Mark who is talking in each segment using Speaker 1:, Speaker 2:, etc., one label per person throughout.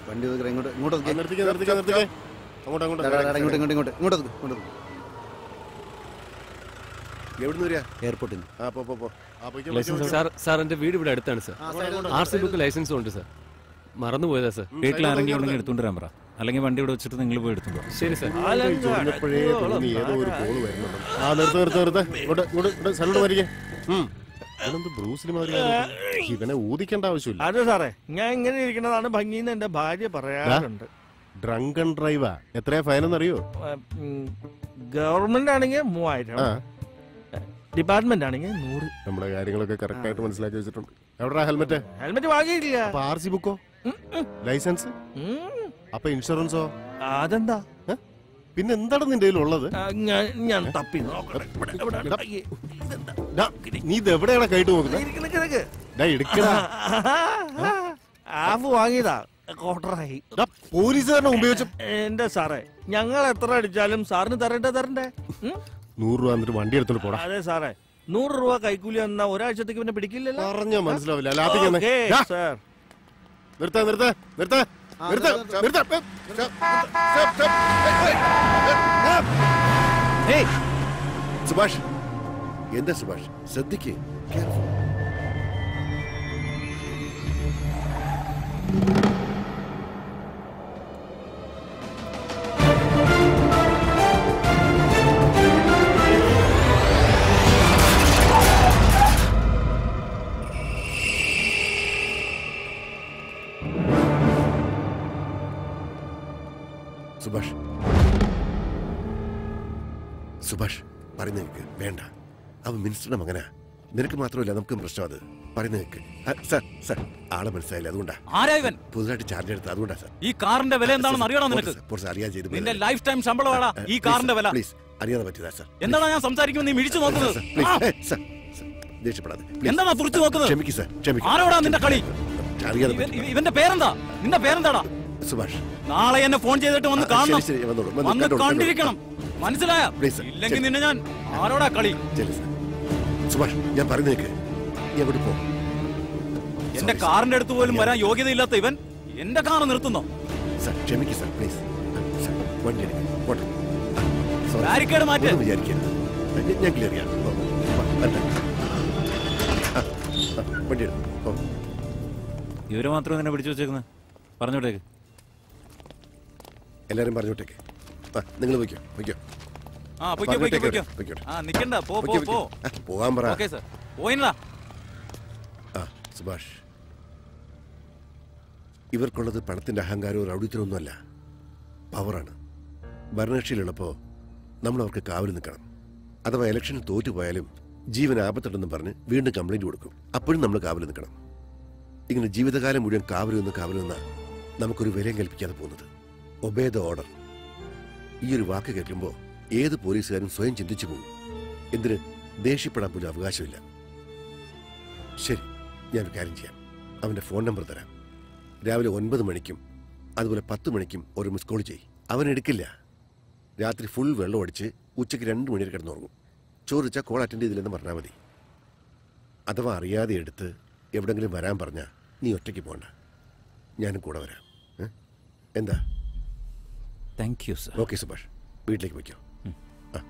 Speaker 1: വണ്ടി ഒതുക്കടാ, ഇങ്ങോട്ട് ഇങ്ങോട്ട് ഒതുക്ക്.
Speaker 2: നിർത്തിക്കേ നിർത്തിക്കേ നിർത്തിക്കേ അങ്ങോട്ട് അങ്ങോട്ട്
Speaker 1: എടാ, എടാ, ഇങ്ങോട്ട് ഇങ്ങോട്ട് ഇങ്ങോട്ട് ഇങ്ങോട്ട് ഒതുക്ക്, ഇങ്ങോട്ട് ഒതുക്ക്.
Speaker 2: എവിടുന്ന് വരിക
Speaker 1: എയർപോർട്ടിൽ നിന്ന്
Speaker 2: ആ പോ പോ പോ ആ പോയിക്കോ,
Speaker 3: ലൈസൻസ്
Speaker 2: പോയിക്കോ.
Speaker 3: സാർ സാർ എൻ്റെ വീട് ഇവിടെ അടുത്താണ് സാർ
Speaker 1: ആ, സൈഡിൽ നിന്ന്
Speaker 3: ആർ സി ബുക്ക് ലൈസൻസും ഉണ്ട് സാർ മറന്നുപോയതാ സാർ
Speaker 2: ഉം,
Speaker 4: വീട്ടിൽ
Speaker 2: സൈഡിൽ
Speaker 4: ആരെങ്കിലും
Speaker 2: പോയി
Speaker 4: ഉണ്ടെങ്കിൽ എടുത്തുകൊണ്ട് വരാൻ പറ അല്ലെങ്കിൽ വണ്ടി ഇവിടെ വെച്ചിട്ട് നിങ്ങൾ പോയി എടുത്തുണ്ടോ
Speaker 3: ശരി സാർ
Speaker 2: ഈ ചൊറിഞ്ഞപ്പോഴേ തോന്നി ഏതോ ഒരു കോള് വരുന്നുണ്ട് ആ നിർത്ത് നിർത്ത് നിർത്ത് ഇങ്ങോട്ട് ഇങ്ങോട്ട് ഇങ്ങോട്ട് സൈഡിലോട്ട് വരികേ ഉം. ഇവനെന്ത് ബ്രൂസിലി മാതിരി ആയിരുന്നു. ഇവനെ ഊതിക്കേണ്ട ആവശ്യമില്ല
Speaker 5: അതെ സാറേ ഞാൻ ഇങ്ങനെ ഇരിക്കുന്നതാണ് ഭംഗിന്ന് എന്റെ ഭാര്യ പറയാറുണ്ട്
Speaker 2: ഡ്രങ്കൺ ഡ്രൈവാ എത്രയാ ഫൈൻ എന്നറിയോ
Speaker 5: ഗവൺമെന്റ് ആണെങ്കിൽ മൂവായിരം
Speaker 2: ആ
Speaker 5: ഡിപ്പാർട്ട്മെന്റ് ആണെങ്കിൽ നൂറ്
Speaker 2: നമ്മുടെ കാര്യങ്ങളൊക്കെ കറക്റ്റ് ആയിട്ട് മനസ്സിലാക്കി വെച്ചിട്ടുണ്ട് എവിടാ ഹെൽമെറ്റ്
Speaker 5: ഹെൽമെറ്റ് വാങ്ങിയിട്ടില്ല
Speaker 2: അപ്പൊ ആർ സി ബുക്കോ ലൈസൻസ്
Speaker 5: ഉം.
Speaker 2: അപ്പൊ ഇൻഷുറൻസോ
Speaker 5: അതെന്താ
Speaker 2: പിന്നെ എന്താണ് നിന്റെ ഉള്ളത്
Speaker 5: ആ, ഞാൻ ഞാൻ തപ്പി നോക്കട്ടെ ഇവിടെ, ഇവിടെ, ഇവിടെ. അയ്യേ, ഇതെന്താ?
Speaker 2: നീ ഇത് എവിടെയാണ് കൈട്ട് നോക്കുന്നത്
Speaker 5: നിക്ക്, നിക്ക്, നിക്ക്.
Speaker 2: ഡാ, എടുക്കടാ
Speaker 5: ആഫ് വാങ്ങിയതാ ക്വാർട്ടറായി
Speaker 2: ഡാ, പോലീസുകാരനെ ഉപയോഗിച്ച്
Speaker 5: എന്റെ സാറേ ഞങ്ങൾ എത്ര അടിച്ചാലും സാറിന് തരണ്ടേ തരണ്ടേ ഉം?
Speaker 2: നൂറ് രൂപ എന്നിട്ട് വണ്ടി എടുത്തോണ്ട് പോടാ
Speaker 5: അതെ സാറേ നൂറ് രൂപ കൈക്കൂലി എന്നാ ഒരാഴ്ചത്തേക്ക് പിന്നെ പിടിക്കില്ലല്ലോ
Speaker 2: പറഞ്ഞാ മനസ്സിലാവില്ല അല്ലാത്തേക്ക്
Speaker 5: ഓക്കേ, സാർ
Speaker 2: നിർത്ത നിർത്ത നിർത്ത
Speaker 1: ആ,
Speaker 2: നിർത്ത
Speaker 1: നിർത്ത്,
Speaker 2: നിർത്ത സുഭാഷ് എന്താ സുഭാഷ് ശ്രദ്ധിക്കേ സുഭാഷ് സുഭാഷ് പറയുന്ന കേക്ക് വേണ്ട അവൻ മിനിസ്റ്ററുടെ മകനാ നിനക്ക് മാത്രമല്ല നമുക്കും പ്രശ്നം അത് പറയുന്ന കേക്ക് ആ, സാർ സാർ ആളെ മനസ്സിലായില്ല അതുകൊണ്ടാ
Speaker 4: ആരാ ഇവൻ
Speaker 2: പുതുതായിട്ട് ചാർജ് എടുത്ത് അതുകൊണ്ടാ സാർ
Speaker 4: ഈ കാറിന്റെ വില എന്താണെന്ന് അറിയണോ നിനക്ക്
Speaker 2: കുറച്ച് അറിയാൻ ചെയ്തു
Speaker 4: നിന്റെ ലൈഫ് ടൈം ശമ്പളമാടാ ഈ കാറിന്റെ വില
Speaker 2: പ്ലീസ് അറിയാതെ പറ്റിയതാ സാർ
Speaker 4: എന്താണ് ഞാൻ സംസാരിക്കുമ്പോൾ നീ മിഴിച്ചു നോക്കുന്നത്
Speaker 2: പ്ലീസ്
Speaker 4: ആ,
Speaker 2: സാർ സാർ, ദേഷ്യപ്പെടാതെ please.
Speaker 4: എന്താണ് തുറച്ചു നോക്കുന്നത്
Speaker 2: ക്ഷമിക്ക് സാർ ക്ഷമിക്ക്
Speaker 4: ആരോടാ നിന്റെ കളി
Speaker 2: അറിയാതെ
Speaker 4: ഇവൻ-
Speaker 2: പറ്റി.
Speaker 4: ഇവന്റെ പേരെന്താ നിന്റെ പേരെന്താടാ
Speaker 2: സുഭാഷ്
Speaker 4: നാളെ എന്നെ ഫോൺ ചെയ്തിട്ട് വന്ന്
Speaker 2: ആ,
Speaker 4: കാണണം
Speaker 2: ശരി, ശരി, വന്നോളൂ, വന്ന്
Speaker 4: വന്ന്
Speaker 2: കണ്ടോളൂ,
Speaker 4: കണ്ടിരിക്കണം മനസ്സിലായ
Speaker 2: Please, sir.
Speaker 4: ഇല്ലെങ്കിൽ
Speaker 2: ശരി.
Speaker 4: നിന്നെ ഞാൻ ആരോടാ കളി
Speaker 2: ചെല്ലു സാർ സുഭാഷ് ഞാൻ പറയുന്നേക്ക് നീ എവിടെ പോ
Speaker 4: എന്റെ കാറിന്റെ അടുത്ത് പോലും വരാൻ യോഗ്യതയില്ലാത്ത ഇവൻ എന്റെ കാർ നിർത്തുന്നോ
Speaker 2: സാർ ക്ഷമിക്ക് സാർ പ്ലീസ് സാർ വണ്ടി എടുക്ക് പോട്ടെ ആ, sorry.
Speaker 4: ബാരിക്കേഡ് മാറ്റ്.
Speaker 2: ഒന്നും വിചാരിക്കരുത് ഞാൻ- ഞാൻ ക്ലിയർ ചെയ്യാം ഓ, വാ, വരട്ടെ. ആ, ആ, വണ്ടി എടുക്കും ഓ
Speaker 4: ഇവര് മാത്രം നിന്നെ പിടിച്ചു വെച്ചേക്കുന്നത് പറഞ്ഞോട്ടേക്ക്
Speaker 2: എല്ലാരും പറഞ്ഞോട്ടേക്ക് ആ നിങ്ങൾ വയ്ക്കോ വയ്ക്കോ
Speaker 4: ആ പൊയ്ക്കോ പൊയ്ക്കോ
Speaker 2: പറഞ്ഞോട്ടേക്ക്
Speaker 4: പൊയ്ക്കോ
Speaker 2: വയ്ക്കോട്ടെ.
Speaker 4: ആ നിക്കണ്ട പോ പോ
Speaker 2: വയ്ക്കോ,
Speaker 4: പോ
Speaker 2: വയ്ക്കോ. ആ, പോകാൻ പറ
Speaker 4: ഓക്കെ സർ പോയിനടാ
Speaker 2: ആ സുഭാഷ് ഇവർക്കുള്ളത് പണത്തിന്റെ അഹങ്കാരവും റൗഡിത്തരമൊന്നുമല്ല പവറാണ് ഭരണകക്ഷിയിലുള്ളപ്പോൾ നമ്മൾ അവർക്ക് കാവൽ നിൽക്കണം അഥവാ ഇലക്ഷനിൽ തോറ്റുപോയാലും ജീവൻ ആപത്തുണ്ടെന്ന് പറഞ്ഞ് വീണ്ടും കംപ്ലൈന്റ് കൊടുക്കും അപ്പോഴും നമ്മൾ കാവൽ നിൽക്കണം ഇങ്ങനെ ജീവിതകാലം മുഴുവൻ കാവൽ നിന്ന് കാവൽ നിന്ന നമുക്കൊരു വിലയും കൽപ്പിക്കാതെ പോകുന്നത് ഒബേ ദ ഓർഡർ ഈ ഒരു വാക്ക് കേൾക്കുമ്പോൾ ഏത് പോലീസുകാരും സ്വയം ചിന്തിച്ചു പോകും എന്തിന് ദേഷ്യപ്പെടാൻ പോലും അവകാശമില്ല ശരി ഞാനൊരു കാര്യം ചെയ്യാം അവൻ്റെ ഫോൺ നമ്പർ തരാം രാവിലെ ഒൻപത് മണിക്കും അതുപോലെ പത്ത് മണിക്കും ഒരു മിസ് കോൾ ചെയ്യും അവൻ എടുക്കില്ല രാത്രി ഫുൾ വെള്ളം അടിച്ച് ഉച്ചയ്ക്ക് രണ്ട് മണി വരെ കിടന്നുറങ്ങും ചോദിച്ചാൽ കോൾ അറ്റൻഡ് ചെയ്തില്ലെന്ന് പറഞ്ഞാൽ മതി അഥവാ അറിയാതെ എടുത്ത് എവിടെങ്കിലും വരാൻ പറഞ്ഞാൽ നീ ഒറ്റയ്ക്ക് പോകണ്ട ഞാനും കൂടെ വരാം ഏ? എന്താ
Speaker 4: thank you sir
Speaker 2: okay Subhash വീട്ടിലേക്ക് വയ്ക്കോ ആ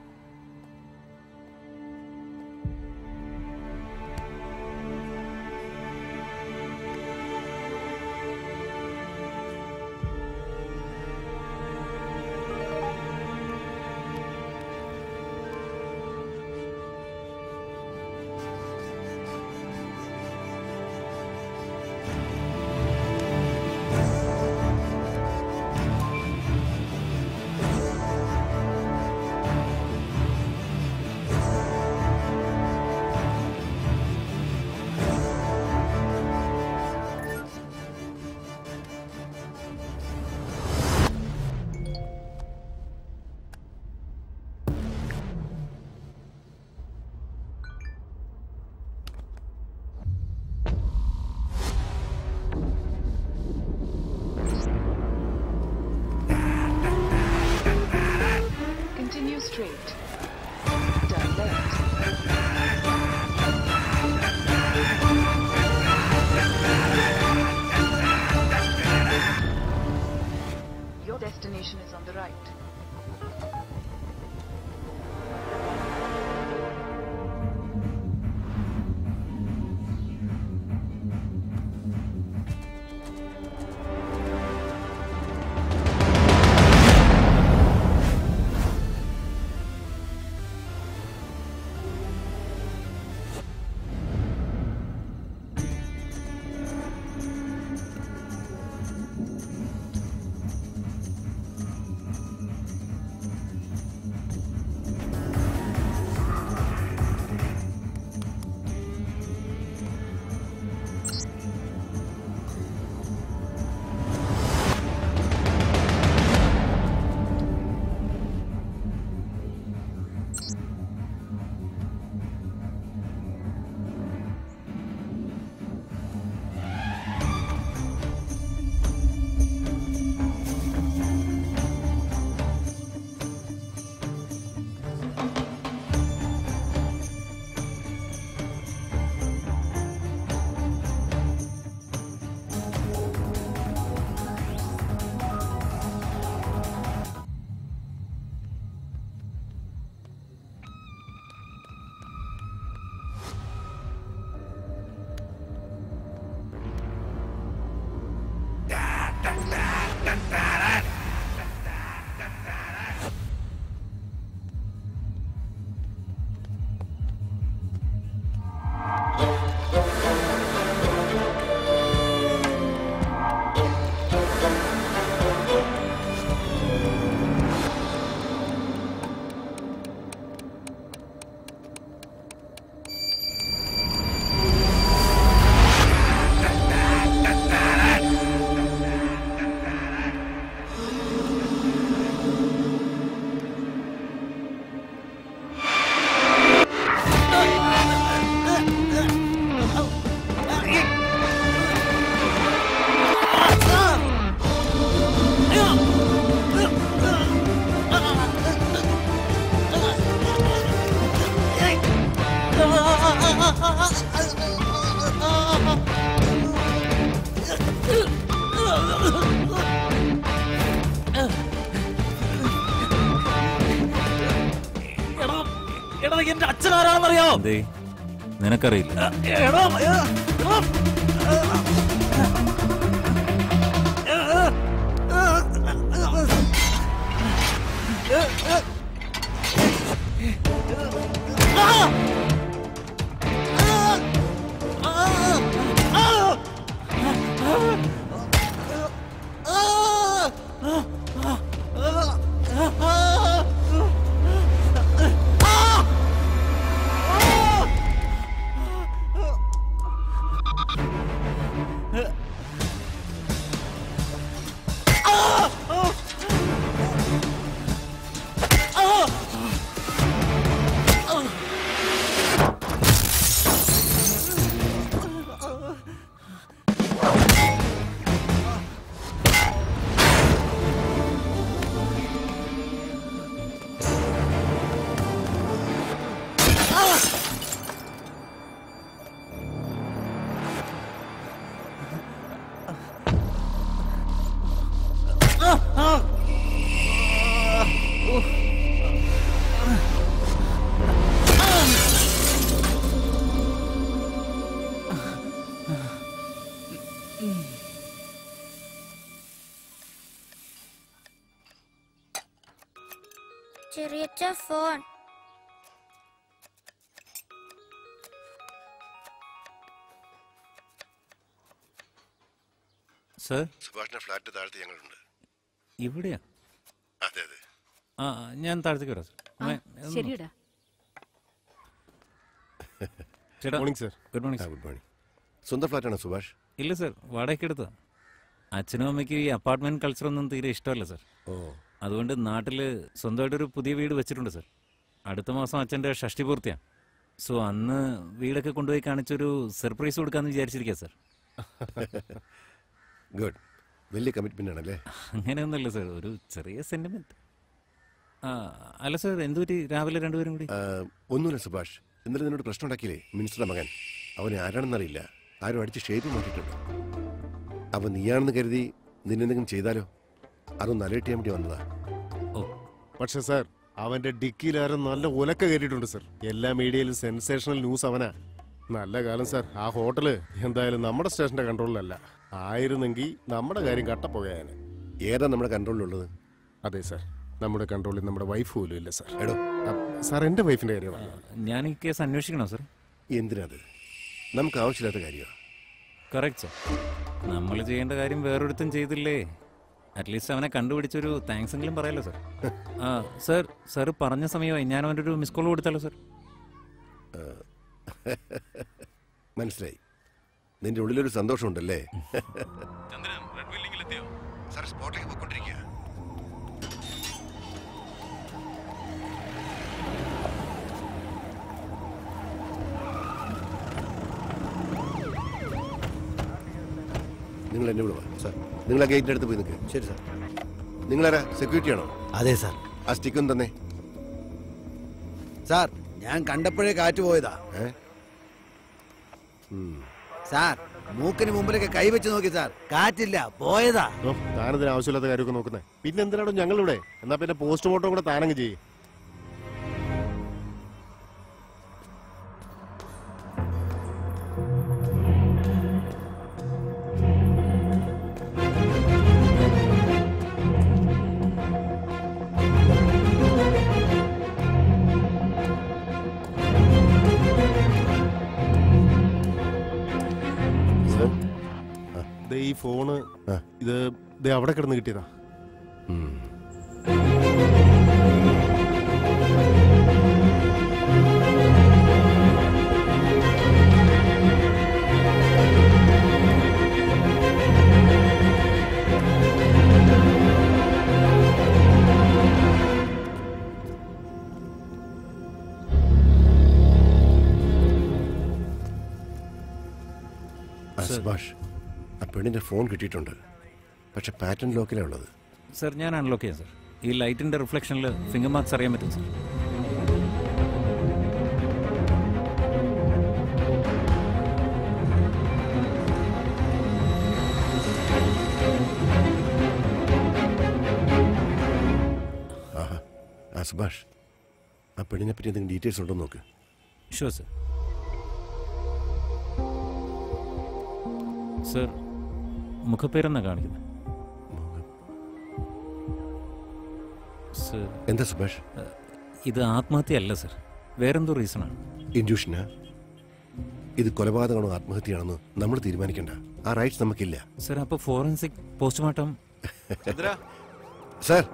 Speaker 6: Continue straight. Turn left. Destination is on the right.
Speaker 5: എടാ എന്റെ അച്ഛൻ ആരാണെന്നറിയോ
Speaker 4: എന്തേ നിനക്കറിയില്ല
Speaker 5: എടാ എടാ, എടാ.
Speaker 7: ചെറിയച്ച ഫോൺ
Speaker 4: സർ
Speaker 2: സുഭാഷിന്റെ ഫ്ലാറ്റ് താഴത്ത് ഞങ്ങളുണ്ട്
Speaker 4: ഇവിടെയാ
Speaker 2: അതെ അതെ
Speaker 4: ആ ഞാൻ താഴത്തേക്ക് വരാം സർ അമ്മേ, ഒന്ന്
Speaker 8: ശരിയടാ
Speaker 4: ചേട്ടാ
Speaker 3: മോർണിംഗ് സർ
Speaker 4: ഗുഡ് മോർണിംഗ്
Speaker 2: ആ
Speaker 4: സർ
Speaker 2: ഗുഡ് മോർണിംഗ് സ്വന്തം ഫ്ലാറ്റാണോ സുഭാഷ്
Speaker 4: ഇല്ല സർ വാടകയ്ക്ക് എടുത്താ അച്ഛനും അമ്മയ്ക്ക് ഈ അപ്പാർട്ട്മെന്റ് കൾച്ചർ ഒന്നും തീരെ ഇഷ്ടമല്ല സർ
Speaker 2: ഓ
Speaker 4: അതുകൊണ്ട് നാട്ടിൽ സ്വന്തമായിട്ടൊരു പുതിയ വീട് വെച്ചിട്ടുണ്ട് സർ അടുത്ത മാസം അച്ഛൻ്റെ ഷഷ്ടി പൂർത്തിയാണ് സോ അന്ന് വീടൊക്കെ കൊണ്ടുപോയി കാണിച്ചൊരു സർപ്രൈസ് കൊടുക്കാമെന്ന് വിചാരിച്ചിരിക്കുക സർ
Speaker 2: ഗുഡ് വലിയ കമ്മിറ്റ്മെന്റ് ആണല്ലേ
Speaker 4: അങ്ങനെയൊന്നുമല്ല സർ ഒരു ചെറിയ സെന്റിമെന്റ് ആ അല്ല സർ എന്തു പറ്റി രാവിലെ രണ്ടുപേരും കൂടി
Speaker 2: ആ, ഒന്നുമില്ല സുഭാഷ് ഇന്നലെ നിന്നോട് പ്രശ്നം ഉണ്ടാക്കിയില്ലേ മിനിസ്റ്ററുടെ മകൻ അവനെ ആരാണെന്നറിയില്ല ആരും അടിച്ച് ഷേപ്പ് മാറ്റിയിട്ടുണ്ട് അവൻ നീയാണെന്ന് കരുതി നിന്നെന്തെങ്കിലും ചെയ്താലോ അതൊന്ന് അലേർട്ട് ചെയ്യാൻ വേണ്ടി വന്നതാ
Speaker 8: പക്ഷെ സാർ അവന്റെ ഡിക്കിയിലാരും നല്ല ഉലക്ക കയറ്റിയിട്ടുണ്ട് സാർ എല്ലാ മീഡിയയിലും സെൻസേഷണൽ ന്യൂസ് അവനാ നല്ല കാലം സാർ ആ ഹോട്ടല് എന്തായാലും നമ്മുടെ സ്റ്റേഷന്റെ കൺട്രോളിലല്ല ആയിരുന്നെങ്കിൽ നമ്മുടെ കാര്യം കട്ടപ്പോയാനെ
Speaker 2: ഏതാ നമ്മുടെ കൺട്രോളിലുള്ളത്
Speaker 8: അതെ സാർ നമ്മുടെ കൺട്രോളിൽ നമ്മുടെ വൈഫ് പോലും ഇല്ല സാർ
Speaker 2: എടോ
Speaker 8: സാർ എന്റെ വൈഫിന്റെ കാര്യമാണ്
Speaker 4: ഞാൻ ഈ കേസ് അന്വേഷിക്കണോ സർ
Speaker 2: എന്തിനത് നമുക്ക് ആവശ്യമില്ലാത്ത കാര്യമാണ്
Speaker 4: കറക്റ്റ് സർ നമ്മൾ ചെയ്യേണ്ട കാര്യം വേറൊരുത്തും ചെയ്തില്ലേ അറ്റ്ലീസ്റ്റ് അവനെ കണ്ടുപിടിച്ചൊരു താങ്ക്സ് എങ്കിലും പറയാലോ സർ ആ സർ സർ പറഞ്ഞ സമയമായി ഞാൻ അവൻ്റെ ഒരു മിസ് കോൾ കൊടുത്താലോ സർ
Speaker 2: മനസ്സിലായി നിന്റെ ഉള്ളിലൊരു സന്തോഷമുണ്ടല്ലേ സാർ സ്പോട്ടിലേക്ക് പോയിക്കൊണ്ടിരിക്കുക നിങ്ങൾ എന്നെ വിടുക
Speaker 1: സാർ
Speaker 2: നിങ്ങൾ ആ ഗേറ്റിന്റെ അടുത്ത് പോയി നിൽക്കുക
Speaker 1: ശരി സാർ
Speaker 2: നിങ്ങളാരാ സെക്യൂരിറ്റി ആണോ
Speaker 1: അതെ സാർ
Speaker 2: ആ സ്റ്റിക്കും തന്നെ
Speaker 1: സാർ ഞാൻ കണ്ടപ്പോഴേ കാറ്റ് പോയതാ
Speaker 2: ഏ
Speaker 1: സാർ മൂക്കിന് മുമ്പിലൊക്കെ കൈവച്ച് നോക്കി സാർ കാറ്റില്ല പോയതാ
Speaker 8: ഓ താനെന്തിനാ ആവശ്യമില്ലാത്ത കാര്യമൊക്കെ നോക്കുന്നത് പിന്നെ എന്തിനാണോ ഞങ്ങളിവിടെ എന്നാ പിന്നെ പോസ്റ്റ്മോർട്ടം കൂടെ താനങ്ങ് ചെയ്യും
Speaker 2: സാർ
Speaker 8: ദേ ഈ ഫോണ്
Speaker 2: ആ.
Speaker 8: ഇത് ദേ അവിടെ കിടന്ന് കിട്ടിയതാ
Speaker 2: ഉം. ആ, സുഭാഷ് ആ പെണ്ണിന്റെ ഫോൺ കിട്ടിയിട്ടുണ്ട് പക്ഷെ പാറ്റേൺ ലോക്കിലാണ് ഉള്ളത്
Speaker 4: സർ ഞാൻ അൺലോക്ക് ചെയ്യാം സർ ഈ ലൈറ്റിൻ്റെ റിഫ്ലക്ഷനിൽ ഫിംഗർ മാർക്സ് അറിയാൻ പറ്റും സർ
Speaker 2: ആഹാ ആ സുഭാഷ് ആ പെണ്ണിനെ പറ്റി എന്തെങ്കിലും ഡീറ്റെയിൽസ് ഉണ്ടോ എന്ന് നോക്ക്
Speaker 4: ഷുവർ സർ സർ മുഖപ്പേരെന്നാ കാണിക്കുന്നത് സർ
Speaker 2: എന്താ സുഭാഷ്
Speaker 4: ഇത് ആത്മഹത്യയല്ല സർ വേറെന്തോ റീസണാണ്
Speaker 2: ഇൻഡ്യൂഷനാ ഇത് കൊലപാതകമാണോ ആത്മഹത്യയാണെന്ന് നമ്മൾ തീരുമാനിക്കണ്ട ആ റൈറ്റ്സ് നമുക്കില്ല
Speaker 4: സർ അപ്പോൾ ഫോറൻസിക് പോസ്റ്റ്മോർട്ടം
Speaker 2: സാർ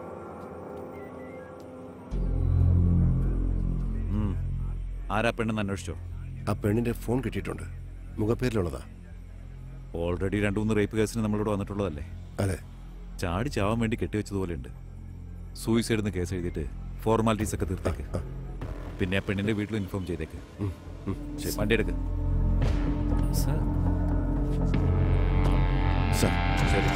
Speaker 9: ആരാ പെണ്ണെന്ന് അന്വേഷിച്ചോ
Speaker 2: ആ പെണ്ണിന്റെ ഫോൺ കിട്ടിയിട്ടുണ്ട് മുഖപ്പേരിലുള്ളതാ
Speaker 9: ഓൾറെഡി രണ്ടു മൂന്ന് റേപ്പ് കേസിന് നമ്മളിവിടെ വന്നിട്ടുള്ളതല്ലേ
Speaker 2: അതെ
Speaker 9: ചാടി ചാവാൻ വേണ്ടി കെട്ടിവെച്ചതുപോലെയുണ്ട് സൂയിസൈഡ് എന്ന് കേസ് എഴുതിയിട്ട് ഫോർമാലിറ്റീസ് ഒക്കെ തീർത്തേക്ക്
Speaker 2: ആ.
Speaker 9: പിന്നെ ആ പെണ്ണിന്റെ വീട്ടിൽ ഇൻഫോം ചെയ്തേക്ക്
Speaker 2: ഉം, ഉം, ശരി
Speaker 9: വണ്ടി എടുക്ക്
Speaker 4: സർ
Speaker 2: സാർ
Speaker 9: ശരി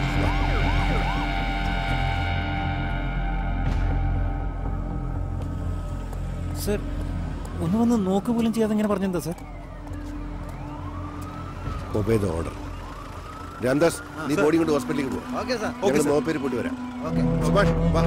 Speaker 4: സർ ഒന്ന് വന്ന് നോക്ക് പോലും ചെയ്യാതെ ഇങ്ങനെ പറഞ്ഞെന്താ sir
Speaker 2: obey the order Ramdas നീ ബോഡി കൊണ്ട് ഹോസ്പിറ്റലിലേക്ക് പോകും
Speaker 1: ഓക്കെ സാർ
Speaker 2: ഞങ്ങൾ നോപ്പേര് പോയിട്ട് വരാം
Speaker 1: ഓക്കെ
Speaker 2: സുഭാഷ് വാ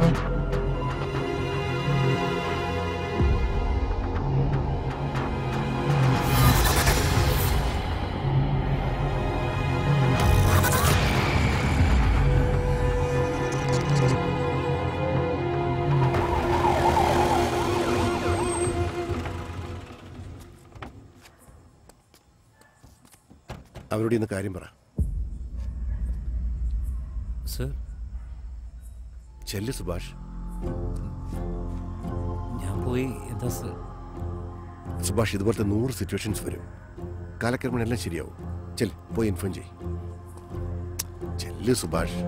Speaker 2: അവരോട് ഇന്ന് കാര്യം പറ
Speaker 4: സർ
Speaker 2: ചെല്ല് സുഭാഷ്
Speaker 4: ഞാൻ പോയി എന്താ സർ
Speaker 2: സുഭാഷ് ഇതുപോലത്തെ നൂറ് സിറ്റുവേഷൻസ് വരും കാലക്രമേണ എല്ലാം ശരിയാവും ചെൽ പോയി ഇൻഫോം ചെയ് ചെല്ല് Subhash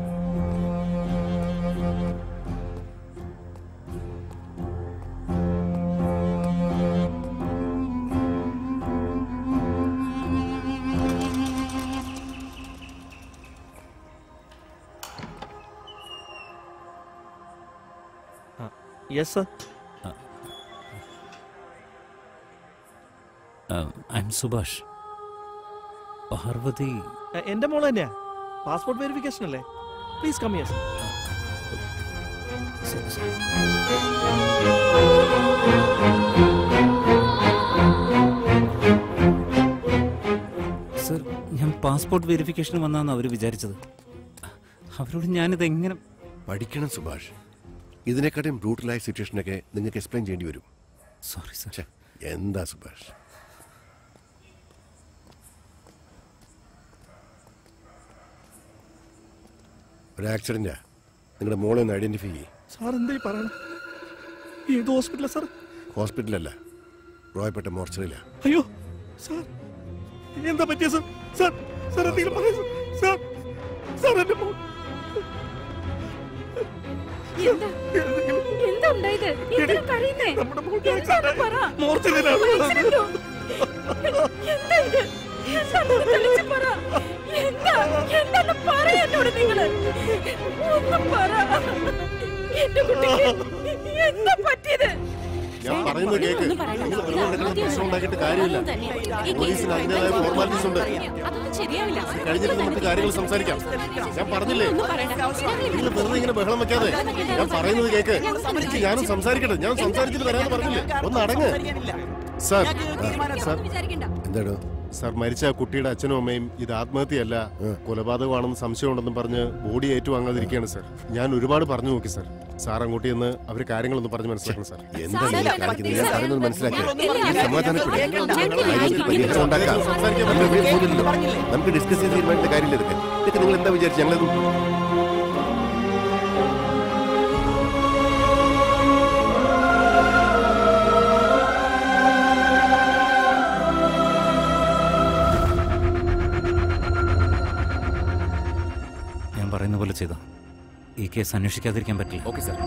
Speaker 5: yes sir
Speaker 4: I'm Subhash Parvathi
Speaker 5: എന്റെ മോള് തന്നെയാ പാസ്പോർട്ട് വെരിഫിക്കേഷൻ അല്ലേ പ്ലീസ് കം ഹിയർ
Speaker 4: ശരി, ശരി. സർ ഞാൻ പാസ്പോർട്ട് വെരിഫിക്കേഷന് വന്നാന്ന് അവർ വിചാരിച്ചത് അവരോട് ഞാനിത് എങ്ങനെ
Speaker 2: പഠിക്കണം സുഭാഷ് ഇതിനെക്കാട്ടും ബ്രൂട്ടലായ സിറ്റുവേഷനൊക്കെ നിങ്ങൾക്ക് എക്സ്പ്ലെയിൻ ചെയ്യേണ്ടി വരും
Speaker 4: സോറി സർ
Speaker 2: ഛെ, എന്താ സുഭാഷ് ഒരു ആക്സിഡന്റാ നിങ്ങളുടെ മോളെ ഒന്ന് ഐഡന്റിഫൈ ചെയ്യേ
Speaker 5: സാർ എന്തായി പറയണം ഏത് ഹോസ്പിറ്റലാ സാർ
Speaker 2: ഹോസ്പിറ്റലല്ല റോയപ്പെട്ട മോർച്ചറിയില്ല
Speaker 5: അയ്യോ സാർ എന്താ പറ്റിയ സാർ സാർ സാർ എന്തെങ്കിലും പറയൂ സാർ സാർ എന്റെ മോൾ
Speaker 10: എന്താ എന്താ ഉണ്ടായത് എന്തിനാ കരയുന്നേ
Speaker 5: നമ്മുടെ മോൾക്ക്
Speaker 10: എന്താണ് പറ
Speaker 5: മോർച്ചറിയിലാണ്
Speaker 10: ആക്സിഡന്റോ? എന്താ ഇത് എന്താണെന്ന് തെളിച്ച് പറ എന്താ എന്താന്ന് പറ എന്നോട് നിങ്ങള് ഒന്ന് പറ എന്റെ കുട്ടിക്ക് എന്താ പറ്റിയത്
Speaker 8: ഞാൻ പറയുന്നത് കേക്ക്
Speaker 10: ഒന്നും പറയണ്ട.
Speaker 8: നിങ്ങൾ വെറുതെ നടക്കുന്ന പ്രശ്നം ഉണ്ടാക്കിയിട്ട് കാര്യമില്ല
Speaker 10: ഈ
Speaker 8: പോലീസിന് അതിൻ്റെതായ ഫോർമാലിറ്റീസ് ഉണ്ട്
Speaker 10: അതൊന്നും ശരിയാവില്ല
Speaker 8: കഴിഞ്ഞിട്ട് നമുക്ക് കാര്യങ്ങൾ സംസാരിക്കാം ഞാൻ പറഞ്ഞില്ലേ
Speaker 10: ഒന്നും പറയണ്ട
Speaker 8: നിങ്ങൾ വെറുതെ ഇങ്ങനെ ബഹളം വെക്കാതെ ഞാൻ പറയുന്നത് കേക്ക് എനിക്ക് ഞാനും സംസാരിക്കട്ടെ ഞാൻ സംസാരിച്ചിട്ട് വരാന്ന് പറഞ്ഞില്ലേ ഒന്ന് അടങ്ങ് സാർ സാർ
Speaker 10: വിചാരിക്കണ്ട
Speaker 2: എന്താണോ
Speaker 8: സാർ മരിച്ച ആ കുട്ടിയുടെ അച്ഛനും അമ്മയും ഇത് ആത്മഹത്യയല്ല കൊലപാതകമാണെന്ന് സംശയമുണ്ടെന്ന് പറഞ്ഞ് ബോഡി ഏറ്റുവാങ്ങാതിരിക്കുകയാണ് സാർ ഞാൻ ഒരുപാട് പറഞ്ഞു നോക്കി സാർ സാർ അങ്ങോട്ട് ചെന്ന് അവർ കാര്യങ്ങളൊന്ന് പറഞ്ഞ് മനസ്സിലാക്കണം സാർ
Speaker 2: എന്താ നിങ്ങൾ കാണിക്കുന്നത് ഞാൻ പറയുന്നത് മനസ്സിലാക്കുക
Speaker 10: എല്ലാം
Speaker 2: സമാധാനപ്പെടും
Speaker 10: ഞങ്ങൾ
Speaker 2: കാര്യത്തിൽ പരിഹാരം ഉണ്ടാക്കാം നമ്മൾ ഇവിടെ പോകുന്നില്ലല്ലോ. നമുക്ക് ഡിസ്കസ് ചെയ്ത് തീരുമാനിച്ച കാര്യമില്ല ഇതൊക്കെ ഇതൊക്കെ നിങ്ങൾ എന്താ വിചാരിച്ചു ഞങ്ങളത്
Speaker 4: ഞാൻ പറയുന്ന പോലെ ചെയ്തോ ഈ കേസ് അന്വേഷിക്കാതിരിക്കാൻ പറ്റില്ല
Speaker 3: ഓക്കെ സാർ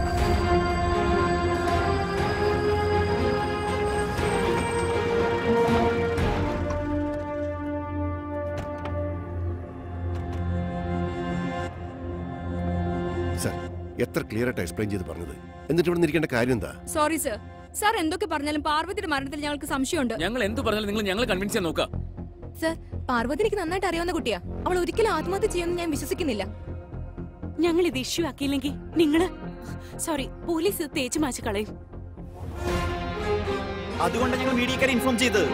Speaker 2: സാർ എത്ര ക്ലിയർ ആയിട്ട് എക്സ്പ്ലെയിൻ ചെയ്ത് പറഞ്ഞത് എന്നിട്ട് ഇവിടെ ഇരിക്കേണ്ട കാര്യം എന്താ
Speaker 10: സോറി സർ സാർ എന്തൊക്കെ പറഞ്ഞാലും പാർവതിയുടെ മരണത്തിൽ ഞങ്ങൾക്ക് സംശയമുണ്ട്
Speaker 3: ഞങ്ങൾ എന്ത് പറഞ്ഞാലും നിങ്ങൾ ഞങ്ങളെ കൺവിൻസ് ചെയ്യാൻ നോക്കാം
Speaker 10: സർ പാർവതി എനിക്ക് നന്നായിട്ട് അറിയാവുന്ന കുട്ടിയാ അവൾ ഒരിക്കലും ആത്മഹത്യ ചെയ്യുമെന്ന് ഞാൻ വിശ്വസിക്കുന്നില്ല
Speaker 11: ഞങ്ങൾ ഇത് ഇഷ്യൂ ആക്കിയില്ലെങ്കിൽ നിങ്ങള് സോറി പോലീസ് ഇത് തേച്ചു മാച്ച് കളയും
Speaker 5: അതുകൊണ്ട് ഞങ്ങൾ മീഡിയക്കാരെ ഇൻഫോം ചെയ്തത്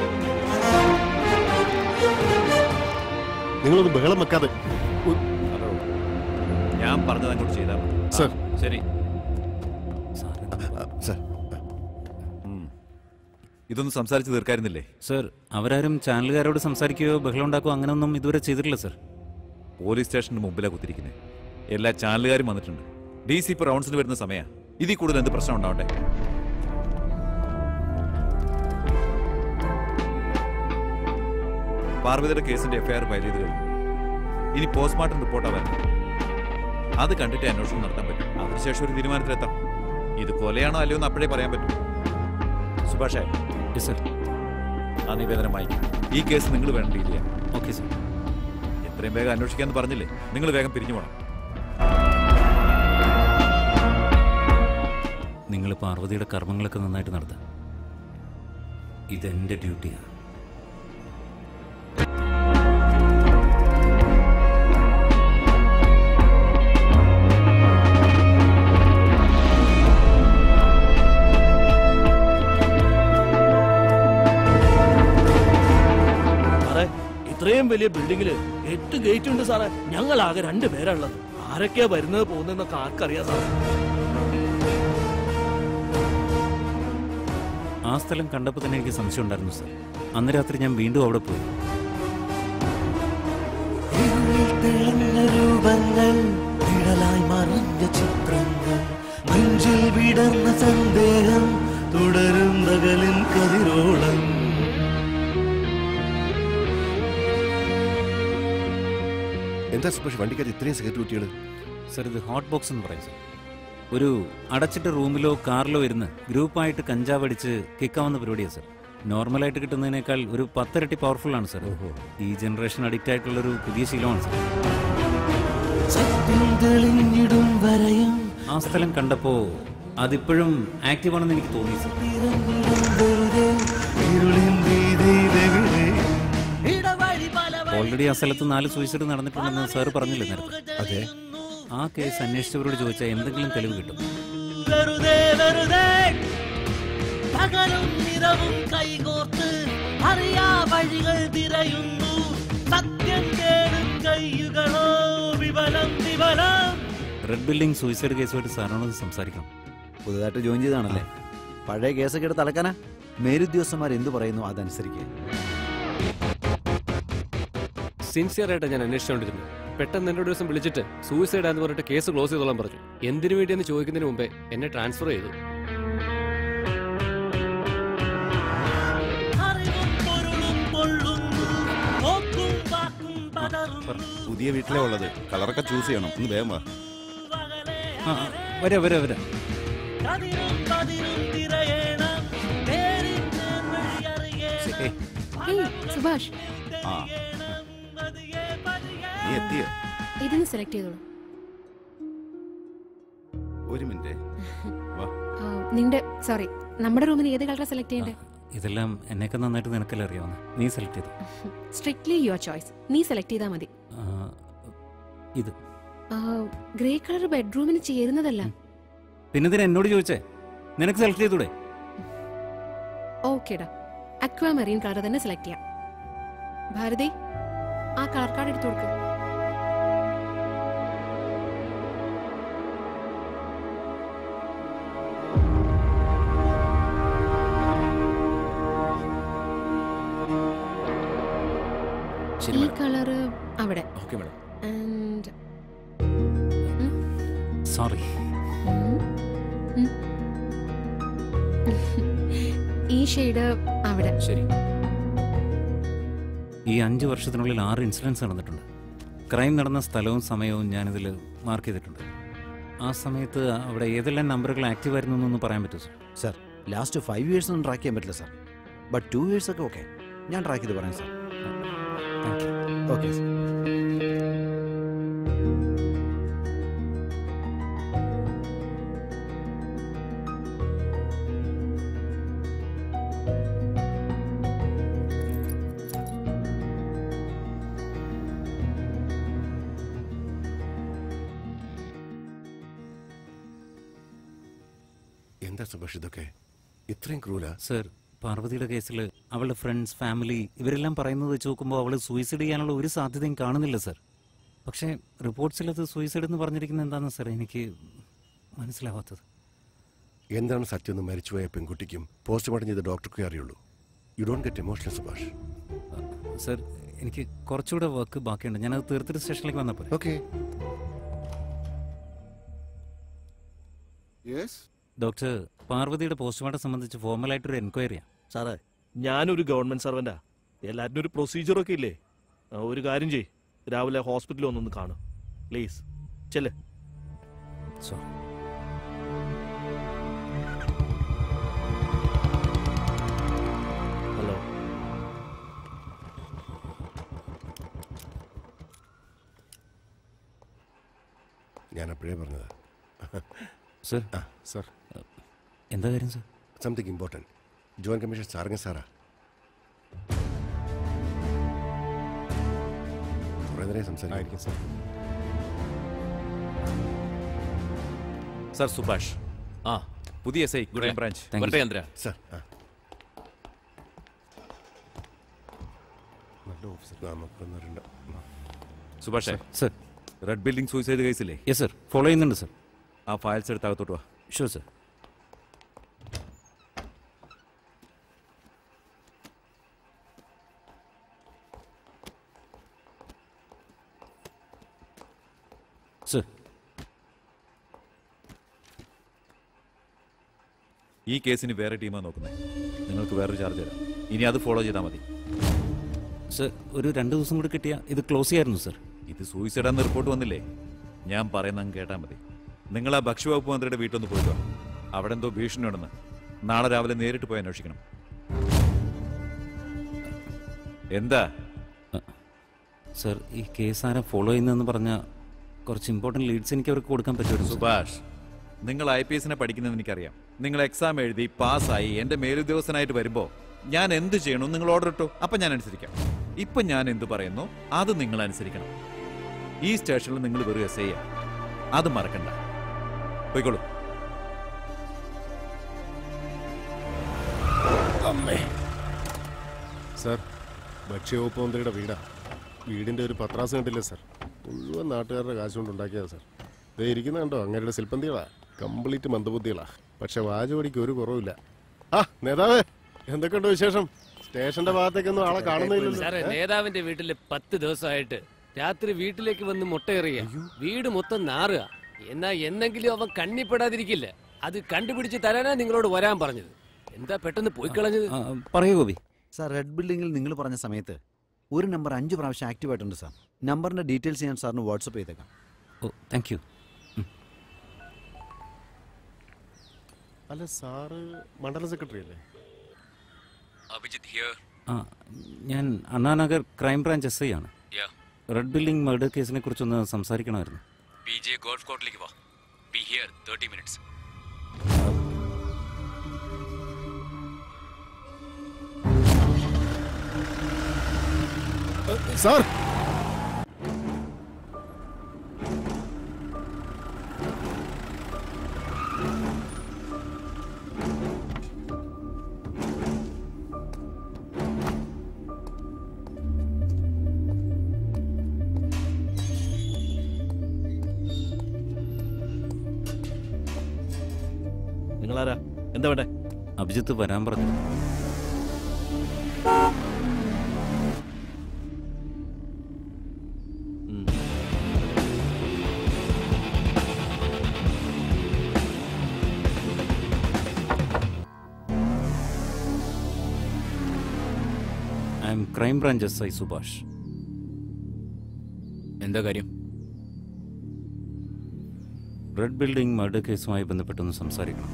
Speaker 8: നിങ്ങളൊന്ന് ബഹളം വെക്കാതെ
Speaker 9: ഹലോ ഞാൻ പറഞ്ഞത് അങ്ങോട്ട് ചെയ്താൽ മതി. ആ,
Speaker 8: സർ.
Speaker 9: ശരി
Speaker 4: സാറേ
Speaker 2: ആ, സാർ
Speaker 9: ഇതൊന്നും സംസാരിച്ച് തീർക്കായിരുന്നില്ലേ
Speaker 4: സർ അവരാരും ചാനലുകാരോട് സംസാരിക്കുകയോ ബഹളം ഉണ്ടാക്കുകയോ അങ്ങനെയൊന്നും ഇതുവരെ ചെയ്തിട്ടില്ല സർ
Speaker 9: പോലീസ് സ്റ്റേഷന് മുമ്പിലാണ് കുത്തിരിക്കുന്നത് എല്ലാ ചാനലുകാരും വന്നിട്ടുണ്ട് ഡി സി ഇപ്പോൾ റൗണ്ട്സിന് വരുന്ന സമയ ഇതിൽ കൂടുതൽ എന്ത് പ്രശ്നം ഉണ്ടാവണ്ടേ പാർവതിയുടെ കേസിന്റെ എഫ്ഐആർ ഫയൽ ചെയ്ത് കഴിഞ്ഞു ഇനി പോസ്റ്റ്മോർട്ടം റിപ്പോർട്ടാണ് വരുന്നത് അത് കണ്ടിട്ട് അന്വേഷണം നടത്താൻ പറ്റും അതിനുശേഷം ഒരു തീരുമാനത്തിലെത്താം ഇത് കൊലയാണോ അല്ലയോ എന്ന് അപ്പോഴേ പറയാൻ പറ്റും സുഭാഷേ
Speaker 4: യെസ് സർ
Speaker 9: ആ നിവേദനം വായിക്കും ഈ കേസ് നിങ്ങൾ വേണം ഡീൽ ചെയ്യാൻ
Speaker 4: ഓക്കെ സർ
Speaker 9: എത്രയും വേഗം അന്വേഷിക്കാന്ന് പറഞ്ഞില്ലേ നിങ്ങൾ വേഗം പിരിഞ്ഞു പോകണം
Speaker 4: നിങ്ങൾ പാർവതിയുടെ കർമ്മങ്ങളൊക്കെ നന്നായിട്ട് നടത്താം ഇതെന്റെ ഡ്യൂട്ടിയാണ്
Speaker 5: സാറേ ഇത്രയും വലിയ ബിൽഡിങ്ങില് എട്ട് ഗേറ്റ് ഉണ്ട് സാറേ ഞങ്ങൾ ആകെ രണ്ട് പേരാണുള്ളത് ആരൊക്കെയാ വരുന്നത് പോകുന്നതെന്നൊക്കെ ആർക്കറിയാം സാറേ
Speaker 4: ആ സ്ഥലം കണ്ടപ്പോൾ തന്നെ എനിക്ക് സംശയം ഉണ്ടായിരുന്നു സർ അന്ന് രാത്രി ഞാൻ വീണ്ടും അവിടെ പോയി
Speaker 5: രൂപങ്ങൾ നിഴലായി മറഞ്ഞ ചിത്രങ്ങൾ നെഞ്ചിൽ വിടർന്ന സന്ദേഹം തുടരും പകലിൻ കതിരോളം
Speaker 2: എന്താ സുഭാഷ് വണ്ടിക്കകത്ത് ഇത്രയും സെക്യൂരിറ്റികൾ
Speaker 4: സർ ഇത് ഹോട്ട് ബോക്സ് എന്ന് പറയും സർ ഒരു അടച്ചിട്ട റൂമിലോ കാറിലോ ഇരുന്ന് ഗ്രൂപ്പായിട്ട് കഞ്ചാവ് അടിച്ച് കിക്കാവുന്ന പരിപാടിയാണ് സർ നോർമലായിട്ട് കിട്ടുന്നതിനേക്കാൾ ഒരു പത്തിരട്ടി പവർഫുൾ ആണ് സർ ഈ ജനറേഷൻ അഡിക്റ്റ് ആയിട്ടുള്ളൊരു പുതിയ ശീലമാണ് സർ
Speaker 5: സത്യം തെളിഞ്ഞിടും വരയും
Speaker 4: ആ സ്ഥലം കണ്ടപ്പോൾ അതിപ്പോഴും ആക്റ്റീവ് ആണെന്ന് എനിക്ക് തോന്നി സർ
Speaker 5: തിരഞ്ഞിടും വെറുതെ ഇരുളിൻ വീതിയിലെവിടെ
Speaker 4: ഓൾറെഡി ആ സ്ഥലത്ത് നാല് സൂയിസൈഡ് നടന്നിട്ടുണ്ടെന്ന് സാർ പറഞ്ഞില്ലേ നേരത്തെ
Speaker 2: അതെ
Speaker 4: ആ കേസ് അന്വേഷിച്ചവരോട് ചോദിച്ചാൽ എന്തെങ്കിലും തെളിവ് കിട്ടും
Speaker 5: വെറുതെ വെറുതെ പകലും നിറവും കൈകോർത്ത് അറിയാ വഴികൾ തിരയുന്നു സത്യം കേടും കയ്യുകളോ വിവലം വിവലം
Speaker 4: റെഡ് ബിൽഡിംഗ് സൂയിസൈഡ് കേസുമായിട്ട് സാറിനോട് സംസാരിക്കണം
Speaker 1: പുതുതായിട്ട് ജോയിൻ ചെയ്താണല്ലേ പഴയ കേസൊക്കെ എടുത്ത് അലക്കാനാ മേലുദ്യോഗസ്ഥന്മാർ എന്തു പറയുന്നു അതനുസരിക്കുക
Speaker 12: സിൻസിയർ ആയിട്ട് ഞാൻ അന്വേഷിച്ചുകൊണ്ടിരുന്നു പെട്ടെന്ന് എന്നോട് ദിവസം വിളിച്ചിട്ട് സൂയിസൈഡ് എന്ന് പറഞ്ഞിട്ട് കേസ് ക്ലോസ് ചെയ്തോളാൻ പറഞ്ഞു എന്തിനു വേണ്ടിയെന്ന് ചോദിക്കുന്നതിന് മുമ്പേ എന്നെ ട്രാൻസ്ഫർ ചെയ്തു
Speaker 5: അറിവും പൊരുളും കൊള്ളുന്നു നോക്കും വാക്കും പതറുന്നു
Speaker 13: പുതിയ വീട്ടിലേ ഉള്ളത് കളറൊക്കെ ചൂസ് ചെയ്യണം ഒന്ന് വേഗം വാ
Speaker 4: ആ ആ, വരാം വരാം വരാം
Speaker 5: കതിരും പതിരും തിരയണം നേരിൻ നേർവഴി അറിയണം
Speaker 10: ഹേയ് സുഭാഷ്
Speaker 13: ആ നീ എത്തിയോ
Speaker 10: ഇതൊന്ന് സെലക്ട് ചെയ്തോളൂ
Speaker 13: ഒരു മിനിറ്റ് വാ
Speaker 10: ആ, നിന്റെ സോറി നമ്മുടെ റൂമിൽ ഏത് കളർ സെലക്ട് ചെയ്യണ്ടേ
Speaker 4: ഇതെല്ലാം എന്നെയൊക്കെ നന്നായിട്ട് നിനക്കല്ലേ അറിയാവുന്ന നീ സെലക്ട് ചെയ്തു
Speaker 10: സ്ട്രിക്ട്ലി യുവർ ചോയ്സ് നീ സെലക്ട് ചെയ്താൽ മതി
Speaker 4: ആ, ഇത്
Speaker 10: ഗ്രേ കളർ ബെഡ്റൂമിന് ചേരുന്നതല്ല
Speaker 4: പിന്നെന്തിനാ എന്നോട് ചോദിച്ചേ നിനക്ക് സെലക്ട് ചെയ്തൂടെ
Speaker 10: ഓക്കേടാ അക്വാ മെറീൻ കളർ തന്നെ സെലക്ട് ചെയ്യാം ഭാരതി ആ കളർ കാർഡ് എടുത്തു കൊടുക്ക്
Speaker 12: ശരി
Speaker 10: ഈ
Speaker 12: മാഡം
Speaker 10: കളറ് അവിടെ
Speaker 12: ഓക്കെ മാഡം
Speaker 10: ആൻഡ്
Speaker 4: സോറി
Speaker 10: ഈ ഷെയ്ഡ് അവിടെ
Speaker 12: ശരി
Speaker 4: ഈ അഞ്ച് വർഷത്തിനുള്ളിൽ ആറ് ഇൻസിഡൻസ് നടന്നിട്ടുണ്ട് ക്രൈം നടന്ന സ്ഥലവും സമയവും ഞാനിതിൽ മാർക്ക് ചെയ്തിട്ടുണ്ട് ആ സമയത്ത് അവിടെ ഏതെല്ലാം നമ്പറുകൾ ആക്റ്റീവ് ആയിരുന്നു എന്നൊന്ന് പറയാൻ പറ്റുമോ sir
Speaker 1: sir last five years ഒന്നും ട്രാക്ക് ചെയ്യാൻ പറ്റില്ല സാർ ബട്ട് ടു ഇയേഴ്സ് ഒക്കെ ഓക്കെ ഞാൻ ട്രാക്ക് ചെയ്ത് പറയാം sir
Speaker 4: thank you
Speaker 1: okay sir
Speaker 2: എന്താ സുഭാഷ് ഇതൊക്കെ ഇത്രയും ക്രൂല
Speaker 4: സർ പാർവതിയുടെ കേസിൽ അവളുടെ ഫ്രണ്ട്സ് ഫാമിലി ഇവരെല്ലാം പറയുന്നത് വെച്ച് നോക്കുമ്പോൾ അവൾ സൂയിസൈഡ് ചെയ്യാനുള്ള ഒരു സാധ്യതയും കാണുന്നില്ല സർ പക്ഷേ റിപ്പോർട്ട്സിൽ അത് സൂയിസൈഡ് എന്ന് പറഞ്ഞിരിക്കുന്നത് എന്താണെന്ന് സർ എനിക്ക് മനസ്സിലാവാത്തത്
Speaker 2: എന്താണ് സത്യം എന്ന് മരിച്ചുപോയ പെൺകുട്ടിക്കും പോസ്റ്റ്മോർട്ടം ചെയ്ത ഡോക്ടർക്കേ അറിയുള്ളൂ you don't get emotional Subhash
Speaker 4: sir എനിക്ക് കുറച്ചുകൂടെ വർക്ക് ബാക്കിയുണ്ട് ഞാനത് തീർത്തിട്ട് സ്റ്റേഷനിലേക്ക് വന്നപ്പോൾ
Speaker 2: ഓക്കെ
Speaker 4: ഡോക്ടർ പാർവതിയുടെ പോസ്റ്റ്മോർട്ടം സംബന്ധിച്ച് ഫോർമലായിട്ടൊരു എൻക്വയറിയാണ്
Speaker 5: സാറേ ഞാനൊരു ഗവൺമെന്റ് സർവന്റാ എല്ലാറ്റിനും ഒരു പ്രൊസീജിയറൊക്കെ ഇല്ലേ ആ, ഒരു കാര്യം ചെയ് രാവിലെ ഹോസ്പിറ്റലിൽ ഒന്നൊന്ന് കാണും പ്ലീസ് ചെല്ലേ
Speaker 4: സോറി
Speaker 5: ഹലോ
Speaker 2: ഞാൻ അപ്പോഴേ പറഞ്ഞത്
Speaker 4: സർ
Speaker 2: ആ
Speaker 8: സർ
Speaker 4: എന്താ കാര്യം sir
Speaker 2: something important joint commission സാറങ്ങ സാറാ കുറേ നേരം സംസാരിക്കും
Speaker 8: സർ
Speaker 9: സർ സുഭാഷ്
Speaker 12: ആ
Speaker 9: പുതിയ S I crime branch
Speaker 4: Thank you,
Speaker 12: വരട്ടെ
Speaker 4: sir.
Speaker 12: ചന്ദ്ര
Speaker 2: സാർ ആ നല്ല ഓഫീസർ നമുക്കൊന്നും അറിയണ്ട
Speaker 9: സുഭാഷേ
Speaker 4: സർ
Speaker 9: റെഡ് ബിൽഡിംഗ് സൂയിസൈഡ് കേസില്ലേ
Speaker 4: യെസ് സർ ഫോളോ ചെയ്യുന്നുണ്ട് സർ
Speaker 9: ആ ഫയൽസ് എടുത്ത് അകത്തോട്ട് വാ
Speaker 4: ഷുവർ സർ സർ
Speaker 9: ഈ കേസിന് വേറെ ടീമാണ് നോക്കുന്നത് നിങ്ങൾക്ക് വേറൊരു ചാർജ് തരാം ഇനി അത് ഫോളോ ചെയ്താൽ മതി
Speaker 4: സർ ഒരു രണ്ട് ദിവസം കൂടി കിട്ടിയാൽ ഇത് ക്ലോസ് ചെയ്യായിരുന്നു സർ
Speaker 9: ഇത് സൂയിസൈഡ് എന്ന റിപ്പോർട്ട് വന്നില്ലേ ഞാൻ പറയുന്ന അങ്ങ് കേട്ടാൽ മതി നിങ്ങൾ ആ ഭക്ഷ്യവകുപ്പ് മന്ത്രിയുടെ വീട്ടിലൊന്ന് പോയിട്ട് വാ അവിടെ എന്തോ ഭീഷണി ഉണ്ടെന്ന് നാളെ രാവിലെ നേരിട്ട് പോയി അന്വേഷിക്കണം എന്താ
Speaker 4: സർ ഈ കേസ് ആരാ ഫോളോ ചെയ്യുന്നതെന്ന് പറഞ്ഞാൽ കുറച്ച് ഇമ്പോർട്ടൻറ്റ് ലീഡ്സ് എനിക്ക് അവർക്ക് കൊടുക്കാൻ പറ്റുമായിരുന്നു സർ.
Speaker 9: സുഭാഷ് നിങ്ങൾ ഐ പി എസിനെ പഠിക്കുന്നത് എനിക്കറിയാം നിങ്ങൾ എക്സാം എഴുതി പാസ്സായി എന്റെ മേലുദ്യോഗസ്ഥനായിട്ട് വരുമ്പോൾ ഞാൻ എന്ത് ചെയ്യണം നിങ്ങൾ ഓർഡർ ഇട്ടോ അപ്പം ഞാൻ അനുസരിക്കാം ഇപ്പൊ ഞാൻ എന്ത് പറയുന്നു അത് നിങ്ങൾ അനുസരിക്കണം ഈ സ്റ്റേഷനിൽ നിങ്ങൾ വെറും എസ് ഐ അത് മറക്കണ്ട പോയിക്കോളൂ
Speaker 8: അമ്മേ സാർ ഭക്ഷ്യവകുപ്പ് മന്ത്രിയുടെ വീടാ വീടിന്റെ ഒരു പത്രാസ് കണ്ടില്ലേ സാർ മുഴുവൻ നാട്ടുകാരുടെ കാശ് കൊണ്ട് ഉണ്ടാക്കിയതാ സാർ ദേ ഇരിക്കുന്ന കണ്ടോ അങ്ങനെയുടെ ശില്പന്തികളാ കംപ്ലീറ്റ് മന്ദബുദ്ധികളാ പക്ഷെ വാചോടിക്ക് ഒരു കുറവില്ല ആ നേതാവേ എന്തൊക്കെയുണ്ട് വിശേഷം സ്റ്റേഷന്റെ ഭാഗത്തേക്കൊന്നും ആളെ കാണുന്നില്ലല്ലോ
Speaker 12: സാറേ
Speaker 8: ഏ?
Speaker 12: നേതാവിന്റെ വീട്ടില് പത്ത് ദിവസമായിട്ട് രാത്രി വീട്ടിലേക്ക് വന്ന് മുട്ടയെറിയ വീട് മൊത്തം നാറുക എന്നാ എന്നെങ്കിലും അവൻ കണ്ണിപ്പെടാതിരിക്കില്ല അത് കണ്ടുപിടിച്ച് തരാനാ നിങ്ങളോട് വരാൻ പറഞ്ഞത് എന്താ പെട്ടെന്ന് പോയി കളഞ്ഞത്
Speaker 4: പറയൂ ഗോപി
Speaker 1: സാർ റെഡ് ബിൽഡിംഗിൽ നിങ്ങൾ പറഞ്ഞ സമയത്ത് ഒരു നമ്പർ അഞ്ച് പ്രാവശ്യം ആക്റ്റീവ് ആയിട്ടുണ്ട് സാർ നമ്പറിന്റെ ഡീറ്റെയിൽസ് ഞാൻ സാറിന് വാട്സപ്പ് ചെയ്തേക്കാം
Speaker 4: ഓ താങ്ക് യു
Speaker 8: അല്ല സാറ് മണ്ഡലം സെക്രട്ടറി അല്ലേ
Speaker 12: അഭിജിത്ത് ഹിയർ
Speaker 4: ആ ഞാൻ Annanagar crime branch S I ആണ്
Speaker 12: Yeah.
Speaker 4: റെഡ് ബിൽഡിംഗ് മർഡർ കേസിനെ കുറിച്ചൊന്ന് സംസാരിക്കണമായിരുന്നു
Speaker 12: ബി ജെ ഗോൾഫ് കോർട്ടിലേക്ക് വാ be here thirty minutes
Speaker 8: sir
Speaker 5: നിങ്ങളാരാ എന്താ വേണ്ടേ
Speaker 4: അഭിജിത്ത് വരാൻ പറഞ്ഞു I'm crime branch S I Subhash
Speaker 3: എന്താ കാര്യം
Speaker 4: റെഡ് ബിൽഡിംഗ് മർഡർ കേസുമായി ബന്ധപ്പെട്ടൊന്ന് സംസാരിക്കണം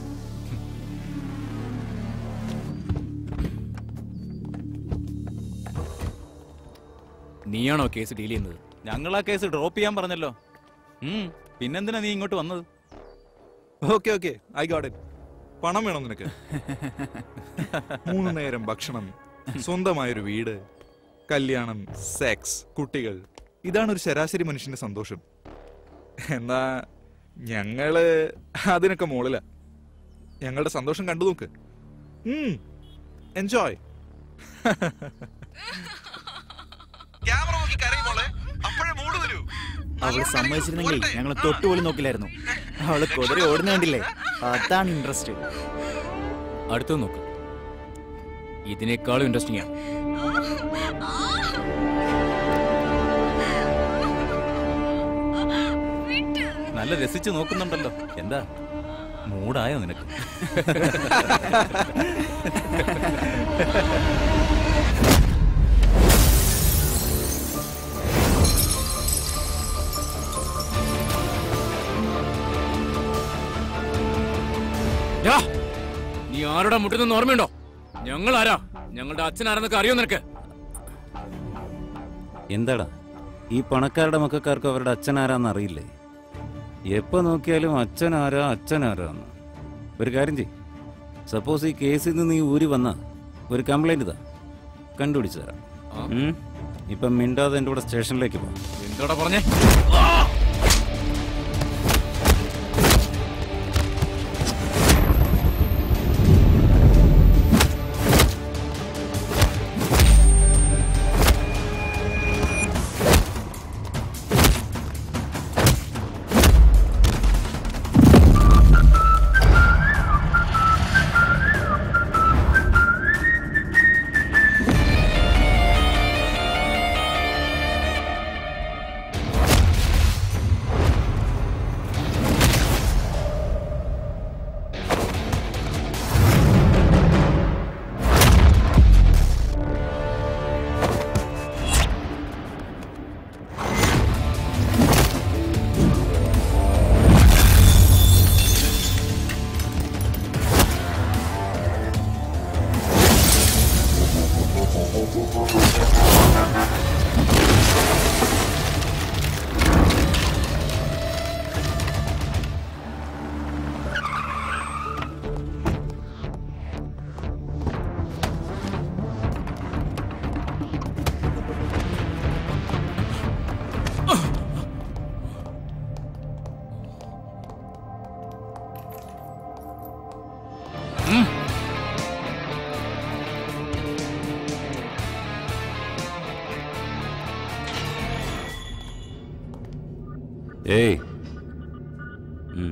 Speaker 3: നീയാണോ കേസ് ഡീൽ ചെയ്യുന്നത്
Speaker 9: ഞങ്ങൾ ആ കേസ് ഡ്രോപ്പ് ചെയ്യാൻ പറഞ്ഞല്ലോ ഉം, പിന്നെന്തിനാ നീ ഇങ്ങോട്ട് വന്നത്
Speaker 13: okay okay I got it പണം വേണം നിനക്ക് മൂന്ന് നേരം ഭക്ഷണം സ്വന്തമായൊരു വീട് കല്യാണം സെക്സ് കുട്ടികൾ ഇതാണ് ഒരു ശരാശരി മനുഷ്യന്റെ സന്തോഷം എന്നാ ഞങ്ങള് അതിനൊക്കെ മുകളില ഞങ്ങളുടെ സന്തോഷം കണ്ടു നോക്ക് എൻജോയ് ക്യാമറ നോക്കി കരയുമോളെ അപ്പോഴേ മൂട് വരൂ
Speaker 1: അവള് സമ്മതിച്ചിരുന്നെങ്കിൽ ഞങ്ങൾ തൊട്ടുപോലും നോക്കില്ലായിരുന്നു അവള് കുതിര ഓടുന്ന കണ്ടില്ലേ അതാണ് ഇൻട്രസ്റ്റ്
Speaker 3: അടുത്തത് നോക്ക് ഇതിനേക്കാളും ഇൻട്രസ്റ്റിംഗ് ആണ്
Speaker 9: നല്ല രസിച്ച് നോക്കുന്നുണ്ടല്ലോ എന്താ മൂടായോ നിനക്ക്
Speaker 3: യാ, നീ ആരോടാ മുട്ടുന്നെന്ന് ഓർമ്മയുണ്ടോ ഞങ്ങൾ ആരാ ഞങ്ങളുടെ അച്ഛൻ ആരെന്നൊക്കെ അറിയോ നിനക്ക്
Speaker 4: എന്താടാ ഈ പണക്കാരുടെ മക്കൾക്കാർക്ക് അവരുടെ അച്ഛനാരാന്ന് അറിയില്ലേ എപ്പോ നോക്കിയാലും അച്ഛനാരാ അച്ഛനാരാന്ന് ഒരു കാര്യം ചെയ് സപ്പോസ് ഈ കേസിൽ നിന്ന് നീ ഊരി വന്ന ഒരു കംപ്ലൈന്റ് ഇതാ കണ്ടുപിടിച്ചു തരാം ഉം? ഇപ്പം മിണ്ടാതെ എൻ്റെ കൂടെ സ്റ്റേഷനിലേക്ക് പോ
Speaker 3: എന്തോടാ പറഞ്ഞേ
Speaker 4: ഏയ് ഉം.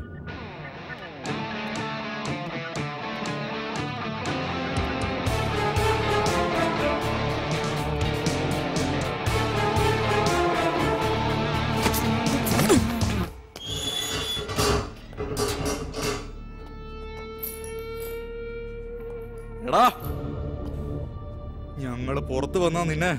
Speaker 13: എടാ ഞങ്ങള് പുറത്ത് വന്നാ നിന്നെ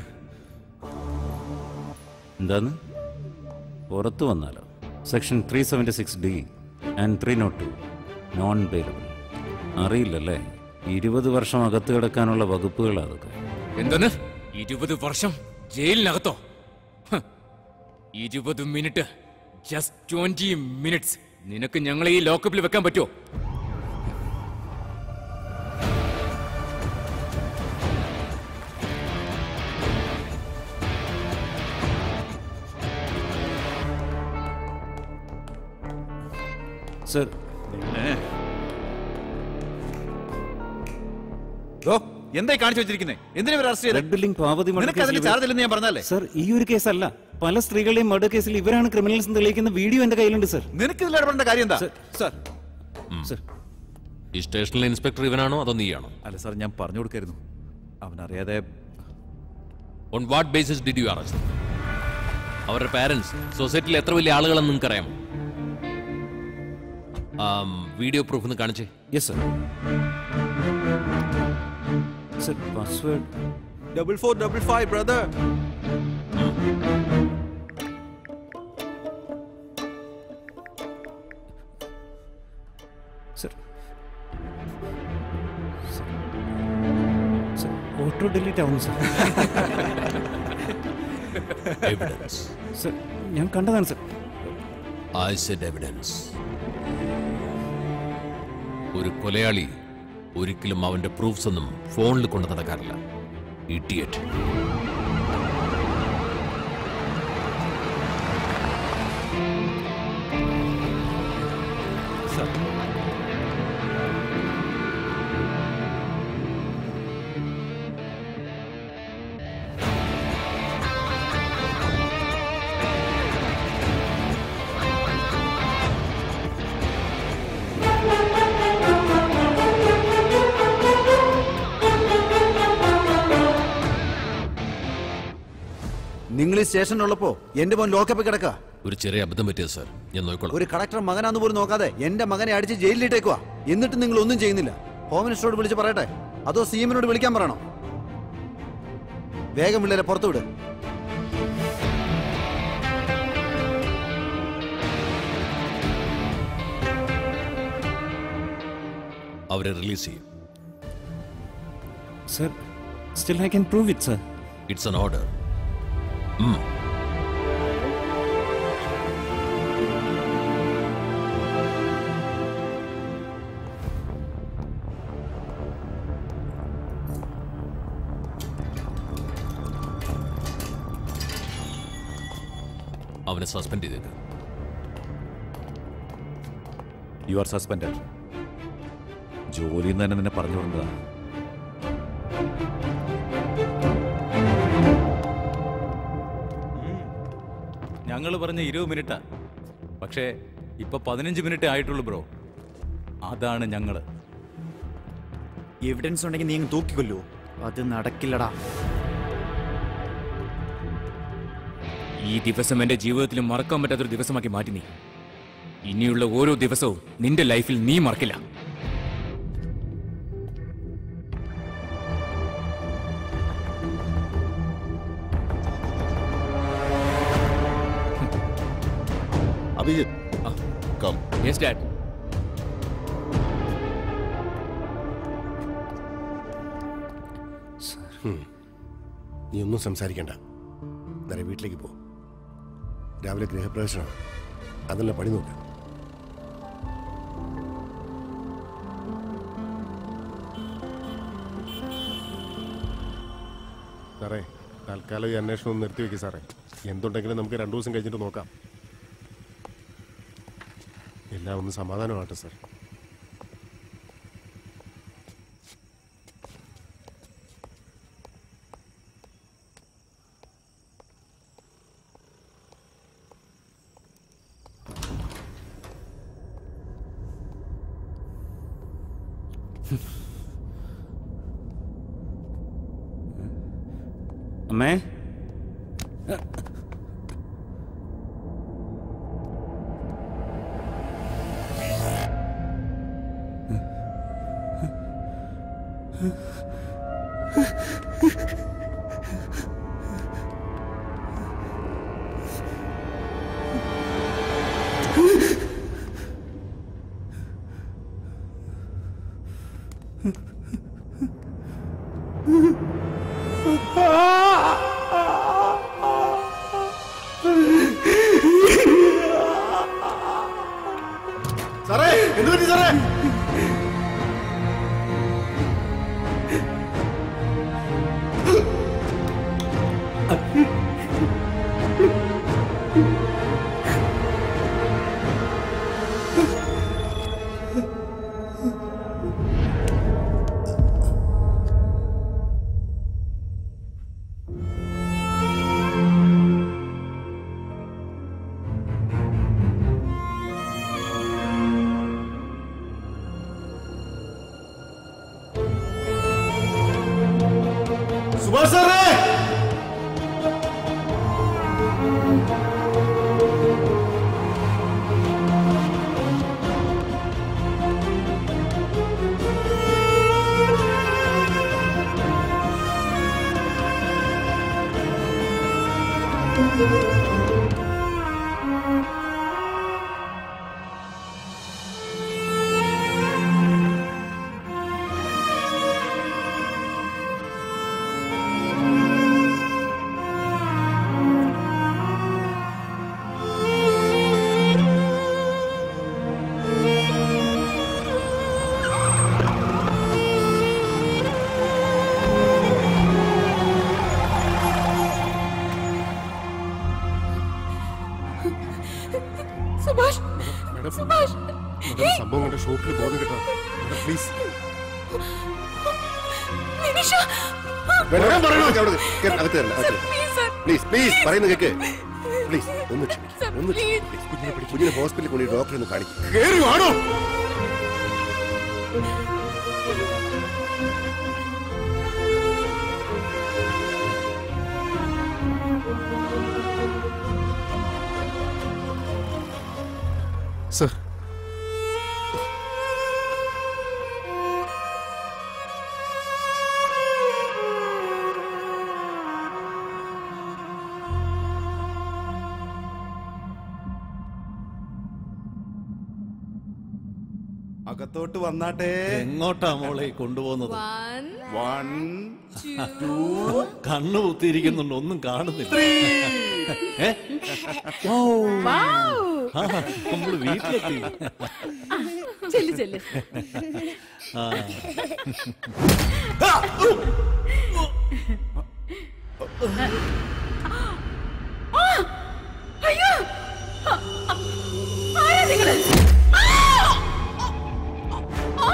Speaker 4: എന്താന്ന് പുറത്തു വന്നാലോ section three seventy six D and three nought two non bailable അറിയില്ലല്ലേ ഇരുപത് വർഷം അകത്ത് കിടക്കാനുള്ള വകുപ്പുകളാ അതൊക്കെ
Speaker 3: എന്തെന്ന് ഇരുപത് വർഷം ജയിലിനകത്തോ ഹ്. ഇരുപത് മിനിറ്റ് ജസ്റ്റ് ട്വന്റി മിനിറ്റ്സ് നിനക്ക് ഞങ്ങളെ ഈ ലോക്കപ്പിൽ വെക്കാൻ പറ്റുമോ
Speaker 4: സർ
Speaker 9: ഓ എന്തായി കാണിച്ചു വെച്ചിരിക്കുന്നത് എന്തിനാ ഇവരെ arrest
Speaker 4: red building Parvathi murder
Speaker 9: നിനക്ക് അതിന്റെ
Speaker 4: കേസിൽ
Speaker 9: ചാർജ് ഇല്ലെന്ന് ഞാൻ പറഞ്ഞല്ലേ
Speaker 4: സർ ഈ ഒരു കേസല്ല പല സ്ത്രീകളുടെയും മർഡർ കേസിൽ ഇവരാണ് ക്രിമിനൽസ് എന്ന് തെളിയിക്കുന്ന വീഡിയോ എന്റെ കയ്യിലുണ്ട് സർ
Speaker 9: നിനക്ക് ഇതിൽ ഇടപെടേണ്ട കാര്യം എന്താ സാർ
Speaker 4: സർ
Speaker 12: ഈ സ്റ്റേഷനിലെ ഇൻസ്പെക്ടർ ഇവനാണോ അതോ നീയാണോ
Speaker 9: അല്ല സാർ ഞാൻ പറഞ്ഞു കൊടുക്കായിരുന്നു അവനറിയാതെ
Speaker 12: on what basis did you arrest അവരുടെ പാരന്റ്സ് സൊസൈറ്റിയിൽ എത്ര വലിയ ആളുകളെന്ന് നിങ്ങൾക്കറിയാമോ വീഡിയോ പ്രൂഫ് ഒന്ന് കാണിച്ചേ
Speaker 4: yes sir sir password
Speaker 9: double four double five brother
Speaker 4: sir auto delete ആവുന്നു സർ
Speaker 12: എവിഡൻസ്
Speaker 4: സർ ഞാൻ കണ്ടതാണ് സർ
Speaker 12: ഐ സെഡ് എവിഡൻസ് ഒരു കൊലയാളി ഒരിക്കലും അവന്റെ പ്രൂഫ്സ് ഒന്നും ഫോണിൽ കൊണ്ട് നടക്കാറില്ല ഇഡിയറ്റ്
Speaker 1: നിങ്ങൾ ഈ സ്റ്റേഷനിലുള്ളപ്പോ എന്റെ മോൻ ലോക്കപ്പിൽ കിടക്കുക
Speaker 12: ഒരു ചെറിയ അബദ്ധം പറ്റിയത് സാർ ഞാൻ നോക്കിക്കോളാം
Speaker 1: ഒരു കളക്ടർ മകനാന്ന് പോലും നോക്കാതെ എന്റെ മകനെ അടിച്ച് ജയിലിലിട്ടേക്കുവാ എന്നിട്ട് നിങ്ങൾ ഒന്നും ചെയ്യുന്നില്ല ഹോം മിനിസ്റ്ററോട് വിളിച്ച് പറയട്ടെ അതോ സി എമ്മിനോട് വിളിക്കാൻ പറയണോ വേഗം പിള്ളേരെ പുറത്തു വിട്
Speaker 12: അവരെ റിലീസ് ചെയ്യും
Speaker 4: sir still I can prove it sir
Speaker 12: it's an order അവനെ സസ്പെൻഡ് ചെയ്തേക്ക്
Speaker 9: യു ആർ സസ്പെൻഡഡ് ജോലിയിൽ നിന്ന് തന്നെ നിന്നെ പറഞ്ഞു വിടുന്നതാണ്
Speaker 4: ഞങ്ങൾ പറഞ്ഞ ഇരുപത് മിനിറ്റാ പക്ഷേ ഇപ്പൊ പതിനഞ്ച് മിനിറ്റ് ആയിട്ടുള്ളൂ ബ്രോ അതാണ് ഞങ്ങള്
Speaker 1: എവിഡൻസ് ഉണ്ടെങ്കിൽ നീ അങ്ങ് തൂക്കിക്കൊല്ലൂ അത് നടക്കില്ലടാ
Speaker 3: ഈ ദിവസം എന്റെ ജീവിതത്തിൽ മറക്കാൻ പറ്റാത്തൊരു ദിവസമാക്കി മാറ്റി നീ ഇനിയുള്ള ഓരോ ദിവസവും നിന്റെ ലൈഫിൽ നീ മറക്കില്ല
Speaker 2: അഭിജിത്ത് കം
Speaker 3: യെസ് ഡാഡ്
Speaker 2: നീ ഒന്നും സംസാരിക്കണ്ട നേരെ വീട്ടിലേക്ക് പോ രാവിലെ ഗൃഹപ്രവേശനമാണ് അതല്ല പണി നോക്ക്
Speaker 8: സാറേ തൽക്കാലം ഈ അന്വേഷണം ഒന്ന് നിർത്തിവെക്കും സാറേ എന്തുണ്ടെങ്കിലും നമുക്ക് രണ്ടു ദിവസം കഴിഞ്ഞിട്ട് നോക്കാം എല്ലാം ഒന്ന് സമാധാനമാട്ടെ സാർ
Speaker 4: അമ്മേ
Speaker 8: സാറേ എന്ത് പറ്റി സാറേ സുഭാഷ് സാറേ
Speaker 11: സുഭാഷ്
Speaker 8: മേഡം
Speaker 11: സുഭാഷ്
Speaker 8: മേഡം സംഭവം കണ്ട ഷോക്കിൽ ബോധം കേട്ടോ മേഡം പ്ലീസ്
Speaker 11: നിമിഷ
Speaker 2: വേണ്ട, പറയണോ? അവിടെ കേറ്, അകത്ത് കയറണ്ട, അകത്ത് കയറ്.
Speaker 11: പ്ലീസ് സർ
Speaker 2: പ്ലീസ് പ്ലീസ് പറയുന്ന കേക്ക് പ്ലീസ് ഒന്ന് ക്ഷമിക്ക്
Speaker 11: സർ
Speaker 2: ഒന്ന്
Speaker 11: പ്ലീസ്
Speaker 2: ക്ഷമിക്ക്. കുഞ്ഞിനെ പിടി കുഞ്ഞിനെ ഹോസ്പിറ്റലിൽ കൊണ്ട് ഡോക്ടറെ ഒന്ന് കാണിക്കും
Speaker 8: കേറി വാണോ സർ
Speaker 14: അകത്തോട്ട് വന്നാട്ടെ
Speaker 15: എങ്ങോട്ടാ മോളെ ഈ കൊണ്ടുപോകുന്നത്
Speaker 14: വൺ
Speaker 15: ടു കണ്ണു കുത്തിയിരിക്കുന്നുണ്ട് ഒന്നും കാണുന്നില്ല ഏ? ഓ. ആ, നമ്മള് വീട്ടിലെത്തി
Speaker 11: ചെല്ലു ചെല്ലു
Speaker 15: ആ.
Speaker 11: ആ! അയ്യോ ആ, ആ, ആരാ നിങ്ങള് ആ! ആ!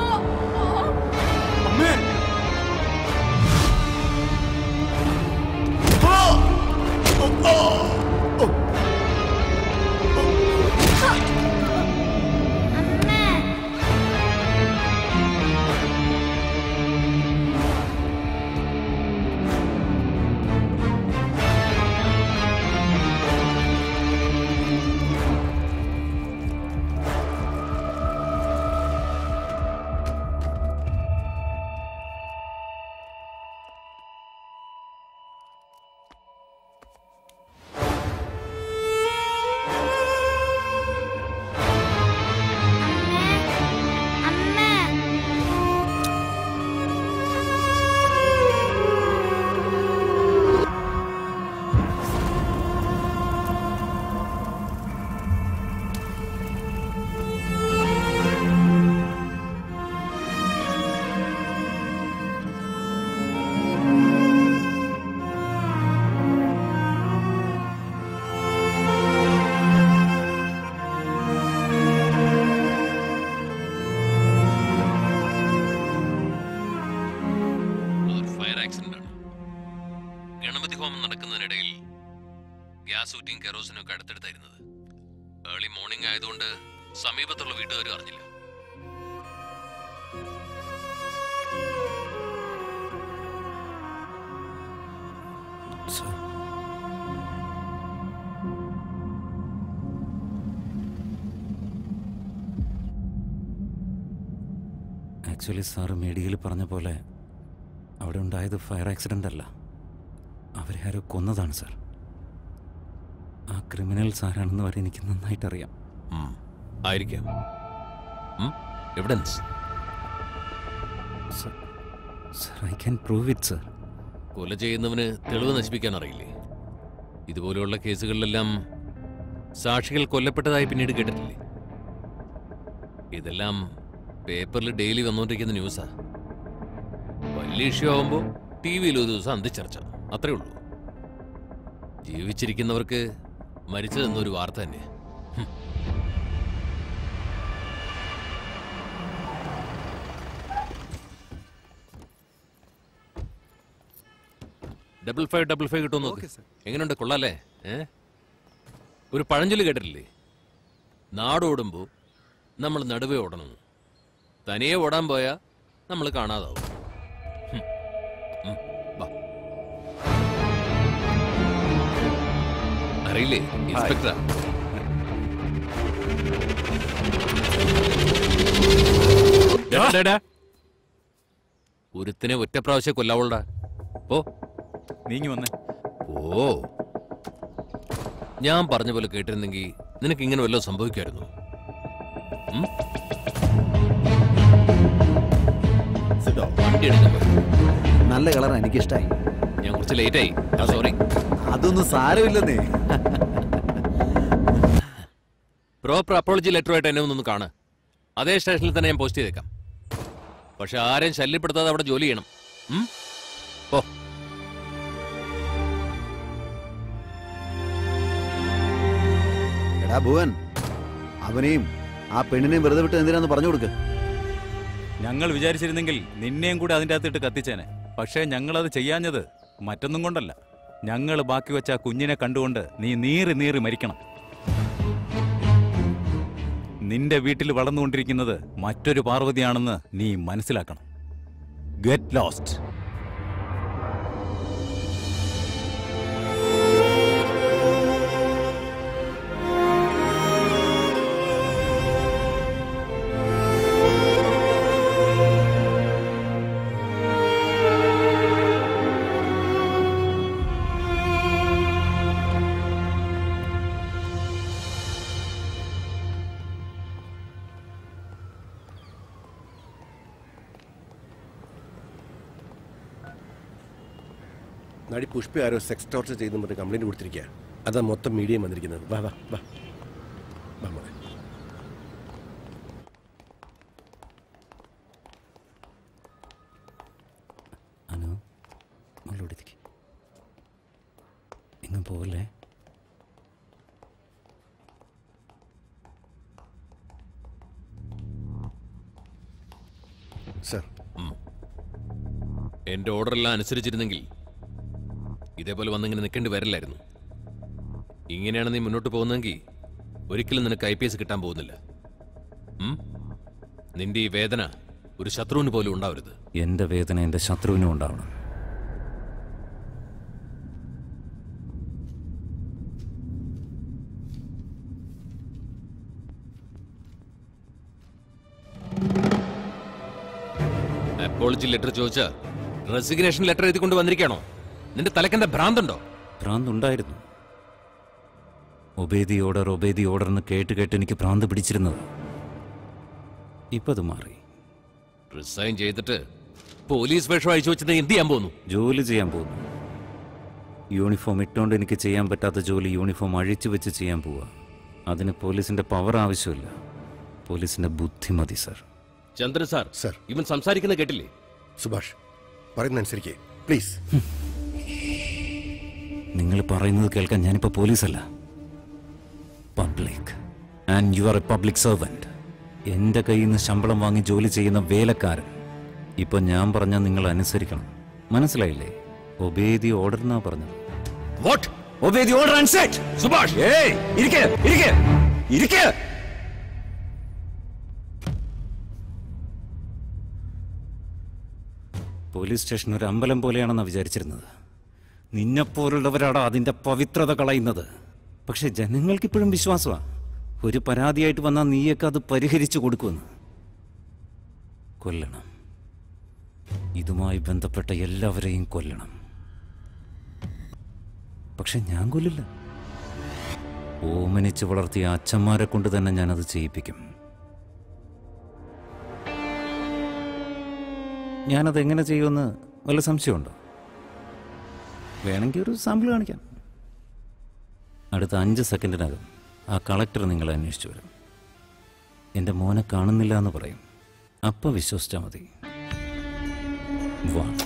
Speaker 14: അമ്മേ
Speaker 16: അതൊരു ഫയർ ആക്സിഡന്റ് ആണ് ഗണപതി ഹോമം നടക്കുന്നതിനിടയിൽ ഗ്യാസ് ഊറ്റിയും കെറോസിനും ഒക്കെ അടുത്തടുത്തായിരുന്നത് ഏർലി മോർണിംഗ് ആയതുകൊണ്ട് സമീപത്തുള്ള വീട്ടുകാരും അറിഞ്ഞില്ല
Speaker 4: ആക്ച്വലി സാറ് മീഡിയയിൽ പറഞ്ഞ പോലെ അവിടെ ഉണ്ടായത് ഫയർ ആക്സിഡൻ്റ് അല്ല അവരെ ആരോ കൊന്നതാണ് സാർ ആ ക്രിമിനൽസ് ആരാണെന്ന് വരെ എനിക്ക് നന്നായിട്ട് അറിയാം
Speaker 16: ആയിരിക്കാം evidence
Speaker 4: sir I can prove it sir
Speaker 16: കൊല ചെയ്യുന്നവന് തെളിവ് നശിപ്പിക്കാൻ അറിയില്ലേ ഇതുപോലെയുള്ള കേസുകളിലെല്ലാം സാക്ഷികൾ കൊല്ലപ്പെട്ടതായി പിന്നീട് കേട്ടിട്ടില്ലേ ഇതെല്ലാം പേപ്പറിൽ ഡെയിലി വന്നുകൊണ്ടിരിക്കുന്ന ന്യൂസാ വലിയ ഇഷ്യൂ ആവുമ്പോൾ ടി വിയിൽ ഒരു ദിവസം അന്തിച്ചർച്ച അത്രേ ഉള്ളൂ ജീവിച്ചിരിക്കുന്നവർക്ക് മരിച്ചതെന്നൊരു വാർത്ത തന്നെ ഹും. ഡബിൾ ഫൈവ് ഡബിൾ ഫൈവ് കിട്ടുമെന്ന് നോക്ക് എങ്ങനെയുണ്ട് കൊള്ളാല്ലേ ഏ ഒരു പഴഞ്ചൊല്ല് കേട്ടിട്ടില്ലേ നാടോടുമ്പോൾ നമ്മൾ നടുവേ ഓടണം തനിയെ ഓടാൻ പോയാ നമ്മൾ കാണാതാവും ഹും. ഉം, വാ. അറിയില്ലേ ഇൻസ്പെക്ടറാ ഡാ, ഡാ, ഡാ. ഒരുത്തിനെ ഒറ്റ പ്രാവശ്യം കൊല്ലാവുള്ളടാ ഓ
Speaker 9: നീങ്ങി വന്നേ
Speaker 16: ഓ ഞാൻ പറഞ്ഞ പോലെ കേട്ടിരുന്നെങ്കിൽ നിനക്ക് ഇങ്ങനെ വല്ലതും സംഭവിക്കായിരുന്നു വണ്ടി എടുക്കാൻ പോയി.
Speaker 1: നല്ല കളറാണ് എനിക്ക് ഇഷ്ടമായി
Speaker 16: ഞാൻ കുറച്ച് ലേറ്റ് ആയി സോറി
Speaker 1: അതൊന്നും സാരമില്ലെന്നേ
Speaker 16: പ്രോപ്പർ അപ്പോളജി ലെറ്ററുമായിട്ട് എന്നെ ഒന്നൊന്ന് കാണ് അതേ സ്റ്റേഷനിൽ തന്നെ ഞാൻ പോസ്റ്റ് ചെയ്തേക്കാം പക്ഷെ ആരെയും ശല്യപ്പെടുത്താതെ അവിടെ ജോലി ചെയ്യണം ഉം? ഓ
Speaker 1: എടാ ഭുവൻ അവനെയും ആ പെണ്ണിനെയും വെറുതെ വിട്ട് എന്തിനാന്ന് പറഞ്ഞു കൊടുക്ക്
Speaker 9: ഞങ്ങൾ വിചാരിച്ചിരുന്നെങ്കിൽ നിന്നെയും കൂടി അതിൻ്റെ അകത്തിട്ട് കത്തിച്ചേനെ പക്ഷേ ഞങ്ങളത് ചെയ്യാഞ്ഞത് മറ്റൊന്നും കൊണ്ടല്ല ഞങ്ങൾ ബാക്കി വെച്ച ആ കുഞ്ഞിനെ കണ്ടുകൊണ്ട് നീ നീറി നീറി മരിക്കണം നിന്റെ വീട്ടിൽ വളർന്നുകൊണ്ടിരിക്കുന്നത് മറ്റൊരു പാർവതിയാണെന്ന് നീ മനസ്സിലാക്കണം ഗെറ്റ് ലോസ്റ്റ്
Speaker 2: നടി പുഷ്പ ആരോ സെക്സ് ടോർച്ചർ ചെയ്തെന്ന് പറഞ്ഞ് കംപ്ലൈന്റ് കൊടുത്തിരിക്കുക അതാ മൊത്തം മീഡിയം വന്നിരിക്കുന്നത് വാ വാ വാ വാ മോളെ
Speaker 4: അനു മോളോടിരിക്കും എങ്ങും പോവല്ലേ
Speaker 2: സർ
Speaker 16: എന്റെ ഓർഡറെല്ലാം അനുസരിച്ചിരുന്നെങ്കിൽ ഇതേപോലെ വന്നിങ്ങനെ നിൽക്കേണ്ടി വരില്ലായിരുന്നു ഇങ്ങനെയാണ് നീ മുന്നോട്ട് പോകുന്നതെങ്കിൽ ഒരിക്കലും നിനക്ക് ഐ പി എസ് കിട്ടാൻ പോകുന്നില്ല ഉം? നിന്റെ ഈ വേദന ഒരു ശത്രുവിന് പോലും ഉണ്ടാവരുത്
Speaker 4: എൻ്റെ വേദന എൻ്റെ ശത്രുവിനും ഉണ്ടാവണം
Speaker 16: അപ്പോളജി ലെറ്റർ ചോദിച്ച റെസിഗ്നേഷൻ ലെറ്റർ എഴുതിക്കൊണ്ട് വന്നിരിക്കണോ നിന്റെ തലക്കെന്താ ഭ്രാന്തുണ്ടോ
Speaker 4: ഭ്രാന്തുണ്ടായിരുന്നു ഒബേദി ഓർഡർ ഒബേദി ഓർഡർ എന്ന് കേട്ട് കേട്ട് എനിക്ക് ഭ്രാന്ത് പിടിച്ചിരുന്നത് ഇപ്പം അത് മാറി
Speaker 16: റിസൈൻ ചെയ്തിട്ട് പോലീസ് വേഷം അഴിച്ചു വെച്ചത് എന്ത് ചെയ്യാൻ പോകുന്നു
Speaker 4: ജോലി ചെയ്യാൻ പോകുന്നു യൂണിഫോം ഇട്ടുകൊണ്ട് എനിക്ക് ചെയ്യാൻ പറ്റാത്ത ജോലി യൂണിഫോം അഴിച്ചു വെച്ച് ചെയ്യാൻ പോവുക അതിന് പോലീസിന്റെ പവർ ആവശ്യമില്ല പോലീസിന്റെ ബുദ്ധി മതി സർ
Speaker 16: ചന്ദ്രൻ സാർ
Speaker 2: സർ
Speaker 16: ഇവൻ സംസാരിക്കുന്ന കേട്ടില്ലേ
Speaker 2: സുഭാഷ് പറയുന്ന അനുസരിക്ക് പ്ലീസ്
Speaker 4: നിങ്ങൾ പറയുന്നത് കേൾക്കാൻ ഞാനിപ്പോൾ പോലീസല്ല public and you are a public servant എൻ്റെ കയ്യിൽ നിന്ന് ശമ്പളം വാങ്ങി ജോലി ചെയ്യുന്ന വേലക്കാരൻ ഇപ്പൊ ഞാൻ പറഞ്ഞാൽ നിങ്ങൾ അനുസരിക്കണം മനസ്സിലായില്ലേ ഒബേദി ഓർഡർ എന്നാ പറഞ്ഞത്
Speaker 16: what
Speaker 4: obey the order and sit Subhash ഏയ് ഇരിക്കെ ഇരിക്കെ ഇരിക്കെ പോലീസ് സ്റ്റേഷൻ ഒരു അമ്പലം പോലെയാണെന്നാണ് വിചാരിച്ചിരുന്നത് നിന്നെപ്പോലുള്ളവരാണ് അതിന്റെ പവിത്രത കളയുന്നത് പക്ഷെ ജനങ്ങൾക്കിപ്പോഴും വിശ്വാസമാ ഒരു പരാതിയായിട്ട് വന്നാൽ നീയൊക്കെ അത് പരിഹരിച്ചു കൊടുക്കുമെന്ന് കൊല്ലണം ഇതുമായി ബന്ധപ്പെട്ട എല്ലാവരെയും കൊല്ലണം പക്ഷെ ഞാൻ കൊല്ലില്ല ഓമനിച്ച് വളർത്തിയ അച്ഛന്മാരെ കൊണ്ട് തന്നെ ഞാനത് ചെയ്യിപ്പിക്കും ഞാനത് എങ്ങനെ ചെയ്യുമെന്ന് വല്ല സംശയമുണ്ടോ വേണമെങ്കിൽ ഒരു സാമ്പിൾ കാണിക്കാം അടുത്ത അഞ്ച് സെക്കൻഡിനകം ആ കളക്ടർ നിങ്ങളെ അന്വേഷിച്ചു വരും എൻ്റെ മോനെ കാണുന്നില്ല എന്ന് പറയും അപ്പം വിശ്വസിച്ചാൽ മതി one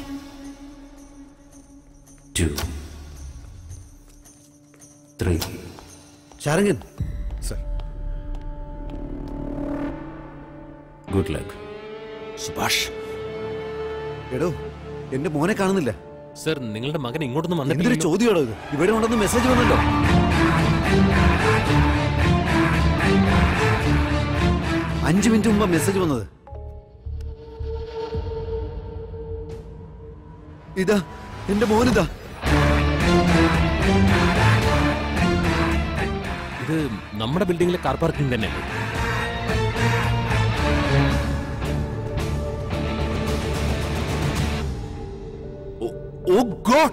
Speaker 4: two three
Speaker 1: Sharangan
Speaker 4: good luck
Speaker 16: Subhash
Speaker 1: എടോ എന്റെ മോനെ കാണുന്നില്ല
Speaker 16: സർ നിങ്ങളുടെ മകൻ ഇങ്ങോട്ടൊന്നും
Speaker 1: എന്തൊരു
Speaker 16: വന്നിട്ടില്ല
Speaker 1: ചോദ്യമാണോ ഇത് ഇവിടെ ഉണ്ടെന്ന് മെസ്സേജ് വന്നല്ലോ അഞ്ചു മിനിറ്റ് മുമ്പ് മെസ്സേജ് വന്നത് ഇതാ എന്റെ മോനിതാ
Speaker 16: ഇത് നമ്മുടെ ബിൽഡിംഗിലെ കാർ പാർക്കിംഗ് തന്നെയല്ലേ
Speaker 1: ഓ ഗോഡ്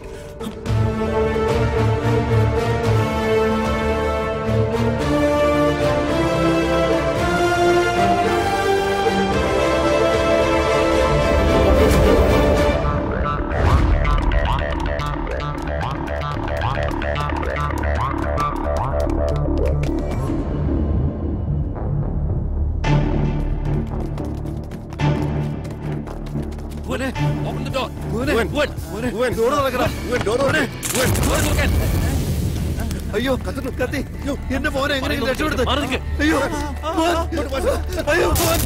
Speaker 1: മോനെ
Speaker 16: ഓപ്പൺ ദി ഡോർ
Speaker 1: മോനെ
Speaker 2: ഉവ്വൻ.
Speaker 1: മോനെ
Speaker 2: ഉവ്വൻ.
Speaker 1: ഡോറ് തുറക്കടാ
Speaker 2: ഉവ്വൻ, ഡോറ് തുറക്ക്. ഉവ്വൻ.
Speaker 1: അയ്യോ കത്തുന്നു കത്തി അയ്യോ, എന്റെ മോനെ എങ്ങനെയെങ്കിലും രക്ഷപ്പെടുത്ത്
Speaker 16: മാറി നിൽക്ക്.
Speaker 1: അയ്യോ മോൻ. അയ്യോ മോൻ.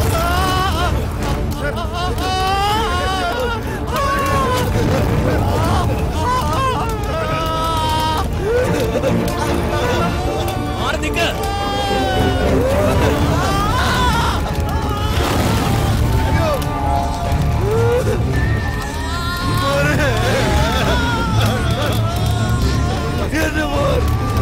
Speaker 16: മാറി നിൽക്ക്
Speaker 1: എന്റെ മോൻ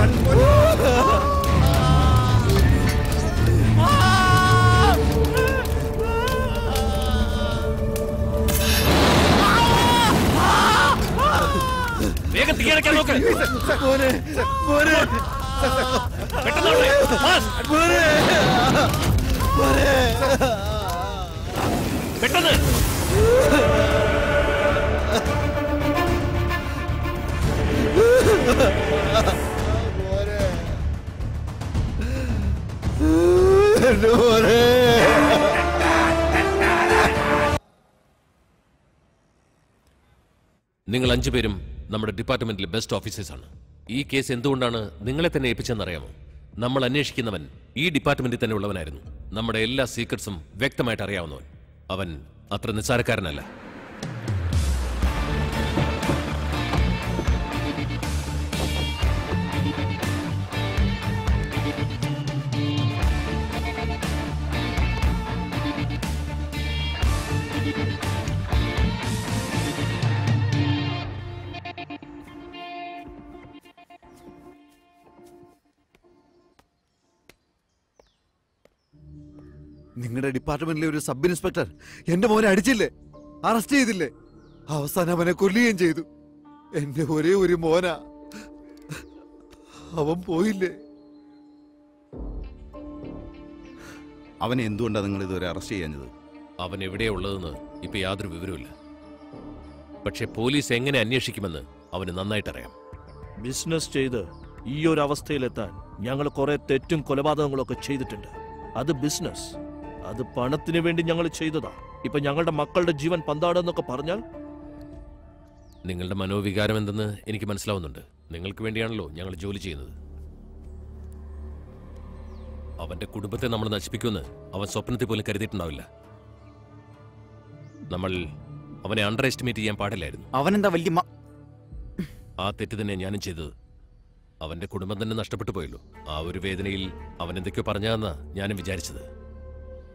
Speaker 16: വേഗം തീ അടയ്ക്കാൻ നോക്ക്
Speaker 1: മോനെ മോനെ
Speaker 16: പെട്ടെന്ന് അവിടെ. ഫാസ്റ്റ്.
Speaker 1: മോനെ മോനെ
Speaker 16: പെട്ടെന്ന്
Speaker 1: എന്റെ മോനെ
Speaker 16: നിങ്ങൾ അഞ്ചുപേരും നമ്മുടെ ഡിപ്പാർട്ട്മെന്റിലെ ബെസ്റ്റ് ഓഫീസേഴ്സാണ് ഈ കേസ് എന്തുകൊണ്ടാണ് നിങ്ങളെ തന്നെ ഏൽപ്പിച്ചെന്നറിയാമോ നമ്മൾ അന്വേഷിക്കുന്നവൻ ഈ ഡിപ്പാർട്ട്മെന്റിൽ തന്നെ ഉള്ളവനായിരുന്നു നമ്മുടെ എല്ലാ സീക്രട്സും വ്യക്തമായിട്ട് അറിയാവുന്നവൻ അവൻ അത്ര നിസ്സാരക്കാരനല്ല
Speaker 1: നിങ്ങളുടെ ഡിപ്പാർട്ട്മെന്റിലെ ഒരു സബ് ഇൻസ്പെക്ടർ എന്റെ മോനെ അടിച്ചില്ലേ അറസ്റ്റ് ചെയ്തില്ലേ അവസാനം അവനെ കൊല്ലുകയും ചെയ്തു എന്റെ ഒരേ ഒരു മോന അവൻ പോയില്ലേ
Speaker 14: അവനെ എന്തുകൊണ്ടാണ് നിങ്ങൾ ഇതുവരെ അറസ്റ്റ് ചെയ്യാഞ്ഞത്
Speaker 16: അവൻ എവിടെയാ ഉള്ളതെന്ന് ഇപ്പൊ യാതൊരു വിവരവുമില്ല പക്ഷെ പോലീസ് എങ്ങനെ അന്വേഷിക്കുമെന്ന് അവന് നന്നായിട്ടറിയാം
Speaker 5: ബിസിനസ് ചെയ്ത് ഈ ഒരു അവസ്ഥയിലെത്താൻ ഞങ്ങൾ കുറെ തെറ്റും കൊലപാതകങ്ങളൊക്കെ ചെയ്തിട്ടുണ്ട് അത് ബിസിനസ് അത് പണത്തിന് വേണ്ടി ഞങ്ങൾ ചെയ്തതാ ഇപ്പൊ ഞങ്ങളുടെ മക്കളുടെ ജീവൻ പന്താടെന്നൊക്കെ പറഞ്ഞാൽ
Speaker 16: നിങ്ങളുടെ മനോവികാരം എന്തെന്ന് എനിക്ക് മനസ്സിലാവുന്നുണ്ട് നിങ്ങൾക്ക് വേണ്ടിയാണല്ലോ ഞങ്ങൾ ജോലി ചെയ്യുന്നത് അവന്റെ കുടുംബത്തെ നമ്മൾ നശിപ്പിക്കുമെന്ന് അവൻ സ്വപ്നത്തിൽ പോലും കരുതിയിട്ടുണ്ടാവില്ല നമ്മൾ അവനെ അണ്ടർ എസ്റ്റിമേറ്റ് ചെയ്യാൻ പാടില്ലായിരുന്നു
Speaker 1: അവനെന്താ വലിയ മ-
Speaker 16: ആ തെറ്റ് തന്നെ ഞാനും ചെയ്തത് അവന്റെ കുടുംബം തന്നെ നഷ്ടപ്പെട്ടു പോയല്ലോ ആ ഒരു വേദനയിൽ അവൻ എന്തൊക്കെയോ പറഞ്ഞാന്നാ ഞാനും വിചാരിച്ചത്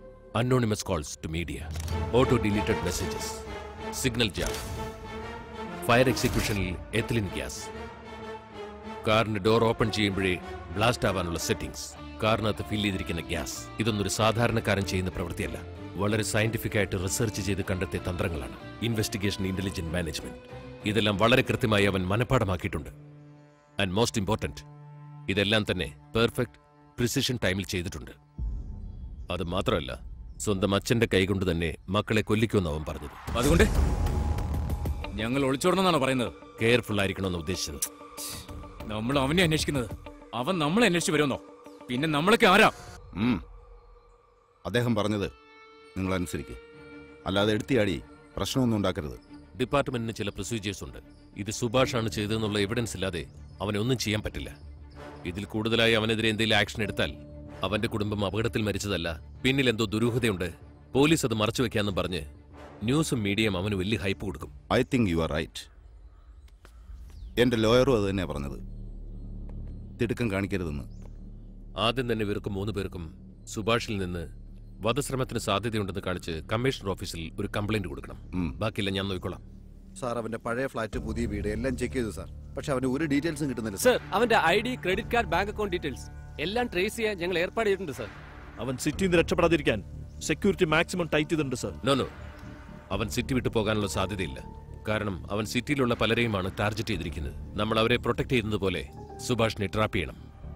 Speaker 16: anonymous calls to media auto deleted messages signal jam fire എക്സിക്യൂഷനിൽ എത്തിലിൻ ഗ്യാസ് കാറിന്റെ ഡോർ ഓപ്പൺ ചെയ്യുമ്പോഴേ ബ്ലാസ്റ്റ് ആവാനുള്ള സെറ്റിംഗ്സ് കാറിനകത്ത് ഫിൽ ചെയ്തിരിക്കുന്ന ഗ്യാസ് ഇതൊന്നും ഒരു സാധാരണക്കാരൻ ചെയ്യുന്ന പ്രവൃത്തിയല്ല വളരെ സയന്റിഫിക് ആയിട്ട് റിസർച്ച് ചെയ്ത് കണ്ടെത്തിയ തന്ത്രങ്ങളാണ് ഇൻവെസ്റ്റിഗേഷൻ ഇന്റലിജന്റ് മാനേജ്മെന്റ് ഇതെല്ലാം വളരെ കൃത്യമായി അവൻ മനഃപ്പാടമാക്കിയിട്ടുണ്ട് ആൻഡ് മോസ്റ്റ് ഇമ്പോർട്ടന്റ് ഇതെല്ലാം തന്നെ പെർഫെക്റ്റ് പ്രിസിഷൻ ടൈമിൽ ചെയ്തിട്ടുണ്ട് അത് മാത്രമല്ല സ്വന്തം അച്ഛന്റെ കൈകൊണ്ട് തന്നെ മക്കളെ കൊല്ലിക്കുമെന്ന് അവൻ പറഞ്ഞത്
Speaker 3: അതുകൊണ്ട് ഞങ്ങൾ ഒളിച്ചോടണമെന്നാണ് പറയുന്നത്
Speaker 16: കെയർഫുൾ ആയിരിക്കണമെന്ന് ഉദ്ദേശിച്ചത്
Speaker 3: നമ്മൾ അവനെ അന്വേഷിക്കുന്നത് അവൻ നമ്മളെ അന്വേഷിച്ച് വരുമെന്നോ പിന്നെ നമ്മളൊക്കെ ആരാ
Speaker 14: ഉം. അദ്ദേഹം പറഞ്ഞത് നിങ്ങൾ അനുസരിക്കുക അല്ലാതെ എടുത്തിയാടി പ്രശ്നമൊന്നും ഉണ്ടാക്കരുത്
Speaker 16: ഡിപ്പാർട്ട്മെന്റിന് ചില പ്രൊസീജിയേഴ്സ് ഉണ്ട് ഇത് സുഭാഷാണ് ചെയ്തതെന്നുള്ള എവിഡൻസ് ഇല്ലാതെ അവനെ ഒന്നും ചെയ്യാൻ പറ്റില്ല ഇതിൽ കൂടുതലായി അവനെതിരെ എന്തെങ്കിലും ആക്ഷൻ എടുത്താൽ അവന്റെ കുടുംബം അപകടത്തിൽ മരിച്ചതല്ല പിന്നിൽ എന്തോ ദുരൂഹതയുണ്ട് പോലീസ് അത് മറച്ചു വെക്കാന്നും പറഞ്ഞ് ന്യൂസും മീഡിയയും അവന് വലിയ ഹൈപ്പ് കൊടുക്കും
Speaker 14: I think you are right എൻ്റെ ലോയറും അത് തന്നെയാണ് പറഞ്ഞത് തിടുക്കം കാണിക്കരുതെന്ന്
Speaker 16: ആദ്യം തന്നെ ഇവർക്ക് മൂന്ന് പേർക്കും സുഭാഷിൽ നിന്ന് വധശ്രമത്തിന് സാധ്യതയുണ്ടെന്ന് കാണിച്ച് കമ്മീഷണർ ഓഫീസിൽ ഒരു കംപ്ലൈന്റ് കൊടുക്കണം ബാക്കിയില്ല ഞാൻ നോക്കിക്കോളാം
Speaker 1: സാർ അവന്റെ പഴയ ഫ്ലാറ്റ് പുതിയ വീട് എല്ലാം ചെക്ക് ചെയ്തു സാർ പക്ഷെ അവന് ഒരു ഡീറ്റെയിൽസും കിട്ടുന്നില്ല
Speaker 12: സർ അവന്റെ I D credit card bank account details എല്ലാം ട്രേസ് ചെയ്യാൻ ഞങ്ങൾ ഏർപ്പാട് ചെയ്തിട്ടുണ്ട് സർ
Speaker 5: അവൻ സിറ്റിയിൽ നിന്ന് രക്ഷപ്പെടാതിരിക്കാൻ സെക്യൂരിറ്റി മാക്സിമം ടൈറ്റ് ചെയ്തിട്ടുണ്ട് സർ
Speaker 16: നോ നോ അവൻ സിറ്റി വിട്ടു പോകാനുള്ള സാധ്യതയില്ല കാരണം അവൻ സിറ്റിയിലുള്ള പലരെയുമാണ് ടാർഗറ്റ് ചെയ്തിരിക്കുന്നത് നമ്മൾ അവരെ പ്രൊട്ടക്ട് ചെയ്യുന്നത് പോലെ സുഭാഷിനെ ട്രാപ്പ് ചെയ്യണം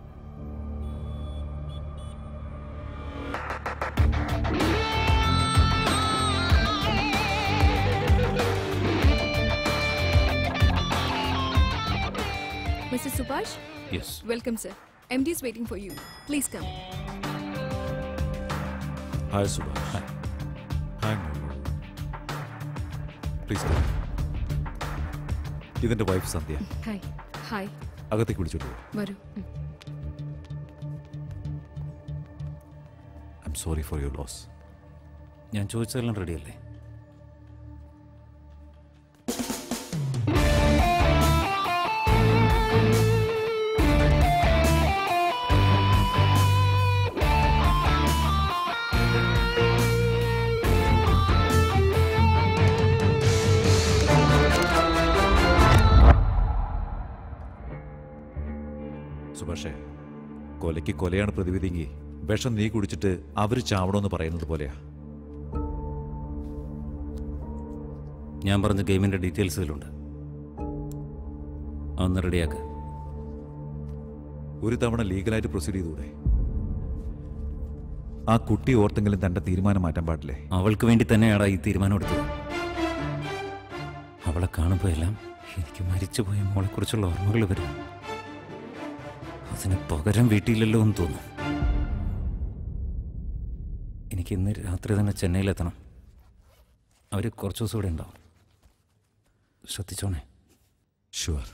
Speaker 10: Mr. Subhash?
Speaker 4: Yes.
Speaker 10: Welcome, sir. MD is waiting for you. Please come.
Speaker 9: Hi Subhash hi please ഇതിന്റെ വൈഫ് സന്ധ്യ
Speaker 10: Hi. Hi.
Speaker 9: അകത്തേക്ക് വിളിച്ചോട്ട് പോ
Speaker 10: വരൂ ഉം.
Speaker 9: I'm sorry for your loss
Speaker 4: ഞാൻ ചോദിച്ചതെല്ലാം റെഡിയല്ലേ
Speaker 9: സുഭാഷേ കൊലയ്ക്ക് കൊലയാണ് പ്രതിവിധിയെങ്കിൽ വിഷം നീ കുടിച്ചിട്ട് അവര് ചാവണമെന്ന് പറയുന്നത് പോലെയാ
Speaker 4: ഞാൻ പറഞ്ഞ ഗെയിമിന്റെ ഡീറ്റെയിൽസ് ഇതിലുണ്ട് അതൊന്ന് റെഡിയാക്ക്
Speaker 9: ഒരു തവണ ലീഗലായിട്ട് പ്രൊസീഡ് ചെയ്തൂടെ ആ കുട്ടി ഓർത്തെങ്കിലും തന്റെ തീരുമാനം മാറ്റാൻ പാടില്ലേ
Speaker 4: അവൾക്ക് വേണ്ടി തന്നെയാണ് ഈ തീരുമാനം എടുത്തത് അവളെ കാണുമ്പോൾ എല്ലാം എനിക്ക് മരിച്ചുപോയ മോളെക്കുറിച്ചുള്ള ഓർമ്മകൾ വരും അതിന് പകരം വീട്ടിലല്ലോ എന്ന് തോന്നും എനിക്ക് ഇന്ന് രാത്രി തന്നെ ചെന്നൈയിലെത്തണം അവർ കുറച്ച് ദിവസം ഇവിടെ ഉണ്ടാവും ശ്രദ്ധിച്ചോണേ
Speaker 9: ഷുവർ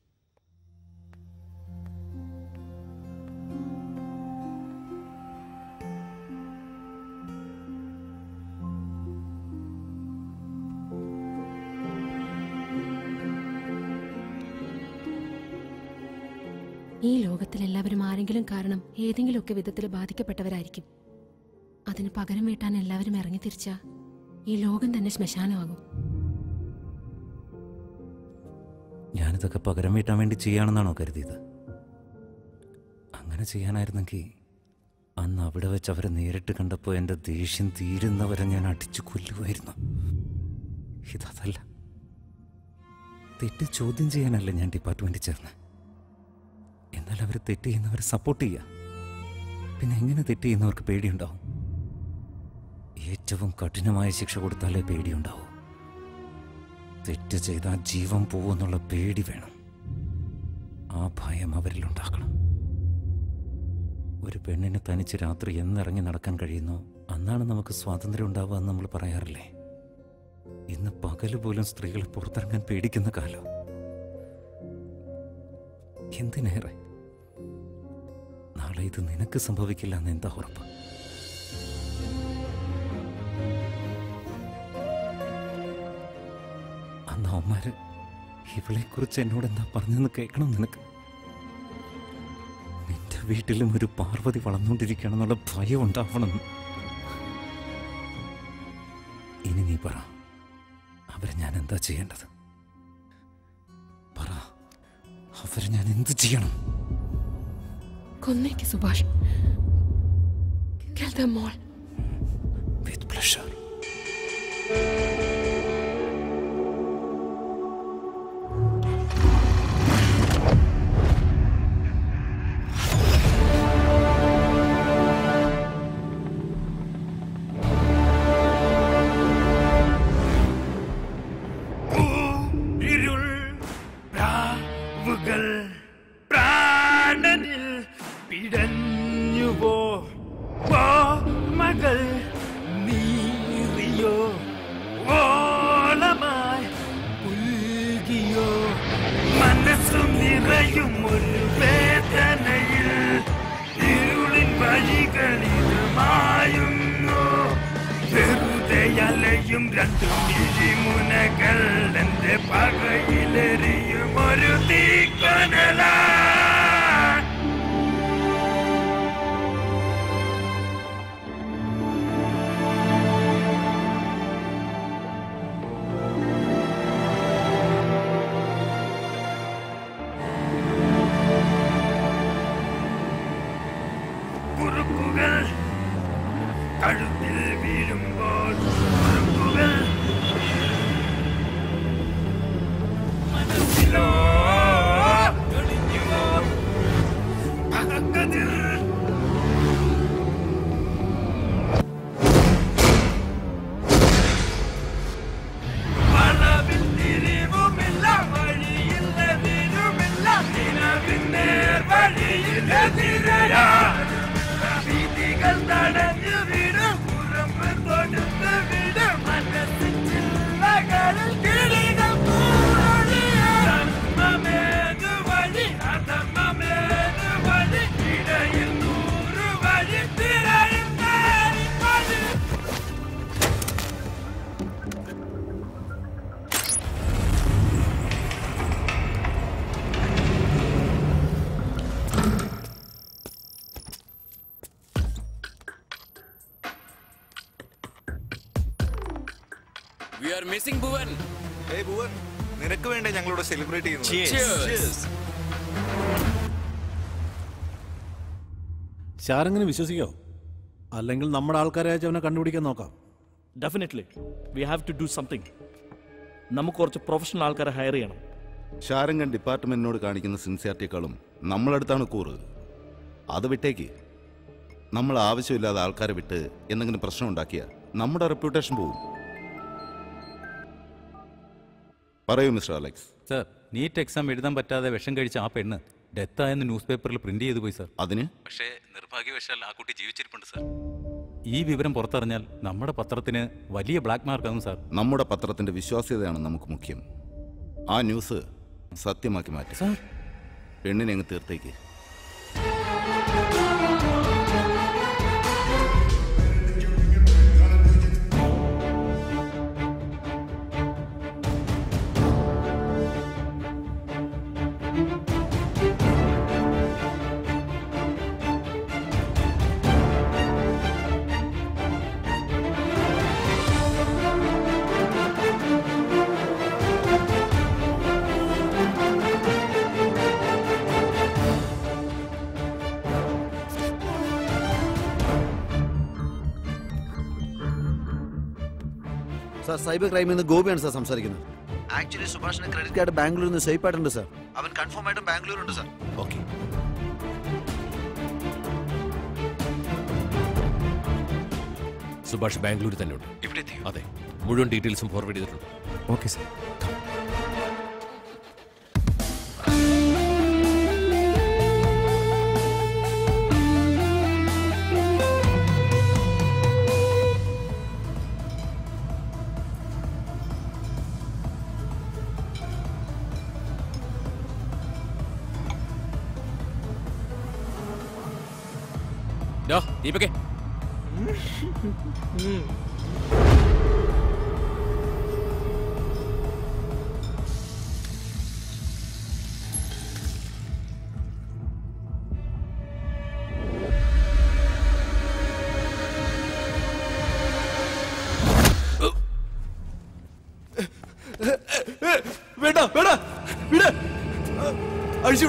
Speaker 10: ഈ ലോകത്തിൽ എല്ലാവരും ആരെങ്കിലും കാരണം ഏതെങ്കിലുമൊക്കെ വിധത്തിൽ ബാധിക്കപ്പെട്ടവരായിരിക്കും അതിന് പകരം വീട്ടാൻ എല്ലാവരും ഇറങ്ങി തിരിച്ചാ ഈ ലോകം തന്നെ ശ്മശാനമാകും
Speaker 4: ഞാനിതൊക്കെ പകരം വീട്ടാൻ വേണ്ടി ചെയ്യാണെന്നാണോ കരുതിയത് അങ്ങനെ ചെയ്യാനായിരുന്നെങ്കിൽ അന്ന് അവിടെ വെച്ച് അവരെ നേരിട്ട് കണ്ടപ്പോൾ എൻ്റെ ദേഷ്യം തീരുന്നവരെ ഞാൻ അടിച്ചു കൊല്ലുമായിരുന്നു ഇതല്ല തെറ്റ് ചോദ്യം ചെയ്യാനല്ല ഞാൻ ഡിപ്പാർട്ട്മെൻറ്റിൽ ചേർന്ന് എന്നാൽ അവർ തെറ്റ് ചെയ്യുന്നവരെ സപ്പോർട്ട് ചെയ്യുക പിന്നെ എങ്ങനെ തെറ്റ് ചെയ്യുന്നവർക്ക് പേടിയുണ്ടാവും ഏറ്റവും കഠിനമായ ശിക്ഷ കൊടുത്താലേ പേടിയുണ്ടാവും തെറ്റ് ചെയ്താൽ ജീവൻ പോവെന്നുള്ള പേടി വേണം ആ ഭയം അവരിൽ ഉണ്ടാക്കണം ഒരു പെണ്ണിന് തനിച്ച് രാത്രി എന്നിറങ്ങി നടക്കാൻ കഴിയുന്നോ അന്നാണ് നമുക്ക് സ്വാതന്ത്ര്യം ഉണ്ടാവുക എന്ന് നമ്മൾ പറയാറില്ലേ ഇന്ന് പകല് പോലും സ്ത്രീകൾ പുറത്തിറങ്ങാൻ പേടിക്കുന്ന കാലം എന്തിനേറെ നാളെ ഇത് നിനക്ക് സംഭവിക്കില്ല എന്ന് എന്താ ഉറപ്പ് അന്ന് അവന്മാര് ഇവളെ കുറിച്ച് എന്നോട് എന്താ പറഞ്ഞെന്ന് കേൾക്കണം നിനക്ക് നിന്റെ വീട്ടിലും ഒരു പാർവതി വളർന്നുകൊണ്ടിരിക്കുകയാണെന്നുള്ള ഭയം ഉണ്ടാവണം ഇനി നീ പറ അവരെ ഞാൻ എന്താ ചെയ്യേണ്ടത് അവരെ ഞാൻ എന്ത് ചെയ്യണം
Speaker 10: കൊന്നേക്ക് Subhash Kill them all.
Speaker 4: With pleasure
Speaker 17: ഇരുൾ പ്രാവുകൾ പ്രാണനിൽ പിടഞ്ഞുവോ ഓ മകൾ നീറിയോ ഓളമായി പുൽകിയോ മനസ്സു നിറയും ഒരു വേദനയിൽ ഇരുളിൻ വഴികളിൽ മായുന്നു വെറുതെ അലയും രണ്ടു മിഴിമുനകൾ എന്റെ പകയിലെറിയും ഒരു തീക്കനല കുറുക്കുകൾ കഴുത്തിൽ വീഴുമ്പോൾ കുറുക്കുകൾ മനസ്സിലോ തെളിഞ്ഞുവോ പകക്കതിർ വളവിൽ തിരിവുമില്ല വഴിയില്ല തിരുമില്ല നിലവിന്നേർ വഴിയില്ല തിരയാ വീതികൾ തടഞ്ഞു വിടും പുറമ്പ് കൊടുത്ത് വിടും മനസ്സിൽ ചില്ലകളിൽ കിളികൾ ധർമ്മമേതു വഴി അധർമ്മമേതു വഴി ഇടയിൽ നൂറ് വഴി തിരയും വഴി
Speaker 16: വി ആർ മിസ്സിംഗ് ഭുവൻ
Speaker 13: ഏയ് ഭുവൻ നിനക്ക് വേണ്ടി ഞങ്ങളിവിടെ സെലിബ്രേറ്റ്
Speaker 15: ഷാരങ്ങനെ വിശ്വസിക്കോ അല്ലെങ്കിൽ നമ്മുടെ ആൾക്കാരെ അയച്ച് അവനെ കണ്ടുപിടിക്കാൻ നോക്കാം
Speaker 5: definitely we have to do something നമുക്ക് കുറച്ച് പ്രൊഫഷണൽ ആൾക്കാരെ ഹയർ ചെയ്യണം
Speaker 14: ഷാരംഗൻ ഡിപ്പാർട്ട്മെന്റിനോട് കാണിക്കുന്ന സിൻസിയാരിറ്റിയേക്കാളും നമ്മളടുത്താണ് കൂറ് അത് വിട്ടേക്ക് നമ്മൾ ആവശ്യമില്ലാതെ ആൾക്കാരെ വിട്ട് എന്തെങ്കിലും പ്രശ്നം ഉണ്ടാക്കിയ നമ്മുടെ റെപ്യൂട്ടേഷൻ പോവും പറയൂ mister Alex
Speaker 4: sir NEET exam എഴുതാൻ പറ്റാതെ വിഷം കഴിച്ച ആ പെണ്ണ് ഡെത്ത് ആയെന്ന് ന്യൂസ് പേപ്പറിൽ പ്രിന്റ് ചെയ്തു പോയി സർ
Speaker 14: അതിന്
Speaker 4: പക്ഷേ നിർഭാഗ്യവശാൽ ആ കുട്ടി ജീവിച്ചിരിപ്പുണ്ട് സർ ഈ വിവരം പുറത്തറിഞ്ഞാൽ നമ്മുടെ പത്രത്തിന് വലിയ ബ്ലാക്ക് മാർക്കാകും സാർ
Speaker 14: നമ്മുടെ പത്രത്തിന്റെ വിശ്വാസ്യതയാണ് നമുക്ക് മുഖ്യം ആ ന്യൂസ് സത്യമാക്കി മാറ്റി പെണ്ണിനെ അങ്ങ് തീർത്തേക്ക്
Speaker 1: സാർ സൈബർ ക്രൈമിൽ നിന്ന് ഗോപിയാണ് സാർ സംസാരിക്കുന്നത് ആക്ച്വലി സുഭാഷിന്റെ ക്രെഡിറ്റ് കാർഡ് ബാംഗ്ലൂരിൽ നിന്ന് സ്വൈപ്പ് ആയിട്ടുണ്ട് സാർ അവൻ കൺഫേം ആയിട്ടും ബാംഗ്ലൂരുണ്ട് സാർ
Speaker 14: ഓക്കെ
Speaker 16: സുഭാഷ് ബാംഗ്ലൂരിൽ തന്നെ ഉണ്ട്
Speaker 14: ഇവിടെ
Speaker 16: അതെ മുഴുവൻ ഡീറ്റെയിൽസും ഫോർവേഡ് ചെയ്തിട്ടുണ്ട്
Speaker 4: ഓക്കെ സാർ
Speaker 16: ഡോ, ദീപകേ
Speaker 1: വേണ്ട വേണ്ട വിട് അഴിച്ചു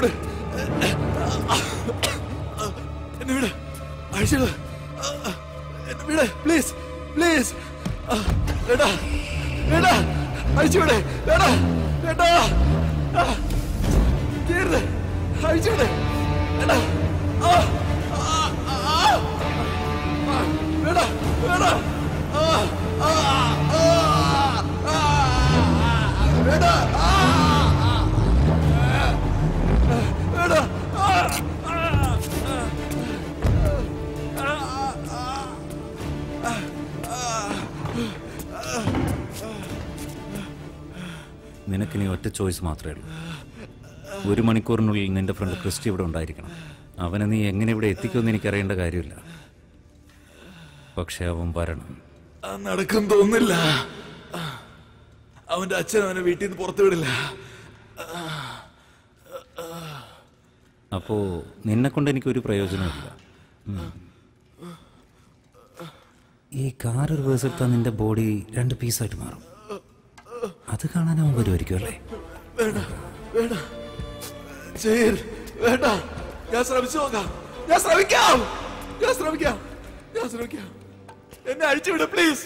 Speaker 1: അഴിച്ചിട് എന്നെ വിട് പ്ലീസ് പ്ലീസ് വേണ്ട വേണ്ട അഴിച്ചുവിടെ വേണ്ട വേണ്ട ആ, തീർന്ന് അഴിച്ചുവിടെ വേണ്ട ആ, ആ, ആ, ആ, വേണ്ട വേണ്ട ആ, ആ, ആ, ആ, വേണ്ട ആ, വേണ്ട ആ,
Speaker 4: നിനക്കിനി ഒറ്റ ചോയ്സ് മാത്രമേ ഉള്ളൂ ഒരു മണിക്കൂറിനുള്ളിൽ നിന്റെ ഫ്രണ്ട് ക്രിസ്റ്റി ഇവിടെ ഉണ്ടായിരിക്കണം അവനെ നീ എങ്ങനെ ഇവിടെ എത്തിക്കുമെന്ന് എനിക്കറിയേണ്ട കാര്യമില്ല പക്ഷെ അവൻ വരണം
Speaker 13: ആ, നടക്കും തോന്നില്ല അവന്റെ അച്ഛൻ അവനെ വീട്ടിൽ നിന്ന് പുറത്തു വിടില്ല
Speaker 4: അപ്പോ നിന്നെ കൊണ്ട് എനിക്കൊരു പ്രയോജനമില്ല ഉം. ഈ കാർ റിവേഴ്സ് എടുത്താൽ നിന്റെ ബോഡി രണ്ട് പീസായിട്ട് മാറും അത് കാണാൻ അവൻ വരുമായിരിക്കും അല്ലേ
Speaker 13: വേണ്ട വേണ്ട ചെയ്യൽ വേണ്ട ഞാൻ ശ്രമിച്ചു നോക്കാം ഞാൻ ശ്രമിക്കാം ഞാൻ ശ്രമിക്കാം ഞാൻ ശ്രമിക്കാം എന്നെ അഴിച്ചുവിട് പ്ലീസ്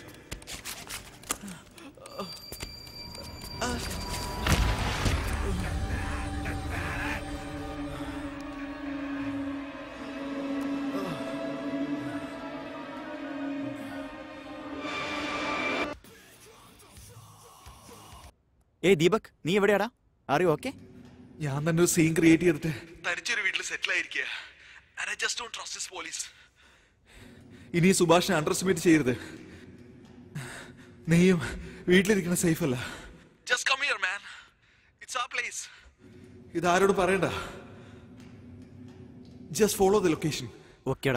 Speaker 18: ഏയ് ദീപക് നീ എവിടെയാടാ അറിയോ ഓക്കെ
Speaker 13: ഞാൻ തന്നെ ഒരു സീൻ ക്രിയേറ്റ് ചെയ്തിട്ട് തനിച്ചൊരു വീട്ടിൽ സെറ്റിൽ ആയിരിക്കുക And I just don't trust this police. ഇനി ഈ സുഭാഷിനെ അണ്ടർ എസ്റ്റിമേറ്റ് ചെയ്യരുത് നീയും വീട്ടിലിരിക്കണ സേഫ് അല്ല just come here man it's a place ഇത് ആരോട് പറയണ്ട ജസ്റ്റ് ഫോളോ ദ ലൊക്കേഷൻ
Speaker 18: ഓക്കേടാ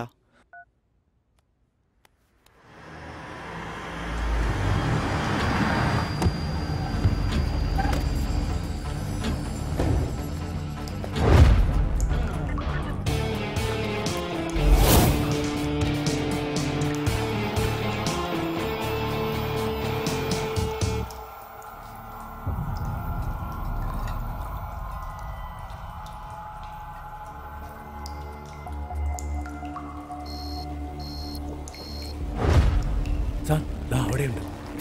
Speaker 15: സാർ ദാ അവിടെയുണ്ട്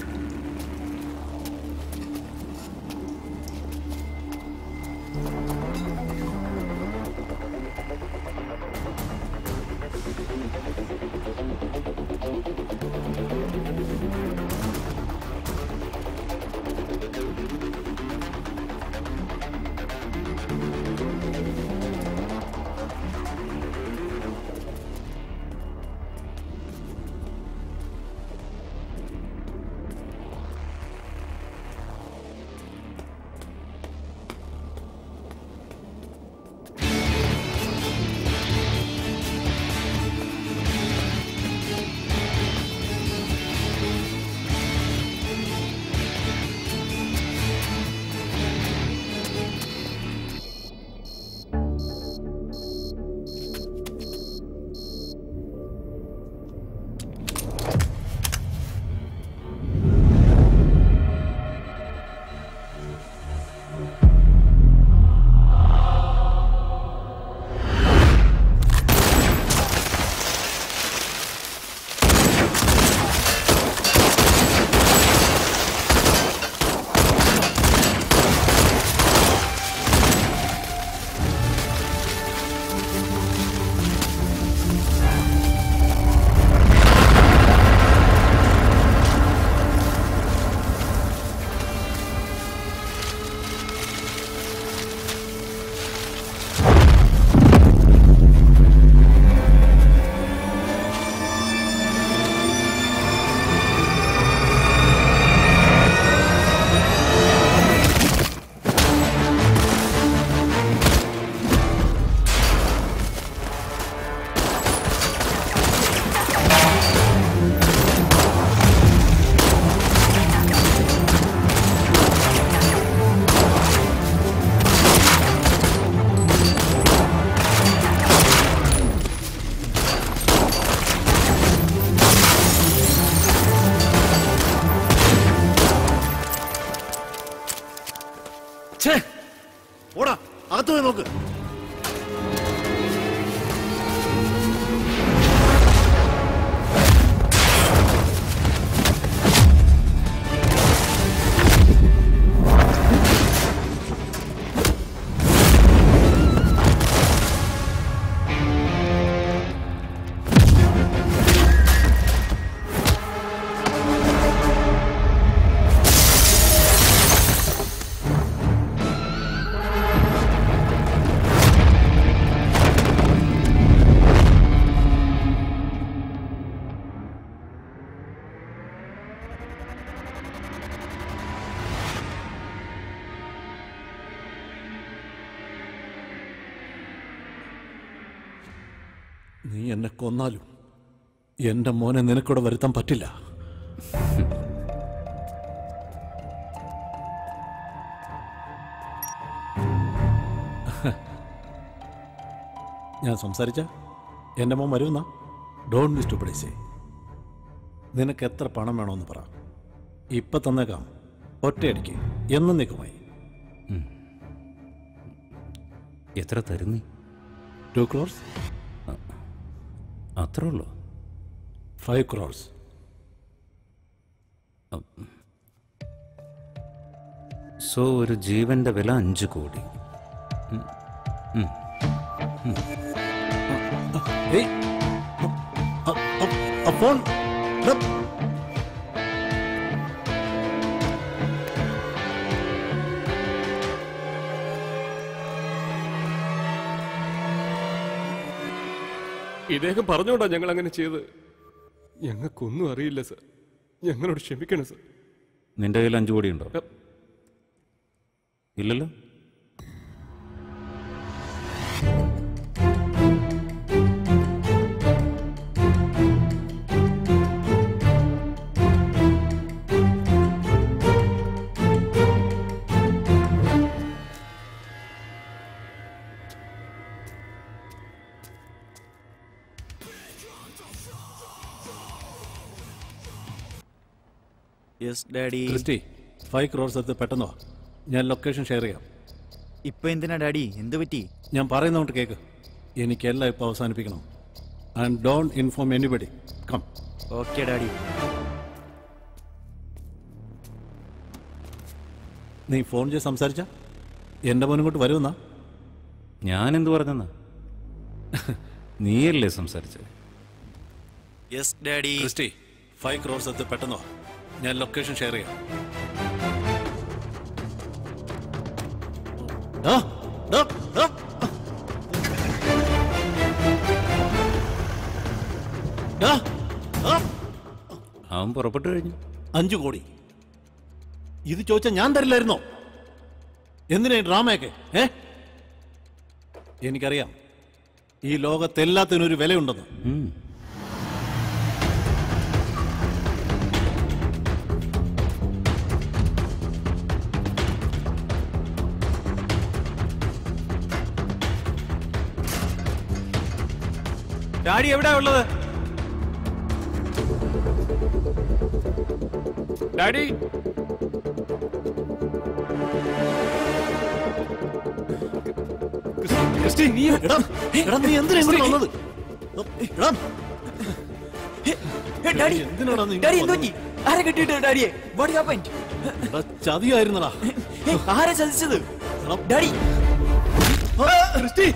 Speaker 8: ഓടാ അകത്ത് പോയി നോക്ക്
Speaker 15: നീ എന്നെ കൊന്നാലും എന്റെ മോനെ നിനക്കൂടെ വരുത്താൻ പറ്റില്ല ഞാൻ സംസാരിച്ച എൻ്റെ മോൻ വരുമെന്നാ ഡോൺ മിസ്റ്റു പിടിച്ചേ നിനക്ക് എത്ര പണം വേണമെന്ന് പറ ഇപ്പം തന്നേക്കാം ഒറ്റയടിക്ക് എന്നും നിൽക്കുമായി
Speaker 4: എത്ര തരുന്നി
Speaker 15: ടു ക്രോർസ്
Speaker 4: അത്രേ ഉള്ളൂ
Speaker 15: ഫൈവ് ക്രോർസ്
Speaker 4: സോ ഒരു ജീവന്റെ വില അഞ്ച് കോടി ഉം. ഉം. ഉം.
Speaker 15: ഏയ് അ- അ- അ ഫോൺ എടാ,
Speaker 19: ഇദ്ദേഹം പറഞ്ഞോണ്ടാ ഞങ്ങൾ അങ്ങനെ ചെയ്ത് ഞങ്ങൾക്കൊന്നും അറിയില്ല സർ ഞങ്ങളോട് ക്ഷമിക്കണം സർ
Speaker 4: നിന്റെ കയ്യിൽ അഞ്ച് കോടി ഉണ്ടോ ഇല്ലല്ലോ
Speaker 18: yes daddy
Speaker 15: Christy five crores എടുത്ത് പെട്ടെന്ന് വാ ഞാൻ ലൊക്കേഷൻ ഷെയർ ചെയ്യാം
Speaker 18: ഇപ്പൊ എന്തിനാ ഡാഡി എന്ത് പറ്റി
Speaker 15: ഞാൻ പറയുന്നതുകൊണ്ട് കേക്ക് എനിക്കെല്ലാം ഇപ്പോൾ അവസാനിപ്പിക്കണം and don't inform anybody come
Speaker 18: okay daddy
Speaker 15: നീ ഫോൺ ചെയ്ത് സംസാരിച്ച എൻ്റെ മോനും ഇങ്ങോട്ട് വരുമെന്നാ
Speaker 4: ഞാൻ എന്ത് പറഞ്ഞെന്നാ നീയല്ലേ സംസാരിച്ചത്
Speaker 18: yes daddy
Speaker 15: Christy five crores എടുത്ത് പെട്ടെന്ന് വാ ഞാൻ ലൊക്കേഷൻ ഷെയർ ചെയ്യാം ഡാ, ഡാ, ഡാ. ഡാ, ഡാ.
Speaker 4: അവൻ പുറപ്പെട്ടു കഴിഞ്ഞു
Speaker 15: അഞ്ചു കോടി ഇത് ചോദിച്ചാൽ ഞാൻ തരില്ലായിരുന്നോ എന്തിനാ ഈ ഡ്രാമയൊക്കെ ഏ എനിക്കറിയാം ഈ ലോകത്തെല്ലാത്തിനും ഒരു വിലയുണ്ടെന്ന്
Speaker 9: ഡാഡി എവിടെയാ ഉള്ളത്
Speaker 19: ഡാഡി
Speaker 15: ക്രിസ്റ്റി, നീ എടാ, എടാ, നീ എന്തിനാ ഇങ്ങോട്ട് വന്നത് എടാ,
Speaker 18: ഡാഡി
Speaker 15: എന്തിനാടാ നീ
Speaker 18: ഡാഡി
Speaker 15: ഇങ്ങോട്ട്
Speaker 18: എന്ത് പറ്റി ആരെ കെട്ടിയിട്ട് ഡാഡിയെ വാട്ട് ഹാപ്പൻ
Speaker 15: എടാ, ചതിയായിരുന്നടാ
Speaker 18: ആരെ ചതിച്ചത് ഡാഡി
Speaker 15: ക്രിസ്റ്റി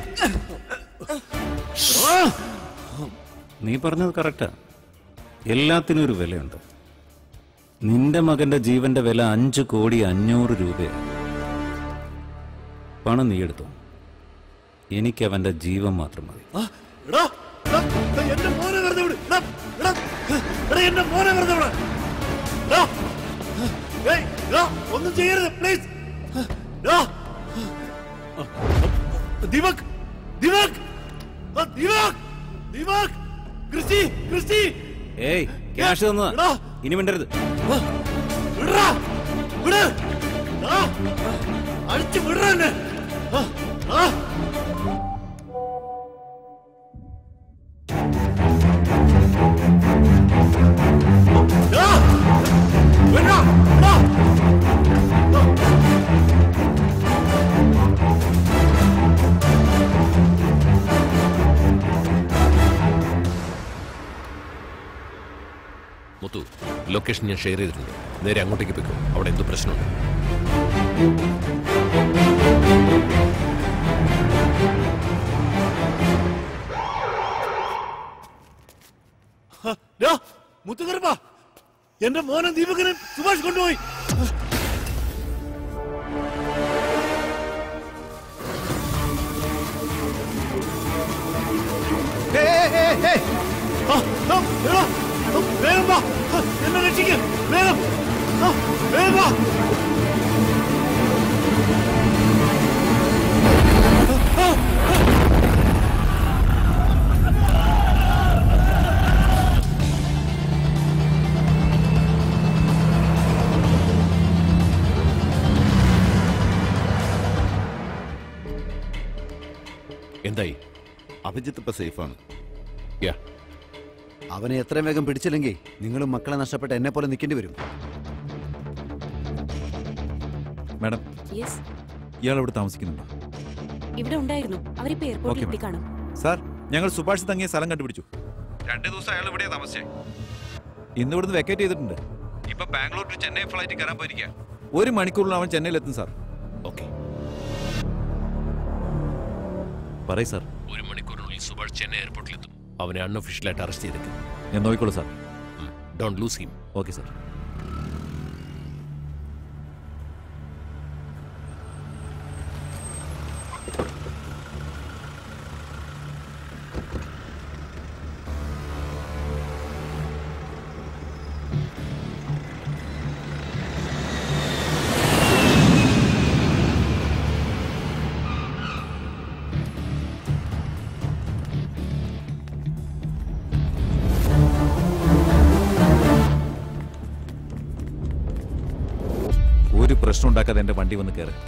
Speaker 4: നീ പറഞ്ഞത് കറക്റ്റാ എല്ലാത്തിനും ഒരു വിലയുണ്ട് നിന്റെ മകന്റെ ജീവന്റെ വില അഞ്ച് കോടി അഞ്ഞൂറ് രൂപയാണ് പണം നീ എടുത്തു എനിക്ക് അവന്റെ ജീവൻ മാത്രം മതി
Speaker 15: ആ, എടാ, എടാ, എടാ, എന്റെ മോനെ വെറുതെ വിട് എടാ, എടാ, എടാ, എന്റെ മോനെ വെറുതെ വിട് എടാ, ഏയ്, എടാ, ഒന്നും ചെയ്യരുത് പ്ലീസ് ദീപക് ദീപക് ആ, ദീപക് ദീപക് ക്രിസ്റ്റി ക്രിസ്റ്റി
Speaker 4: ഏയ് ക്യാഷ് തന്നതാ
Speaker 15: എടാ,
Speaker 4: ഇനി മിണ്ടരുത്
Speaker 15: വിടറാ, വിട് എടാ, അടിച്ച് വിടറ എന്നെ ആ, ആ. എടാ, വിടറാ, എടാ.
Speaker 16: മുത്തു ലൊക്കേഷൻ ഞാൻ ഷെയർ ചെയ്തിട്ടുണ്ട് നേരെ അങ്ങോട്ടേക്ക് പോയിക്കോ അവിടെ എന്തോ പ്രശ്നമുണ്ട്
Speaker 15: ഡാ, മുത്തുകറുപ്പാ എന്റെ മോനെ ദീപകനെ സുഭാഷ് കൊണ്ടുപോയി ആ, ആ, എടാ, ആ, വേഗം വാ ആ, എന്നെ രക്ഷിക്ക് വേഗം ആ, വേഗം വാ ആ, ആ.
Speaker 16: എന്തായി
Speaker 14: അഭിജിത്ത് ഇപ്പൊ സേഫാണ്
Speaker 16: യാ
Speaker 1: അവനെ എത്രയും വേഗം പിടിച്ചില്ലെങ്കിൽ നിങ്ങളും മക്കളെ നഷ്ടപ്പെട്ട് എന്നെ പോലെ നിൽക്കേണ്ടി വരും
Speaker 9: മാഡം
Speaker 11: യെസ്
Speaker 9: ഇയാൾ ഇവിടെ താമസിക്കുന്നുണ്ടോ
Speaker 11: ഇവിടെ ഉണ്ടായിരുന്നു അവരിപ്പോ എയർപോർട്ടിൽ
Speaker 9: Okay,
Speaker 11: എത്തിക്കാണും
Speaker 9: സാർ ഞങ്ങൾ സുഭാഷ് തങ്ങിയ സ്ഥലം കണ്ടുപിടിച്ചു രണ്ട് ദിവസം അയാൾ ഇവിടെ താമസിച്ചേ ഇന്ന് ഇവിടുന്ന് വെക്കേറ്റ് ചെയ്തിട്ടുണ്ട് ഇപ്പൊ ബാംഗ്ലൂർ ടു ചെന്നൈ ഫ്ലൈറ്റ് കയറാൻ പോയിരിക്കുക ഒരു മണിക്കൂറിൽ അവൻ ചെന്നൈയിലെത്തും സാർ
Speaker 16: ഓക്കെ
Speaker 9: പറയ് സാർ
Speaker 16: ഒരു മണിക്കൂറിനുള്ളിൽ സുഭാഷ് ചെന്നൈ എയർപോർട്ടിലെത്തും അവനെ അൺഒഫീഷ്യലായിട്ട് അറസ്റ്റ് ചെയ്തേക്കും
Speaker 9: ഞാൻ നോക്കിക്കോളൂ sir
Speaker 16: don't lose him
Speaker 9: okay sir ഒരു പ്രശ്നം ഉണ്ടാക്കാതെ എന്റെ വണ്ടി വന്ന് കയറി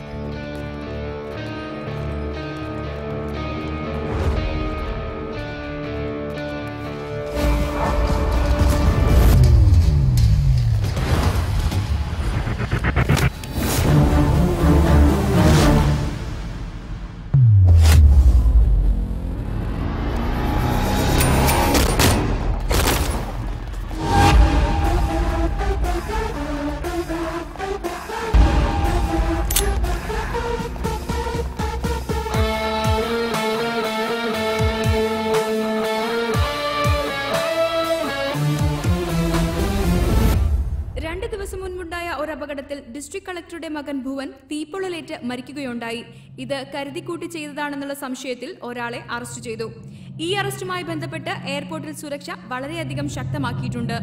Speaker 20: രണ്ട് ദിവസം മുൻപുണ്ടായ ഒരു അപകടത്തിൽ ഡിസ്ട്രിക്ട് കളക്ടറുടെ മകൻ ഭുവൻ തീപ്പൊള്ളലേറ്റ് മരിക്കുകയുണ്ടായി ഇത് കരുതിക്കൂട്ടി ചെയ്തതാണെന്നുള്ള സംശയത്തിൽ ഒരാളെ അറസ്റ്റ് ചെയ്തു ഈ അറസ്റ്റുമായി ബന്ധപ്പെട്ട് എയർപോർട്ടിൽ സുരക്ഷ വളരെയധികം ശക്തമാക്കിയിട്ടുണ്ട്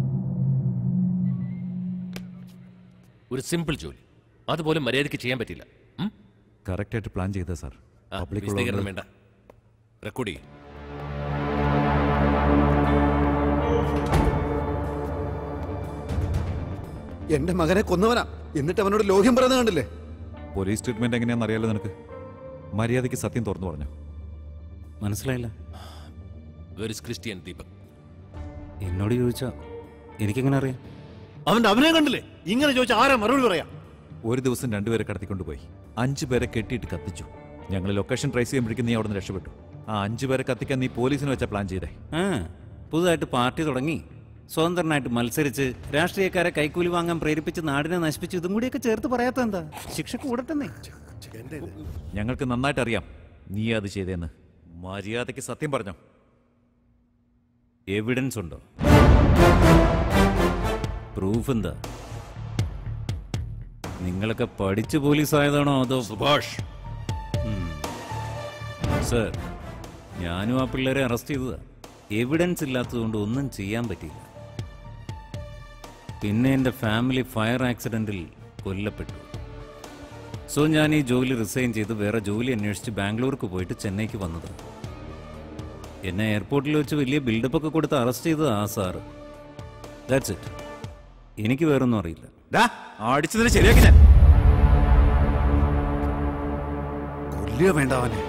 Speaker 16: ഒരു സിമ്പിൾ ജോലി അതുപോലും മര്യാദയ്ക്ക് ചെയ്യാൻ പറ്റില്ല ഉം?
Speaker 9: കറക്റ്റായിട്ട് പ്ലാൻ ചെയ്ത സാർ
Speaker 16: ആ,
Speaker 9: Public
Speaker 16: വിശദീകരണം
Speaker 9: ഉള്ളതുകൊണ്ട്
Speaker 16: വേണ്ട റെക്കോർഡ് ചെയ്യും
Speaker 1: എന്റെ മകനെ കൊന്നവനാ എന്നിട്ട് അവനോട് ലോഹ്യം പറയുന്നത് കണ്ടില്ലേ
Speaker 9: പോലീസ് ട്രീറ്റ്മെന്റ് എങ്ങനെയാണെന്ന് അറിയാലോ നിനക്ക് മര്യാദയ്ക്ക് സത്യം തുറന്നു പറഞ്ഞു
Speaker 4: മനസ്സിലായില്ല
Speaker 16: വെരിസ് ക്രിസ്ത്യൻ ദീപക്
Speaker 4: എന്നോട് ചോദിച്ചാ എനിക്കെങ്ങനെ അറിയാം
Speaker 5: അവന്റെ അഭിനയം കണ്ടില്ലേ ഇങ്ങനെ ചോദിച്ച ആരാ മറുപടി പറയാ
Speaker 9: ഒരു ദിവസം രണ്ടുപേരെ കടത്തിക്കൊണ്ടുപോയി അഞ്ചു പേരെ കെട്ടിയിട്ട് കത്തിച്ചു ഞങ്ങൾ ലൊക്കേഷൻ ട്രേസ് ചെയ്യുമ്പോഴേക്കും നീ അവിടെ നിന്ന് രക്ഷപ്പെട്ടു ആ അഞ്ചു പേരെ കത്തിക്കാൻ നീ പോലീസിന് വെച്ച പ്ലാൻ ചെയ്തേ
Speaker 4: ആ പുതുതായിട്ട് പാർട്ടി തുടങ്ങി സ്വതന്ത്രനായിട്ട് മത്സരിച്ച് രാഷ്ട്രീയക്കാരെ കൈക്കൂലി വാങ്ങാൻ പ്രേരിപ്പിച്ച് നാടിനെ നശിപ്പിച്ച് ഇതും കൂടിയൊക്കെ ചേർത്ത് പറയാത്ത എന്താ ശിക്ഷ കൂടട്ടെന്നേ
Speaker 9: ഞങ്ങൾക്ക് നന്നായിട്ട് അറിയാം നീ അത് ചെയ്തേന്ന് മര്യാദയ്ക്ക് സത്യം പറഞ്ഞോ
Speaker 4: എവിഡൻസ് ഉണ്ടോ പ്രൂഫ് എന്താ നിങ്ങളൊക്കെ പഠിച്ച് പോലീസ് ആയതാണോ അതോ
Speaker 16: സുഭാഷ്
Speaker 4: സർ ഞാനും ആ പിള്ളേരെ അറസ്റ്റ് ചെയ്തതാ എവിഡൻസ് ഇല്ലാത്തതുകൊണ്ട് ഒന്നും ചെയ്യാൻ പറ്റിയില്ല പിന്നെ എൻ്റെ ഫാമിലി ഫയർ ആക്സിഡന്റിൽ കൊല്ലപ്പെട്ടു സോ ഞാൻ ഈ ജോലി റിസൈൻ ചെയ്ത് വേറെ ജോലി അന്വേഷിച്ച് ബാംഗ്ലൂർക്ക് പോയിട്ട് ചെന്നൈക്ക് വന്നത് എന്നെ എയർപോർട്ടിൽ വെച്ച് വലിയ ബിൽഡപ്പ് ഒക്കെ കൊടുത്ത് അറസ്റ്റ് ചെയ്തത് ആ സാറ് ദാറ്റ്സ് ഇറ്റ് എനിക്ക് വേറൊന്നും അറിയില്ല
Speaker 9: അടിച്ചതിന് ശരിയാക്കി ഞാൻ
Speaker 1: കൊല്ലുക വേണ്ട അവനെ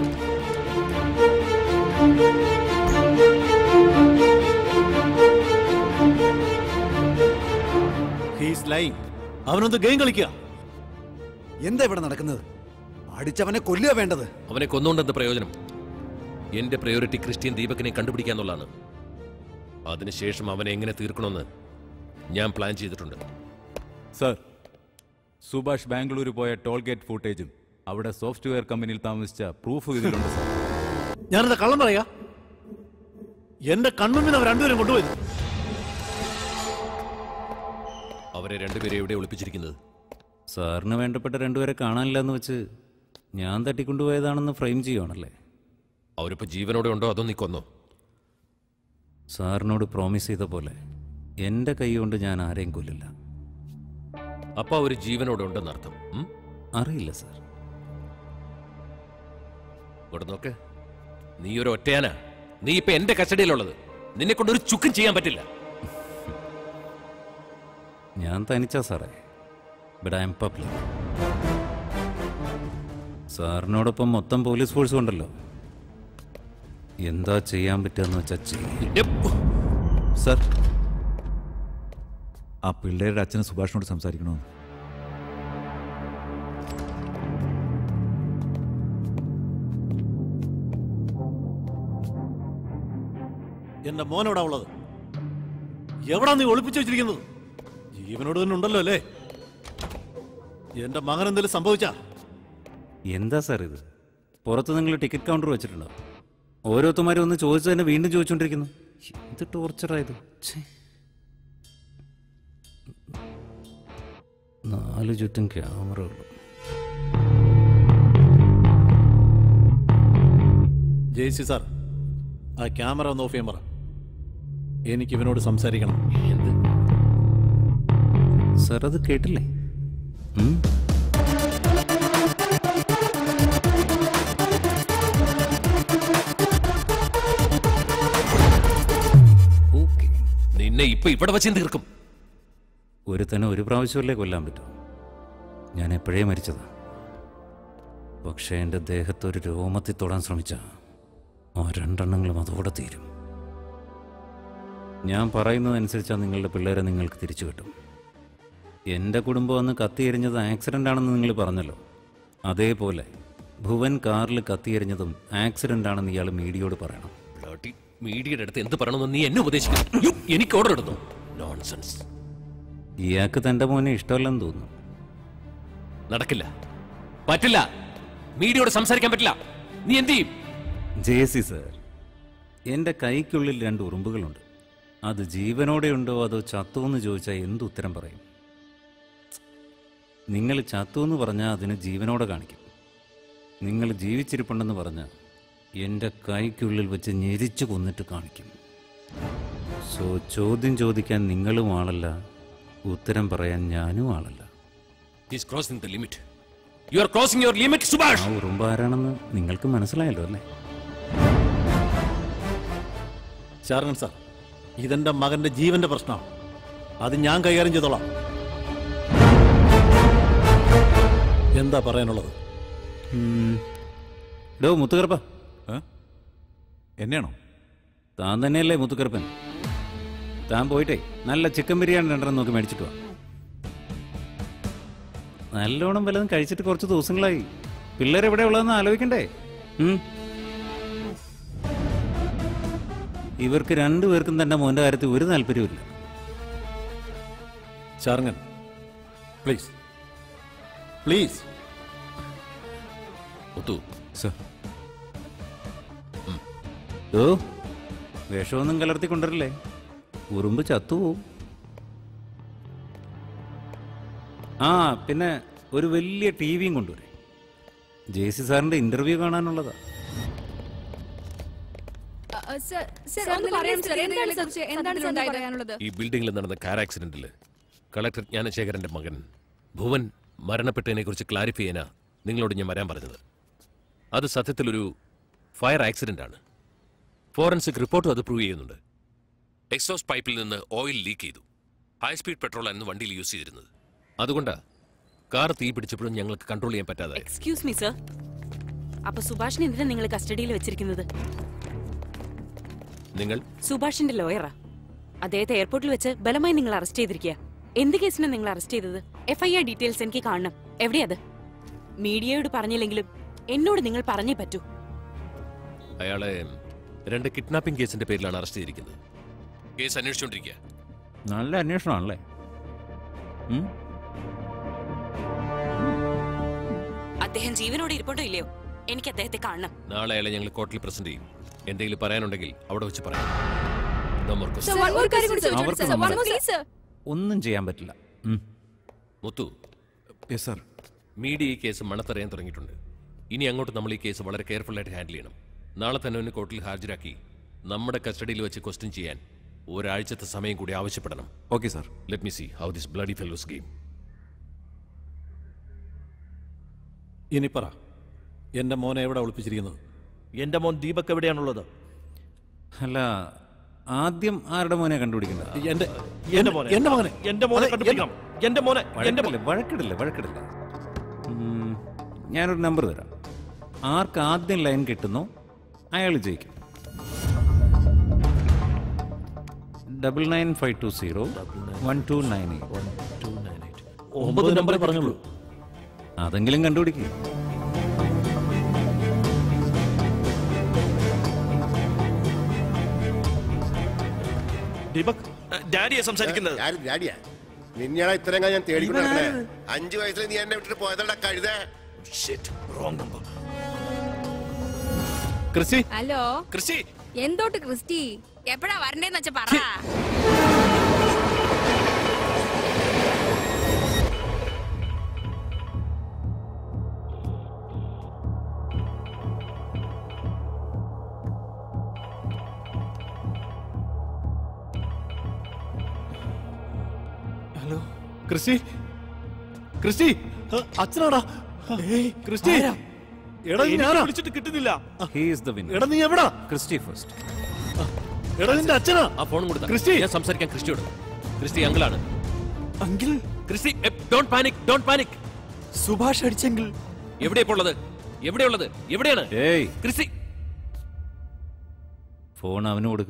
Speaker 5: ഹീസ് ലൈങ് അവനൊന്ന് ഗെയിം കളിക്കുക
Speaker 1: എന്താ ഇവിടെ നടക്കുന്നത് അടിച്ചവനെ കൊല്ലുക വേണ്ടത്
Speaker 16: അവനെ കൊന്നുകൊണ്ട് എന്ത് പ്രയോജനം എന്റെ പ്രയോറിറ്റി ക്രിസ്ത്യൻ ദീപകിനെ കണ്ടുപിടിക്കാന്നുള്ളതാണ് അതിനുശേഷം അവനെ എങ്ങനെ തീർക്കണമെന്ന് ഞാൻ പ്ലാൻ ചെയ്തിട്ടുണ്ട്
Speaker 9: സർ സുഭാഷ് ബാംഗ്ലൂർ പോയ ടോൾ ഗേറ്റ് ഫൂട്ടേജും അവിടെ സോഫ്റ്റ്വെയർ കമ്പനിയിൽ താമസിച്ച പ്രൂഫ് ഇതിലുണ്ട് സർ
Speaker 5: ഞാനെന്താ കള്ളം പറയാ എന്റെ കൺമുമ്പിൽ അവർ രണ്ടുപേരും കൊണ്ടുപോയി
Speaker 16: അവരെ രണ്ടുപേരെ എവിടെ ഒളിപ്പിച്ചിരിക്കുന്നത്
Speaker 4: സാറിന് വേണ്ടപ്പെട്ട രണ്ടുപേരെ കാണാനില്ല എന്ന് വെച്ച് ഞാൻ തട്ടിക്കൊണ്ടുപോയതാണെന്ന് ഫ്രെയിം ചെയ്യുവാണല്ലേ
Speaker 16: അവരിപ്പോ ജീവനോടെ ഉണ്ടോ അതോ നീ കൊന്നോ
Speaker 4: സാറിനോട് പ്രോമിസ് ചെയ്ത പോലെ എൻ്റെ കൈ കൊണ്ട് ഞാൻ ആരെയും കൊല്ലില്ല
Speaker 16: അപ്പൊ അവര് ജീവനോടെ ഉണ്ടെന്നർത്ഥം ഉം?
Speaker 4: അറിയില്ല സാർ
Speaker 16: ഇവിടെ നോക്ക് നീ ഒരു ഒറ്റയാനാ നീ ഇപ്പൊ എന്റെ കസ്റ്റഡിയിലുള്ളത് നിന്നെ കൊണ്ട് ഒരു ചുക്കും ചെയ്യാൻ പറ്റില്ല
Speaker 4: ഞാൻ തനിച്ചാ സാറേ ബട്ട് ഐ എം പബ്ലിക് സാറിനോടൊപ്പം മൊത്തം പോലീസ് ഫോഴ്സ് ഉണ്ടല്ലോ എന്താ ചെയ്യാൻ പറ്റുമെന്ന് വെച്ചാൽ ചെയ്യും
Speaker 9: സർ ആ പിള്ളേരുടെ അച്ഛന് സുഭാഷിനോട് സംസാരിക്കണോ
Speaker 15: എന്റെ മോനെവിടാ ഉള്ളത് എവിടാ നീ ഒളിപ്പിച്ചു വെച്ചിരിക്കുന്നത് ജീവനോട് തന്നെ ഉണ്ടല്ലോ അല്ലേ എന്റെ മകൻ എന്തെങ്കിലും സംഭവിച്ചാ
Speaker 4: എന്താ സാർ ഇത് പുറത്ത് നിങ്ങൾ ടിക്കറ്റ് കൗണ്ടർ വെച്ചിട്ടുണ്ടോ ഓരോരുത്തന്മാരും ഒന്ന് ചോദിച്ചു തന്നെ വീണ്ടും ചോദിച്ചുകൊണ്ടിരിക്കുന്നു ഇത് ടോർച്ചറായത് ഛേ. നാല് ചുറ്റും ക്യാമറകളും
Speaker 15: ജെയ്സി സാർ ആ ക്യാമറ ഒന്ന് ഓഫ് ചെയ്യാൻ പറ എനിക്ക് ഇവനോട് സംസാരിക്കണം
Speaker 4: സാർ അത് കേട്ടില്ലേ ഉം?
Speaker 16: ഓക്കേ. നിന്നെ ഇപ്പൊ ഇവിടെ വെച്ച് തീർക്കും
Speaker 4: ഒരുത്തനെ ഒരു പ്രാവശ്യമല്ലേ കൊല്ലാൻ പറ്റൂ ഞാൻ എപ്പോഴേ മരിച്ചതാ പക്ഷേ എൻ്റെ ദേഹത്തൊരു രോമത്തിൽ തൊടാൻ ശ്രമിച്ച ആ രണ്ടെണ്ണങ്ങളും അതോടെ തീരും ഞാൻ പറയുന്നതനുസരിച്ചാണ് നിങ്ങളുടെ പിള്ളേരെ നിങ്ങൾക്ക് തിരിച്ചു കിട്ടും എൻ്റെ കുടുംബം അന്ന് കത്തിയെരിഞ്ഞത് ആക്സിഡൻ്റ് ആണെന്ന് നിങ്ങൾ പറഞ്ഞല്ലോ അതേപോലെ ഭുവൻ കാറിൽ കത്തിയെരിഞ്ഞതും ആക്സിഡൻ്റ് ആണെന്ന് ഇയാൾ മീഡിയയോട് പറയണം
Speaker 16: ബ്ലഡി മീഡിയയുടെ അടുത്ത് എന്ത് പറയണമെന്ന് നീ എന്നെ ഉപദേശിക്കുന്നു യ്യോ, എനിക്ക് ഓർഡർ എടുത്തു നോൺസെൻസ്
Speaker 4: ഇയാൾക്ക് തൻ്റെ മോനെ ഇഷ്ടമല്ലെന്ന് തോന്നുന്നു
Speaker 16: നടക്കില്ല പറ്റില്ല മീഡിയയോട് സംസാരിക്കാൻ പറ്റില്ല നീ എന്ത് ചെയ്യും
Speaker 4: ജെ സി സർ എൻ്റെ കൈക്കുള്ളിൽ രണ്ട് ഉറുമ്പുകളുണ്ട് അത് ജീവനോടെ ഉണ്ടോ അതോ ചത്തോ എന്ന് ചോദിച്ചാൽ എന്ത് ഉത്തരം പറയും നിങ്ങൾ ചത്തു എന്ന് പറഞ്ഞാൽ അതിന് ജീവനോടെ കാണിക്കും നിങ്ങൾ ജീവിച്ചിരിപ്പുണ്ടെന്ന് പറഞ്ഞാൽ എൻ്റെ കൈക്കുള്ളിൽ വെച്ച് ഞെരിച്ചു കൊന്നിട്ട് കാണിക്കും സോ ചോദ്യം ചോദിക്കാൻ നിങ്ങളും ആളല്ല ഉത്തരം പറയാൻ ഞാനും ആളല്ല
Speaker 16: is crossing the limit you are crossing your limit Subhash
Speaker 4: ആ ഉറുമ്പ് ആരാണെന്ന് നിങ്ങൾക്ക് മനസ്സിലായല്ലോ അല്ലേ
Speaker 15: ശാരൻ സാർ ഇതെന്റെ മകന്റെ ജീവന്റെ പ്രശ്നമാണ് അത് ഞാൻ കൈകാര്യം ചെയ്തോളാം എന്താ പറയാനുള്ളത്
Speaker 4: ഡോ മുത്തുകറുപ്പ
Speaker 9: എന്നെയാണോ
Speaker 4: താൻ തന്നെയല്ലേ മുത്തുകറുപ്പൻ താൻ പോയിട്ടേ നല്ല ചിക്കൻ ബിരിയാണി രണ്ടെണ്ണം നോക്കി മേടിച്ചിട്ട് വാ നല്ലോണം വല്ലതും കഴിച്ചിട്ട് കുറച്ച് ദിവസങ്ങളായി പിള്ളേർ എവിടെ ഉള്ളതെന്ന് ആലോചിക്കണ്ടേ ഉം. ഇവർക്ക് രണ്ടുപേർക്കും തന്നെ മോന്റെ കാര്യത്തിൽ ഒരു താല്പര്യമില്ല
Speaker 15: Sharngan please please
Speaker 16: Muthu
Speaker 9: sir
Speaker 4: ഓ വിഷമൊന്നും കലർത്തി കൊണ്ടുവരില്ലേ ഉറുമ്പ് ചത്തുപോവും ആ പിന്നെ ഒരു വലിയ ടി വിയും കൊണ്ടുവരെ ജെ സി സാറിന്റെ ഇന്റർവ്യൂ കാണാനുള്ളതാ
Speaker 20: സർ സർ ഒന്ന് പറയാം സർ എന്താണ് സർ എന്താണ് സാറിന് പറയാനുള്ളത്
Speaker 16: ഈ ബിൽഡിംഗിൽ നടന്ന കാർ ആക്സിഡന്റിൽ കളക്ടർ ജ്ഞാനശേഖരന്റെ മകൻ ഭുവൻ മരണപ്പെട്ടതിനെ കുറിച്ച് ക്ലാരിഫൈ ചെയ്യാനാ നിങ്ങളോട് ഞാൻ വരാൻ പറഞ്ഞത് അത് സത്യത്തിലൊരു ഫയർ ആക്സിഡന്റ് ആണ് ഫോറൻസിക് റിപ്പോർട്ടും അത് പ്രൂവ് ചെയ്യുന്നുണ്ട് എക്സോസ് പൈപ്പിൽ നിന്ന് ഓയിൽ ലീക്ക് ചെയ്തു ഹൈ സ്പീഡ് പെട്രോൾ ആയിരുന്നു വണ്ടിയിൽ യൂസ് ചെയ്തിരുന്നത് അതുകൊണ്ടാ കാർ തീ പിടിച്ചപ്പോഴും ഞങ്ങൾക്ക് കൺട്രോൾ ചെയ്യാൻ പറ്റാതായി
Speaker 11: എക്സ്ക്യൂസ് മീ സർ അപ്പൊ സുഭാഷിനെ എന്തിനാ നിങ്ങൾ കസ്റ്റഡിയിൽ വെച്ചിരിക്കുന്നത്
Speaker 16: നിങ്ങൾ
Speaker 11: സുഭാഷിന്റെ ലോയറാ അദ്ദേഹത്തെ എയർപോർട്ടിൽ വെച്ച് ബലമായി നിങ്ങൾ അറസ്റ്റ് ചെയ്തിരിക്കുക എന്ത് കേസിനാണ് നിങ്ങൾ അറസ്റ്റ് ചെയ്തത് എഫ്ഐആർ ഡീറ്റെയിൽസ് എനിക്ക് കാണണം എവിടെയത് മീഡിയയോട് പറഞ്ഞില്ലെങ്കിലും എന്നോട് നിങ്ങൾ പറഞ്ഞേ പറ്റൂ
Speaker 16: അയാളെ രണ്ട് കിഡ്നാപ്പിംഗ് കേസിന്റെ പേരിലാണ് അറസ്റ്റ് ചെയ്തിരിക്കുന്നത് കേസ് അന്വേഷിച്ചുകൊണ്ടിരിക്കുക
Speaker 4: നല്ല അന്വേഷണമാണല്ലേ ഉം?
Speaker 11: അദ്ദേഹം ജീവനോടെ ഇരിപ്പുണ്ടോ ഇല്ലയോ എനിക്ക് അദ്ദേഹത്തെ കാണണം
Speaker 16: നാളെ അയാളെ ഞങ്ങൾ കോർട്ടിൽ പ്രസന്റ് ചെയ്യും എന്തെങ്കിലും പറയാനുണ്ടെങ്കിൽ അവിടെ വെച്ച് പറയാം No more questions.
Speaker 20: സർ ഒരു കാര്യം കൂടി ചോദിച്ചോട്ടെ
Speaker 4: അവർക്ക്
Speaker 20: സർ
Speaker 4: നമ്മൾ-
Speaker 20: one more thing, sir.
Speaker 4: ഒന്നും ചെയ്യാൻ പറ്റില്ല ഉം.
Speaker 16: മുത്തു
Speaker 9: യെസ് സാർ
Speaker 16: മീഡിയ ഈ കേസ് മണത്തറിയാൻ തുടങ്ങിയിട്ടുണ്ട് ഇനി അങ്ങോട്ട് നമ്മൾ ഈ കേസ് വളരെ കെയർഫുൾ ആയിട്ട് ഹാൻഡിൽ ചെയ്യണം നാളെ തന്നെ ഒന്ന് കോർട്ടിൽ ഹാജരാക്കി നമ്മുടെ കസ്റ്റഡിയിൽ വെച്ച് ക്വസ്റ്റ്യൻ ചെയ്യാൻ ഒരാഴ്ചത്തെ സമയം കൂടി ആവശ്യപ്പെടണം
Speaker 9: okay sir
Speaker 16: let me see how this bloody fellow's game
Speaker 15: ഇനി പറ എന്റെ മോനെ എവിടെ ഒളിപ്പിച്ചിരിക്കുന്നത്
Speaker 5: എന്റെ മോൻ ദീപക് എവിടെയാണുള്ളത്
Speaker 4: അല്ല ആദ്യം ആരുടെ മോനെ കണ്ടുപിടിക്കണ്ട
Speaker 15: എന്റെ
Speaker 5: എന്റെ മോനെ
Speaker 15: എന്റെ മകനെ
Speaker 5: എന്റെ മോനെ
Speaker 15: അതെ,
Speaker 5: കണ്ടുപിടിക്കണം എന്റെ മോനെ എന്റെ
Speaker 4: വഴക്കിടില്ല വഴക്കിടില്ല വഴക്കിടില്ല ഉം, ഞാനൊരു നമ്പർ തരാം ആർക്ക് ആദ്യം ലൈൻ കിട്ടുന്നോ അയാൾ ജയിക്കും double nine five two zero one two nine
Speaker 5: ഒമ്പത് നമ്പറേ പറഞ്ഞുള്ളൂ.
Speaker 4: അതെങ്കിലും കണ്ടുപിടിക്കുക
Speaker 5: ദീപക് ഡാഡിയെ സംസാരിക്കുന്നത്
Speaker 2: ആരും ഡാഡിയാ നിന്നെയാ ഇത്രയും കാലം ഞാൻ തേടിക്കൊണ്ട്
Speaker 5: ഇവനാര്?
Speaker 2: നടക്കണേ അഞ്ചു വയസ്സിൽ നീ എന്നെ വിട്ടിട്ട് പോയതല്ല കഴുത
Speaker 5: നമ്പർ
Speaker 4: ക്രിസ്റ്റി
Speaker 20: ഹലോ
Speaker 5: ക്രിസ്റ്റി
Speaker 20: എന്തോട്ട് ക്രിസ്റ്റി എപ്പോഴാ വരണ്ടേന്ന് വെച്ചാ പറ
Speaker 15: ഹലോ ക്രിസ്റ്റി ക്രിസ്റ്റി ഹ, അച്ഛനാടാ ഏയ് ക്രിസ്റ്റി
Speaker 5: ആരാ?
Speaker 15: എടാ
Speaker 5: എനിക്ക്
Speaker 15: ഞാനാ
Speaker 5: വിളിച്ചിട്ട് കിട്ടുന്നില്ല
Speaker 4: ഹീ ഈസ് ദ വിന്നർ
Speaker 15: എടാ നീ എവിടാ
Speaker 4: ക്രിസ്റ്റി ഫസ്റ്റ്
Speaker 15: എടാ നിന്റെ അച്ഛനാ
Speaker 16: ആ ഫോൺ കൊടുത്ത
Speaker 15: ക്രിസ്റ്റി.
Speaker 16: ഞാൻ സംസാരിക്കാൻ ക്രിസ്റ്റിയോട് ക്രിസ്റ്റി അങ്കിളാണ്
Speaker 5: uncle
Speaker 16: Christy don't panic don't panic
Speaker 5: Subhash അടിച്ചെങ്കിൽ
Speaker 16: എവിടെയാ ഇപ്പോൾ ഉള്ളത് എവിടെയുള്ളത് എവിടെയാണ്
Speaker 4: ഏയ്
Speaker 16: ക്രിസ്റ്റി
Speaker 4: ഫോൺ അവന് കൊടുക്ക്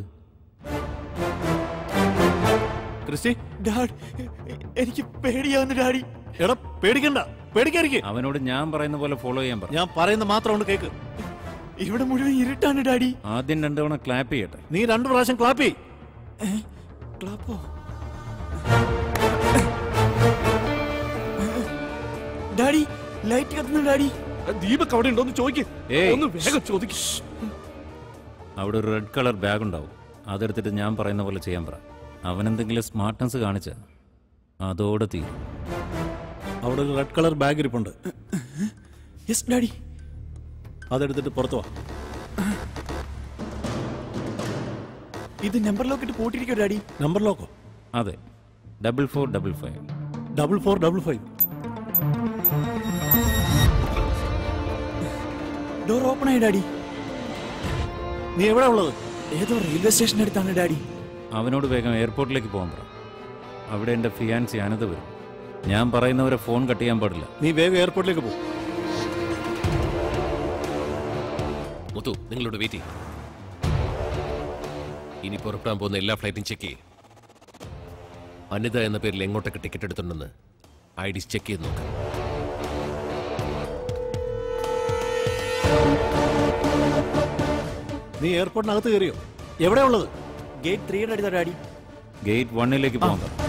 Speaker 15: ക്രിസ്റ്റി
Speaker 5: ഡാഡ് എനിക്ക് പേടിയാവുന്നു ഡാഡി
Speaker 15: എടാ പേടിക്കണ്ട പേടിക്കാതിരിക്കെ
Speaker 4: അവനോട് ഞാൻ പറയുന്ന പോലെ ഫോളോ ചെയ്യാൻ പറ
Speaker 15: ഞാൻ പറയുന്ന മാത്രം കൊണ്ട് കേക്ക്
Speaker 5: ഇവിടെ മുഴുവൻ ഇരുട്ടാണ് ഡാഡി
Speaker 4: ആദ്യം രണ്ടു തവണ ക്ലാപ്പ് ചെയ്യട്ടെ
Speaker 15: നീ രണ്ടു പ്രാവശ്യം ക്ലാപ്പ് ചെയ്
Speaker 5: ക്ലാപ്പോ ഡാഡി ലൈറ്റ് കത്തുന്നു ഡാഡി ദീപക് അവിടെ ഉണ്ടോന്ന് ചോദിക്കും
Speaker 4: ഏയ്.
Speaker 5: ഒന്ന് വേഗം ചോദിക്കും
Speaker 4: അവിടെ ഒരു റെഡ് കളർ ബാഗ് ഉണ്ടാവും അതെടുത്തിട്ട് ഞാൻ പറയുന്ന പോലെ ചെയ്യാൻ പറ അവനെന്തെങ്കിലും സ്മാർട്ട്നെസ് കാണിച്ച അതോടെ തീരും
Speaker 15: അവിടെ ഒരു റെഡ് കളർ ബാഗ് ഇരിപ്പുണ്ട്
Speaker 5: യെസ് ഡാഡി
Speaker 15: അതെടുത്തിട്ട് പുറത്തു വാ
Speaker 5: ഇത് നമ്പർ ലോക്കിട്ട് പൂട്ടിയിരിക്കോ ഡാഡി
Speaker 15: നമ്പർ ലോക്കോ
Speaker 4: അതെ double four double five
Speaker 15: double four double five
Speaker 5: door open ആയി ഡാഡി
Speaker 15: നീ എവിടെ ഉള്ളത്
Speaker 5: ഏതോ റെയിൽവേ സ്റ്റേഷൻ അടുത്താണ് ഡാഡി
Speaker 4: അവനോട് വേഗം എയർപോർട്ടിലേക്ക് പോകാൻ പറ അവിടെ എൻ്റെ ഫിയാൻസി അനത വരും ഞാൻ പറയുന്നവരെ ഫോൺ കട്ട് ചെയ്യാൻ പാടില്ല
Speaker 15: നീ വേഗം എയർപോർട്ടിലേക്ക് പോ
Speaker 16: മുത്തു നിങ്ങളോട് വെയിറ്റ് ചെയ്യും ഇനി പുറപ്പെടാൻ പോകുന്ന എല്ലാ ഫ്ലൈറ്റും ചെക്ക് ചെയ്യും അനിത എന്ന പേരിൽ എങ്ങോട്ടൊക്കെ ടിക്കറ്റ് എടുത്തിട്ടുണ്ടെന്ന് ഐ ഡിസ് ചെക്ക് ചെയ്ത് നോക്കാം
Speaker 15: നീ എയർപോർട്ടിനകത്ത് കയറിയോ എവിടെ ഉള്ളത്
Speaker 18: ഗേറ്റ് ത്രീയുടെ അടുത്താ ഡാഡി
Speaker 4: ഗേറ്റ് വണ്ണിലേക്ക് പോകാൻ പറ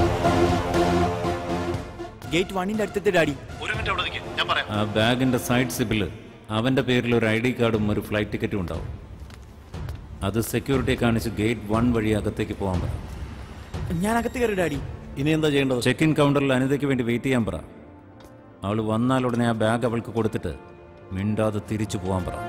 Speaker 18: ഗേറ്റ് വണ്ണിന്റെ അടുത്തത്തെ ഡാഡി
Speaker 15: ഒരു മിനിറ്റ് അവിടെ നിൽക്ക് ഞാൻ പറയാം
Speaker 4: ആ ബാഗിൻ്റെ സൈഡ് സിബില് അവൻ്റെ പേരിൽ ഒരു ഐ ഡി കാർഡും ഒരു ഫ്ലൈറ്റ് ടിക്കറ്റും ഉണ്ടാവും അത് സെക്യൂരിറ്റിയെ കാണിച്ച് ഗേറ്റ് വൺ വഴി അകത്തേക്ക് പോകാൻ പറ
Speaker 18: ഞാൻ അകത്ത് കയറി ഡാഡി
Speaker 15: ഇനി എന്താ ചെയ്യേണ്ടത്
Speaker 4: ചെക്ക് ഇൻ കൗണ്ടറിൽ അനിതയ്ക്ക് വേണ്ടി വെയിറ്റ് ചെയ്യാൻ പറ അവൾ വന്നാൽ ഉടനെ ആ ബാഗ് അവൾക്ക് കൊടുത്തിട്ട് മിണ്ടാതെ തിരിച്ചു പോകാൻ പറ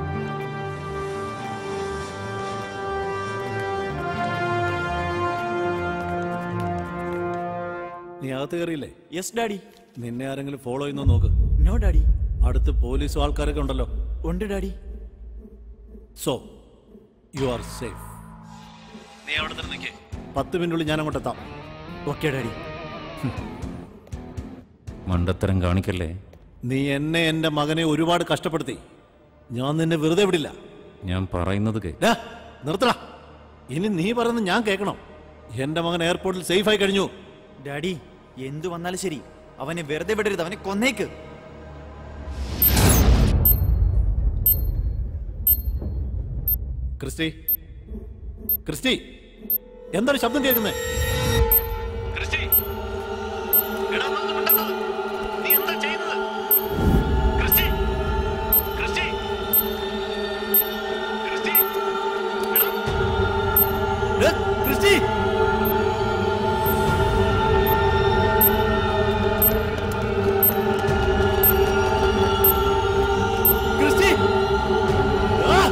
Speaker 15: നീ അകത്ത് കയറിയില്ലേ
Speaker 18: യെസ് ഡാഡി
Speaker 15: നിന്നെ ആരെങ്കിലും ഫോളോ ചെയ്യുന്നോ നോക്ക്
Speaker 18: നോ ഡാഡി
Speaker 15: അടുത്ത് പോലീസും ആൾക്കാരൊക്കെ ഉണ്ടല്ലോ
Speaker 18: ഉണ്ട് daddy
Speaker 15: so you are safe നീ അവിടെ തന്നെ നിൽക്കേ പത്ത് മിനിറ്റുള്ളിൽ ഞാൻ അങ്ങോട്ട് എത്താം
Speaker 18: ഓക്കെ ഡാഡി
Speaker 4: മണ്ടത്തരം കാണിക്കല്ലേ
Speaker 15: നീ എന്നെ എൻ്റെ മകനെ ഒരുപാട് കഷ്ടപ്പെടുത്തി ഞാൻ നിന്നെ വെറുതെ വിടില്ല
Speaker 4: ഞാൻ പറയുന്നത് കേ
Speaker 15: ഡാ, നിർത്തടാ ഇനി നീ പറയുന്നത് ഞാൻ കേൾക്കണം എൻ്റെ മകൻ എയർപോർട്ടിൽ സേഫായി കഴിഞ്ഞു
Speaker 18: ഡാഡി എന്തു വന്നാലും ശരി അവനെ വെറുതെ വിടരുത് അവനെ കൊന്നേക്ക്
Speaker 15: ക്രിസ്റ്റി ക്രിസ്റ്റി എന്താണ് ശബ്ദം കേൾക്കുന്നത് ക്രിസ്റ്റി എടാ, ഒന്ന് മിണ്ടരുത്. നീ എന്താ ചെയ്യുന്നത്? ക്രിസ്റ്റി ക്രിസ്റ്റി ക്രിസ്റ്റി എടാ. ഏ, ക്രിസ്റ്റി ക്രിസ്റ്റി ആ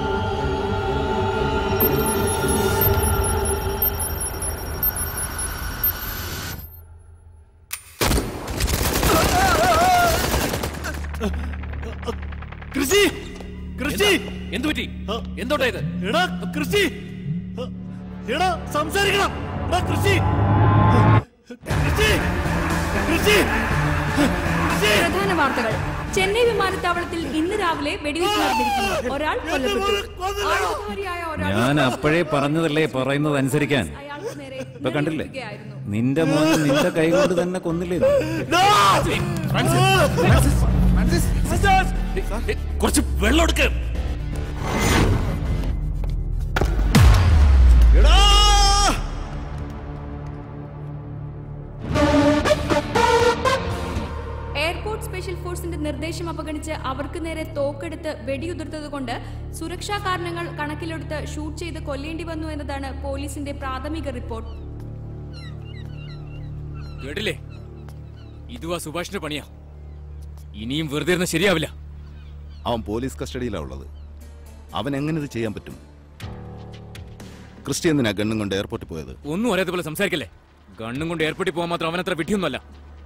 Speaker 15: ക്രിസ്റ്റി ക്രിസ്റ്റി
Speaker 16: എന്തു പറ്റി എന്തോട്ടാ ഇത്
Speaker 15: എടാ ക്രിസ്റ്റി എടാ സംസാരിക്കണം എടാ ക്രിസ്റ്റി ക്രിസ്റ്റി ക്രിസ്റ്റി ക്രിസ്റ്റി
Speaker 20: പ്രധാന വാർത്തകൾ ചെന്നൈ വിമാനത്താവളത്തിൽ ഇന്ന് രാവിലെ വെടിവെച്ച് നടന്നിരിക്കുന്നു ഒരാൾ കൊല്ലപ്പെട്ടു ആയുധധാരിയായ ഒരാൾ
Speaker 4: ഞാൻ അപ്പോഴേ പറഞ്ഞതല്ലേ പറയുന്നത് അനുസരിക്കാൻ
Speaker 20: അയാൾക്ക് നേരെ
Speaker 4: ഇപ്പൊ കണ്ടില്ലേ
Speaker 20: നിലയുകയായിരുന്നു.
Speaker 4: നിന്റെ മോൻ നിന്റെ കൈ കൊണ്ട് തന്നെ കൊന്നില്ലേ
Speaker 16: കുറച്ച് വെള്ളം എടുക്ക്
Speaker 20: എയർപോർട്ട് സ്പെഷ്യൽ ഫോഴ്സിന്റെ നിർദ്ദേശം അവഗണിച്ച് അവർക്ക് നേരെ തോക്കെടുത്ത് വെടിയുതിർത്തതുകൊണ്ട് സുരക്ഷാ കാരണങ്ങൾ കണക്കിലെടുത്ത് ഷൂട്ട് ചെയ്ത് കൊല്ലേണ്ടി വന്നു എന്നതാണ് പോലീസിന്റെ പ്രാഥമിക റിപ്പോർട്ട്
Speaker 3: കേട്ടില്ലേ ഇതുവാ സുഭാഷിന്റെ പണിയാ ഇനിയും വെറുതെ ഇരുന്ന് ശരിയാവില്ല
Speaker 14: അവൻ പോലീസ് കസ്റ്റഡിയിലാണ് ഉള്ളത് അവൻ എങ്ങനെ ഇത് ചെയ്യാൻ പറ്റും ക്രിസ്റ്റി എന്തിനാ ഗണ്ണും കൊണ്ട് എയർപോർട്ടിൽ പോയത്
Speaker 3: ഒന്നും അറിയാത്ത പോലെ സംസാരിക്കല്ലേ ഗണ്ണും കൊണ്ട് എയർപോർട്ടിൽ പോകാൻ മാത്രം അവനത്ര വിട്ടിയൊന്നുമല്ല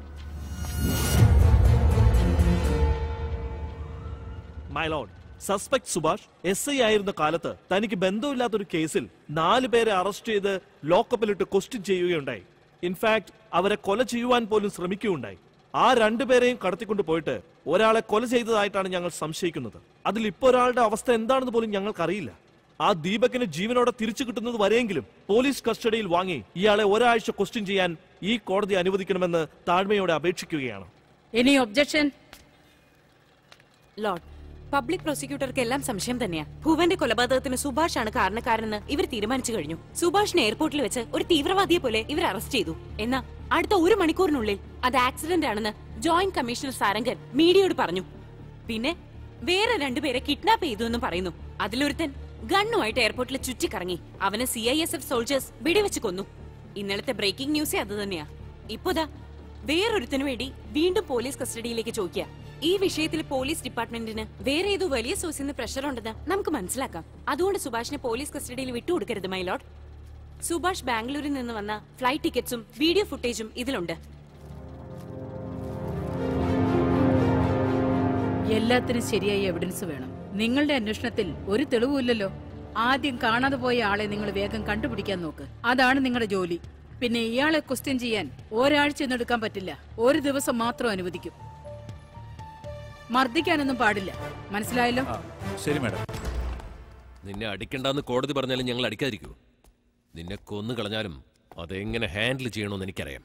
Speaker 5: my lord suspect Subhash S I ആയിരുന്ന കാലത്ത് തനിക്ക് ബന്ധമില്ലാത്തൊരു കേസിൽ നാല് പേരെ അറസ്റ്റ് ചെയ്ത് ലോക്കപ്പിലിട്ട് ക്വസ്റ്റ്യൻ ചെയ്യുകയുണ്ടായി ഇൻഫാക്ട് അവരെ കൊല ചെയ്യുവാൻ പോലും ശ്രമിക്കുകയുണ്ടായി ആ രണ്ടുപേരെയും കടത്തിക്കൊണ്ട് പോയിട്ട് ഒരാളെ കൊല ചെയ്തതായിട്ടാണ് ഞങ്ങൾ സംശയിക്കുന്നത് അതിൽ ഇപ്പൊ ഒരാളുടെ അവസ്ഥ എന്താണെന്ന് പോലും ഞങ്ങൾക്കറിയില്ല ആ ദീപകിന് ജീവനോടെ തിരിച്ചു കിട്ടുന്നത് വരെയെങ്കിലും പോലീസ് കസ്റ്റഡിയിൽ വാങ്ങി ഇയാളെ ഒരാഴ്ച ക്വസ്റ്റ്യൻ ചെയ്യാൻ ഈ കോടതി അനുവദിക്കണമെന്ന് താഴ്മയോടെ അപേക്ഷിക്കുകയാണ്
Speaker 11: എനി ഒബ്ജക്ഷൻ ലോർഡ് പബ്ലിക് പ്രോസിക്യൂട്ടർക്ക് എല്ലാം സംശയം തന്നെയാ ഭുവന്റെ കൊലപാതകത്തിന് സുഭാഷ് ആണ് കാരണക്കാരെന്ന് ഇവർ തീരുമാനിച്ചു കഴിഞ്ഞു സുഭാഷിനെ എയർപോർട്ടിൽ വെച്ച് ഒരു തീവ്രവാദിയെ പോലെ ഇവർ അറസ്റ്റ് ചെയ്തു എന്നാ അടുത്ത ഒരു മണിക്കൂറിനുള്ളിൽ അത് ആക്സിഡന്റ് ആണെന്ന് ജോയിന്റ് കമ്മീഷണർ സാരംഗൻ മീഡിയയോട് പറഞ്ഞു പിന്നെ വേറെ രണ്ടുപേരെ കിഡ്നാപ്പ് ചെയ്തു എന്നും പറയുന്നു അതിലൊരുത്തൻ ഗണ്ണുമായിട്ട് എയർപോർട്ടിൽ ചുറ്റിക്കറങ്ങി അവന് C I S F soldiers വെടിവെച്ച് കൊന്നു ഇന്നലത്തെ ബ്രേക്കിംഗ് ന്യൂസേ അത് തന്നെയാ ഇപ്പോതാ വേറൊരുത്തിനു വേണ്ടി വീണ്ടും പോലീസ് കസ്റ്റഡിയിലേക്ക് ചോദിക്കുക ഈ വിഷയത്തിൽ പോലീസ് ഡിപ്പാർട്ട്മെന്റിന് വേറെ ഏതോ വലിയ സോഴ്സിൽ നിന്ന് പ്രഷർ ഉണ്ടെന്ന് നമുക്ക് മനസ്സിലാക്കാം അതുകൊണ്ട് സുഭാഷിനെ പോലീസ് കസ്റ്റഡിയിൽ വിട്ടുകൊടുക്കരുത് മൈലോഡ് സുഭാഷ് ബാംഗ്ലൂരിൽ നിന്ന് വന്ന ഫ്ലൈറ്റ് ടിക്കറ്റ്സും വീഡിയോ ഫുട്ടേജും ഇതിലുണ്ട്
Speaker 21: എല്ലാത്തിനും ശരിയായ എവിഡൻസ് വേണം നിങ്ങളുടെ അന്വേഷണത്തിൽ ഒരു തെളിവുമില്ലല്ലോ ആദ്യം കാണാതെ പോയ ആളെ നിങ്ങൾ വേഗം കണ്ടുപിടിക്കാൻ നോക്ക് അതാണ് നിങ്ങളുടെ ജോലി പിന്നെ ഇയാളെ ക്വസ്റ്റ്യൻ ചെയ്യാൻ ഒരാഴ്ച ഒന്നും എടുക്കാൻ പറ്റില്ല ഒരു ദിവസം മാത്രം അനുവദിക്കും മർദ്ദിക്കാനൊന്നും പാടില്ല മനസ്സിലായല്ലോ
Speaker 16: ശരി മാഡം നിന്നെ അടിക്കണ്ടെന്ന് കോടതി പറഞ്ഞാലും ഞങ്ങൾ അടിക്കാതിരിക്കൂ നിന്നെ കൊന്നു കളഞ്ഞാലും അതെങ്ങനെ ഹാൻഡിൽ ചെയ്യണമെന്ന് എനിക്കറിയാം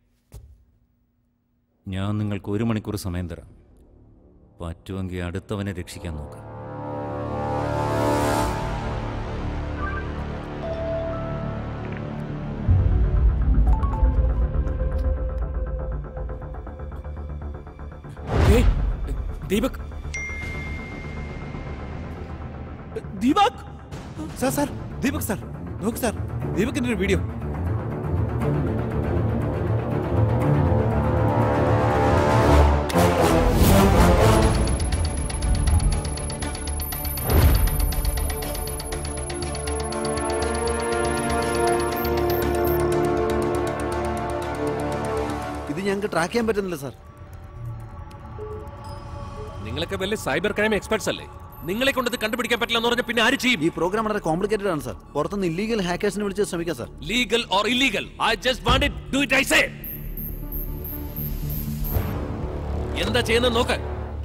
Speaker 4: ഞാൻ നിങ്ങൾക്ക് ഒരു മണിക്കൂർ സമയം തരാം പറ്റുമെങ്കിൽ അടുത്തവനെ രക്ഷിക്കാൻ നോക്കാം
Speaker 3: Deepak
Speaker 13: Deepak sir sir Deepak sir നോക്ക് സാർ ദീപകിന്റെ ഒരു വീഡിയോ
Speaker 1: ഇത് ഞങ്ങൾക്ക് ട്രാക്ക് ചെയ്യാൻ പറ്റുന്നില്ല സാർ
Speaker 16: നിങ്ങളൊക്കെ വലിയ സൈബർ ക്രൈം എക്സ്പെർട്സ് അല്ലേ നിങ്ങളെ കൊണ്ട് ഇത് കണ്ടുപിടിക്കാൻ പറ്റില്ല എന്ന് പറഞ്ഞാൽ പിന്നെ ആര് ചെയ്യും
Speaker 1: ഈ പ്രോഗ്രാം വളരെ കോംപ്ലിക്കേറ്റഡ് ആണ് സാർ പുറത്തുനിന്ന് ഇല്ലീഗൽ ഹാക്കേഴ്സിനെ വിളിച്ച് ശ്രമിക്കാം sir
Speaker 16: legal or illegal I just want it do it I say എന്താ ചെയ്യുന്നത് നോക്ക്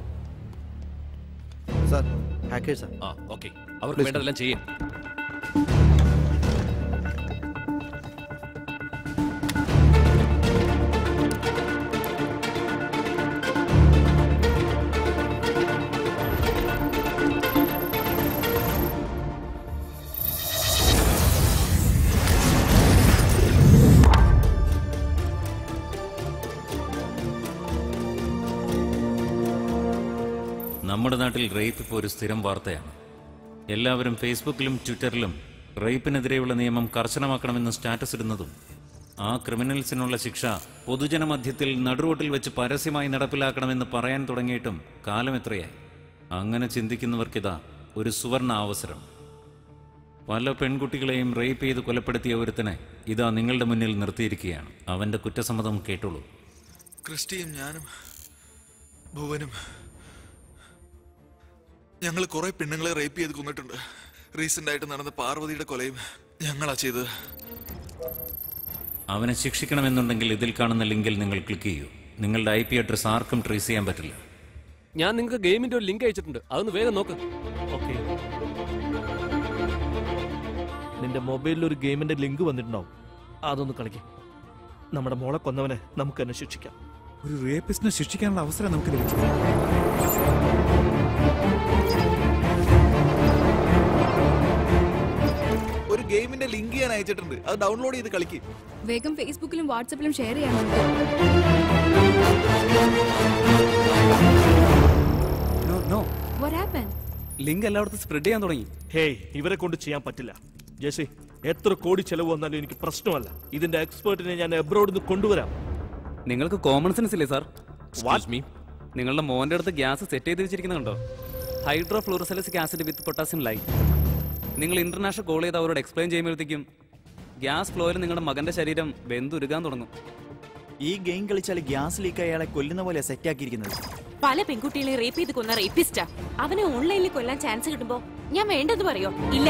Speaker 1: സാർ ഹാക്കേഴ്സാ
Speaker 16: ആ ഓക്കെ അവർക്ക് വേണ്ടതെല്ലാം ചെയ്യും
Speaker 4: നമ്മുടെ നാട്ടിൽ റേപ്പ് ഇപ്പോൾ ഒരു സ്ഥിരം വാർത്തയാണ് എല്ലാവരും ഫേസ്ബുക്കിലും ട്വിറ്ററിലും റേപ്പിനെതിരെയുള്ള നിയമം കർശനമാക്കണമെന്ന് സ്റ്റാറ്റസ് ഇടുന്നതും ആ ക്രിമിനൽസിനുള്ള ശിക്ഷ പൊതുജനമധ്യത്തിൽ നടുറോട്ടിൽ വെച്ച് പരസ്യമായി നടപ്പിലാക്കണമെന്ന് പറയാൻ തുടങ്ങിയിട്ടും കാലം എത്രയായി അങ്ങനെ ചിന്തിക്കുന്നവർക്കിതാ ഒരു സുവർണ അവസരം പല പെൺകുട്ടികളെയും റേപ്പ് ചെയ്ത് കൊലപ്പെടുത്തിയ ഒരുത്തനെ ഇതാ നിങ്ങളുടെ മുന്നിൽ നിർത്തിയിരിക്കുകയാണ് അവന്റെ കുറ്റസമ്മതം കേട്ടോളൂ
Speaker 13: ക്രിസ്റ്റിയും ഞാനും ഭുവനും ഞങ്ങൾ കുറെ പെണ്ണുങ്ങളെ റേപ്പ് ചെയ്ത് കൊന്നിട്ടുണ്ട് റീസെന്റ് ആയിട്ട് നടന്ന പാർവതിയുടെ കൊലയും ഞങ്ങളാ ചെയ്തത്
Speaker 4: അവനെ ശിക്ഷിക്കണമെന്നുണ്ടെങ്കിൽ ഇതിൽ കാണുന്ന ലിങ്കിൽ നിങ്ങൾ ക്ലിക്ക് ചെയ്യൂ നിങ്ങളുടെ ഐ പി അഡ്രസ് ആർക്കും ട്രേസ് ചെയ്യാൻ പറ്റില്ല
Speaker 12: ഞാൻ നിങ്ങൾക്ക് ഗെയിമിന്റെ ഒരു ലിങ്ക് അയച്ചിട്ടുണ്ട് അതൊന്ന് വേഗം നോക്ക്
Speaker 5: ഓക്കെ നിന്റെ മൊബൈലിൽ ഒരു ഗെയിമിന്റെ ലിങ്ക് വന്നിട്ടുണ്ടാവും അതൊന്ന് കളിക്കേ നമ്മുടെ മോളെ കൊന്നവനെ നമുക്ക് തന്നെ ശിക്ഷിക്കാം
Speaker 9: ഒരു റേപ്പിസ്റ്റിനെ ശിക്ഷിക്കാനുള്ള അവസരം നമുക്ക് ലഭിച്ചു
Speaker 13: ഒരു ഗെയിമിന്റെ ലിങ്ക് ഞാൻ അയച്ചിട്ടുണ്ട് അത് ഡൗൺലോഡ് ചെയ്ത് കളിക്ക്
Speaker 20: വേഗം ഫേസ്ബുക്കിലും വാട്സപ്പിലും ഷെയർ ചെയ്യാൻ നമുക്ക് What happened?
Speaker 5: ലിങ്ക് എല്ലായിടത്തും സ്പ്രെഡ് ചെയ്യാൻ തുടങ്ങി ഹേയ് ഇവരെ കൊണ്ട് ചെയ്യാൻ പറ്റില്ല ജെസി എത്ര കോടി ചെലവ് വന്നാലും എനിക്ക് പ്രശ്നമല്ല ഇതിന്റെ എക്സ്പേർട്ടിനെ ഞാൻ എബ്രോഡിൽ നിന്ന് കൊണ്ടുവരാം
Speaker 4: നിങ്ങൾക്ക് കോമൺ സെൻസ് ഇല്ലേ സാർ
Speaker 5: മീ
Speaker 4: നിങ്ങളുടെ മോന്റെ അടുത്ത് ഗ്യാസ് സെറ്റ് ചെയ്ത് വെച്ചിരിക്കുന്നുണ്ടോ hydro fluorosilicic acid with potassium light നിങ്ങൾ ഇന്റർനാഷണൽ കോൾ ചെയ്ത് അവരോട് എക്സ്പ്ലെയിൻ ചെയ്യുമ്പോഴത്തേക്കും ഗ്യാസ് ഫ്ലോയിൽ നിങ്ങളുടെ മകന്റെ ശരീരം വെന്തുരുകാൻ തുടങ്ങും
Speaker 18: ഈ ഗെയിം കളിച്ചാൽ ഗ്യാസ് ലീക്ക് അയാളെ കൊല്ലുന്ന പോലെ സെറ്റ് ആക്കിയിരിക്കുന്നത്
Speaker 11: പല പെൺകുട്ടികളെ റേപ്പ് ചെയ്ത് കൊന്ന റേപ്പിസ്റ്റാ അവനെ ഓൺലൈനിൽ കൊല്ലാൻ ചാൻസ് കിട്ടുമ്പോ ഞാൻ വേണ്ടെന്ന് പറയോ ഇല്ല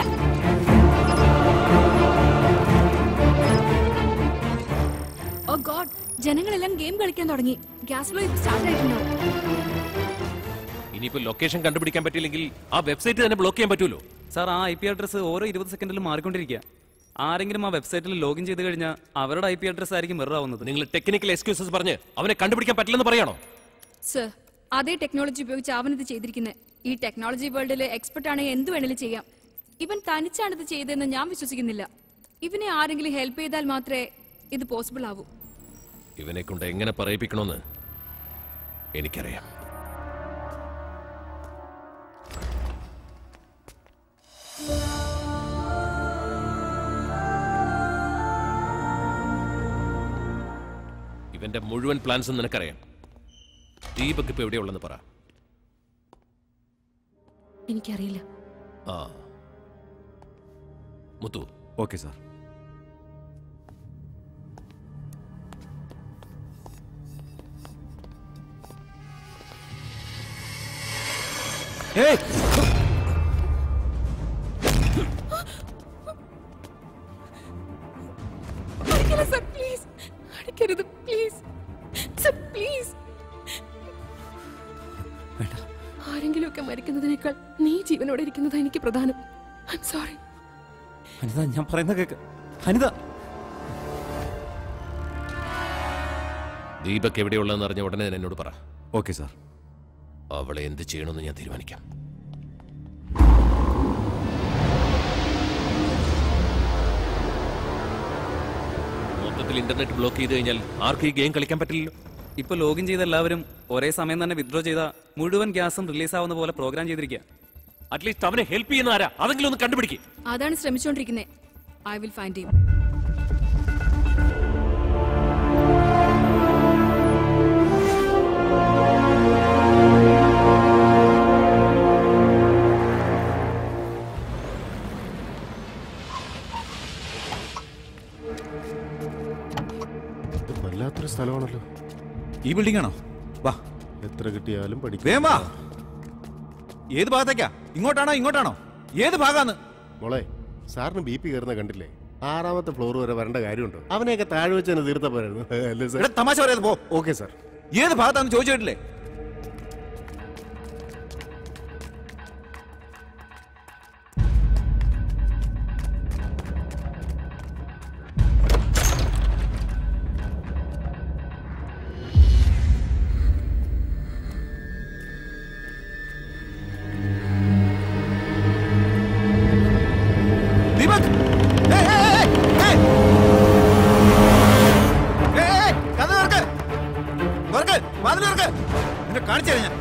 Speaker 20: ഓ ഗോഡ് ജനങ്ങളെല്ലാം ഗെയിം കളിക്കാൻ തുടങ്ങി ഗ്യാസ് ഫ്ലോ സ്റ്റാർട്ട് ആയിട്ടുണ്ടാവും
Speaker 16: ഇനിയിപ്പോ ലൊക്കേഷൻ കണ്ടുപിടിക്കാൻ പറ്റില്ലെങ്കിൽ ആ വെബ്സൈറ്റ് തന്നെ ബ്ലോക്ക് ചെയ്യാൻ പറ്റുമല്ലോ
Speaker 4: സാർ ആ ഐ പി അഡ്രസ് ഓരോ ഇരുപത് സെക്കൻഡിലും മാറിക്കൊണ്ടിരിക്കുക ആരെങ്കിലും ആ വെബ്സൈറ്റിൽ ലോഗിൻ ചെയ്ത് കഴിഞ്ഞാൽ അവരുടെ ഐ പി അഡ്രസ് ആയിരിക്കും മിറർ ആവുന്നത്
Speaker 16: നിങ്ങൾ ടെക്നിക്കൽ എക്സ്ക്യൂസസ് പറഞ്ഞ് അവനെ കണ്ടുപിടിക്കാൻ പറ്റില്ലെന്ന് പറയണോ
Speaker 20: സർ അതേ ടെക്നോളജി ഉപയോഗിച്ച് അവനിത് ചെയ്തിരിക്കുന്നത് ഈ ടെക്നോളജി വേൾഡിലെ എക്സ്പെർട്ട് ആണെങ്കിൽ എന്ത് വേണേലും ചെയ്യാം ഇവൻ തനിച്ചാണ് ഇത് ചെയ്തതെന്ന് ഞാൻ വിശ്വസിക്കുന്നില്ല ഇവനെ ആരെങ്കിലും ഹെൽപ്പ് ചെയ്താൽ മാത്രമേ ഇത് പോസിബിൾ ആവൂ
Speaker 16: ഇവനെ കൊണ്ട് എങ്ങനെ പറയിപ്പിക്കണമെന്ന് എനിക്കറിയാം ഇവന്റെ മുഴുവൻ പ്ലാൻസും നിനക്കറിയാം ദീപക് ഇപ്പൊ എവിടെയുള്ളെന്ന് പറ
Speaker 10: എനിക്കറിയില്ല
Speaker 16: ആ മുത്തു
Speaker 9: ഓക്കെ സാർ
Speaker 10: അടിക്കല സർ പ്ലീസ് അടിക്കരുത് പ്ലീസ് സർ പ്ലീസ് ആരെങ്കിലുമൊക്കെ മരിക്കുന്നതിനേക്കാൾ നീ ജീവനോടെ ഇരിക്കുന്നത് എനിക്ക് പ്രധാനം ഐ സോറി
Speaker 4: അനിത ഞാൻ പറയുന്ന കേക്ക് അനിത
Speaker 16: ദീപക് എവിടെയുള്ളതെന്ന് അറിഞ്ഞ ഉടനെ തന്നെ എന്നോട് പറ
Speaker 9: ഓക്കെ സാർ
Speaker 16: അവളെ എന്ത് ചെയ്യണമെന്ന് ഞാൻ തീരുമാനിക്കാം മൊത്തത്തിൽ ഇന്റർനെറ്റ് ബ്ലോക്ക് ചെയ്ത് കഴിഞ്ഞാൽ ആർക്കും ഈ ഗെയിം കളിക്കാൻ പറ്റില്ലല്ലോ
Speaker 4: ഇപ്പൊ ലോഗിൻ ചെയ്ത എല്ലാവരും ഒരേ സമയം തന്നെ വിത്ഡ്രോ ചെയ്ത മുഴുവൻ ഗ്യാസും റിലീസ് ആവുന്ന പോലെ പ്രോഗ്രാം ചെയ്തിരിക്കുക
Speaker 16: അറ്റ്ലീസ്റ്റ് അവനെ ഹെൽപ്പ് ചെയ്യുന്ന ആരാ അതെങ്കിലും ഒന്ന് കണ്ടുപിടിക്കും
Speaker 20: അതാണ് ശ്രമിച്ചുകൊണ്ടിരിക്കുന്നത് ഐ വിൽ ഫൈൻഡ് ഹിം
Speaker 8: ഇത് വല്ലാത്തൊരു സ്ഥലമാണല്ലോ
Speaker 9: ഈ ബിൽഡിംഗ് ആണോ വാ
Speaker 8: എത്ര കിട്ടിയാലും പഠിക്കും
Speaker 9: വേഗം വാ ഏത് ഭാഗത്തേക്കാ ഇങ്ങോട്ടാണോ ഇങ്ങോട്ടാണോ ഏത് ഭാഗാന്ന്
Speaker 8: മോളെ സാറിന് ബി പി കയറുന്ന കണ്ടില്ലേ ആറാമത്തെ ഫ്ലോർ വരെ വരേണ്ട കാര്യമുണ്ടോ അവനെയൊക്കെ താഴെ വെച്ച് തന്നെ തീർത്ത പോരായിരുന്നു അല്ലേ സാർ
Speaker 9: എടാ, തമാശ പറയാതെ പോ
Speaker 8: ഓക്കെ സാർ
Speaker 9: ഏത് ഭാഗത്താന്ന് ചോദിച്ചു കേട്ടില്ലേ ദീപക് ഏയ്, ഏയ്, ഏയ്, ഏയ്. ഏയ്, ഏയ്, കതക് തുറക്ക്. തുറക്ക്, വാതില് തുറക്ക്. നിന്നെ കാണിച്ചു തരാം ഞാൻ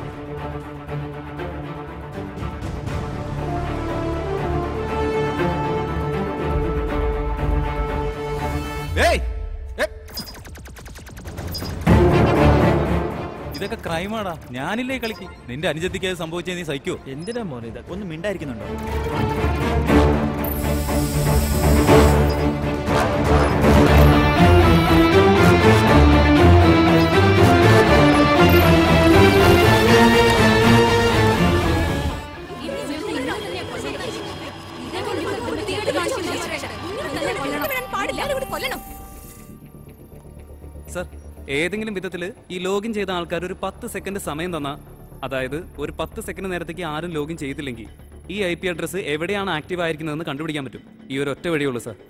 Speaker 9: ഏയ്, ഏയ്.
Speaker 4: ഇതൊക്കെ ക്രൈമാടാ ഞാനില്ലേ ഈ കളിക്ക് നിന്റെ അനുജത്തിക്ക് അത് സംഭവിച്ചേ നീ സഹിക്കോ
Speaker 5: എന്തിനാ മോനെ ഇതൊക്കെ
Speaker 18: ഒന്ന് മിണ്ടായിരിക്കുന്നുണ്ടോ
Speaker 4: സർ ഏതെങ്കിലും വിധത്തിൽ ഈ ലോഗിൻ ചെയ്ത ആൾക്കാർ ഒരു പത്ത് സെക്കൻഡ് സമയം തന്നാ
Speaker 6: അതായത് ഒരു പത്ത് സെക്കൻഡ് നേരത്തേക്ക് ആരും ലോഗിൻ ചെയ്തില്ലെങ്കിൽ ഈ ഐ പി അഡ്രസ്സ് എവിടെയാണ് ആക്റ്റീവ് ആയിരിക്കുന്നതെന്ന് കണ്ടുപിടിക്കാൻ പറ്റും ഈ ഒരു ഒറ്റ വഴിയുള്ളൂ സാർ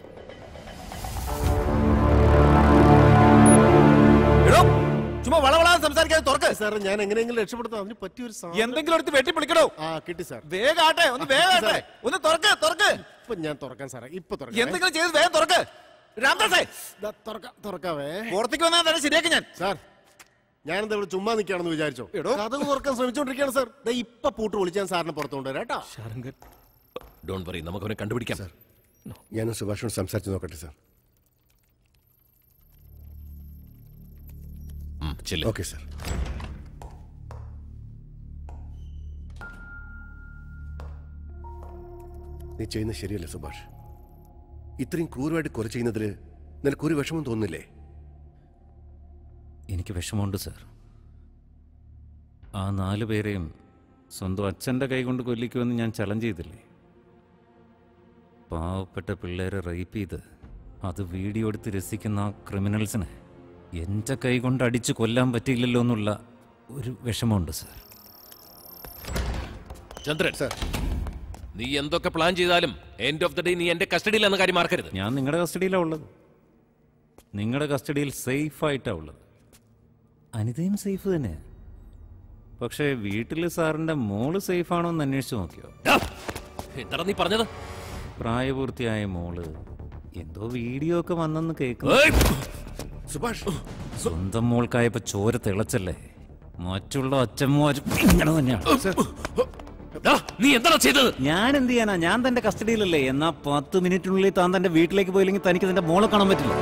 Speaker 9: ചുമ്മാ വളവളാതെ സംസാരിക്കാതെ തുറക്ക്
Speaker 8: സാർ ഞാൻ എങ്ങനെയെങ്കിലും രക്ഷപ്പെടുത്താം അതിന് പറ്റിയൊരു സാധനം-
Speaker 9: എന്തെങ്കിലും എടുത്ത് വെട്ടി പിടിക്കണോ
Speaker 8: ആ കിട്ടി സാർ
Speaker 9: വേഗാട്ടെ ഒന്ന് വേഗാട്ടെ ഒന്ന് തുറക്ക് തുറക്ക്
Speaker 8: ഇപ്പൊ ഞാൻ തുറക്കാൻ സാറേ ഇപ്പൊ തുറക്കാം
Speaker 9: എന്തെങ്കിലും ചെയ്ത് വേഗം തുറക്ക് രാംദാസേ
Speaker 8: തുറക്കാവേ
Speaker 9: പുറത്തേക്ക് വന്നാൽ തന്നെ ശരിയാക്കി ഞാൻ
Speaker 8: സാർ ഞാനെന്താ ഇവിടെ ചുമ്മാ നിൽക്കുകയാണെന്ന് വിചാരിച്ചോ കഥക് തുറക്കാൻ ശ്രമിച്ചോണ്ടിരിക്കുകയാണ് സാർ ദേ ഇപ്പൊ പൂട്ട് വിളിച്ചാൻ സാറിനെ പുറത്തു കൊണ്ടുവരാം കേട്ടോ
Speaker 16: ഡോൺ വറി നമുക്ക് അവനെ കണ്ടുപിടിക്കാം
Speaker 2: ഞാനും സുഭാഷോട് സംസാരിച്ച് നോക്കട്ടെ സാർ ഓക്കെ സാർ നീ ചെയ്യുന്നത് ശരിയല്ല സുഭാഷ് ഇത്രയും ക്രൂരമായിട്ട് കൊല ചെയ്യുന്നതിൽ നിനക്കൊരു വിഷമം തോന്നുന്നില്ലേ
Speaker 4: എനിക്ക് വിഷമമുണ്ട് സാർ ആ നാല് പേരെയും സ്വന്തം അച്ഛൻ്റെ കൈകൊണ്ട് കൊല്ലിക്കുമെന്ന് ഞാൻ ചലഞ്ച് ചെയ്തില്ലേ പാവപ്പെട്ട പിള്ളേരെ റേപ്പ് ചെയ്ത് അത് വീഡിയോ എടുത്ത് രസിക്കുന്ന ആ ക്രിമിനൽസിനെ എൻ്റെ കൈ കൊണ്ട് അടിച്ച് കൊല്ലാൻ പറ്റിയില്ലല്ലോ എന്നുള്ള ഒരു വിഷമമുണ്ട് സാർ
Speaker 16: ചന്ദ്രൻ നീ എന്തൊക്കെ പ്ലാൻ ചെയ്താലും എൻഡ് ഓഫ് ദ ഡേ നീ എന്റെ കസ്റ്റഡിയിലെന്ന കാര്യം മറക്കരുത്
Speaker 4: ഞാൻ നിങ്ങളുടെ കസ്റ്റഡിയിലാണ് ഉള്ളത് നിങ്ങളുടെ കസ്റ്റഡിയിൽ സേഫായിട്ടാണ് ഉള്ളത് അനിതയും സേഫ് തന്നെ പക്ഷേ വീട്ടിൽ സാറിൻ്റെ മോള് സേഫാണോ എന്ന് അന്വേഷിച്ച് നോക്കിയോ
Speaker 16: എന്താണ് നീ പറഞ്ഞത്
Speaker 4: പ്രായപൂർത്തിയായ മോള് എന്തോ വീഡിയോ ഒക്കെ വന്നെന്ന് കേൾക്കുന്നു
Speaker 2: സുഭാഷ്
Speaker 4: സ്വന്തം മോൾക്കായപ്പോ ചോര തിളച്ചല്ലേ മറ്റുള്ള അച്ഛന്മാരും ഇങ്ങനെ തന്നെയാണ്
Speaker 16: നീ എന്താണ് ചെയ്തത്
Speaker 4: ഞാൻ എന്ത് ചെയ്യാനാ ഞാൻ തന്റെ കസ്റ്റഡിയിലല്ലേ എന്നാ പത്ത് മിനിറ്റിനുള്ളിൽ താൻ തന്റെ വീട്ടിലേക്ക് പോയില്ലെങ്കിൽ തനിക്ക് തന്റെ മോളെ കാണാൻ പറ്റില്ല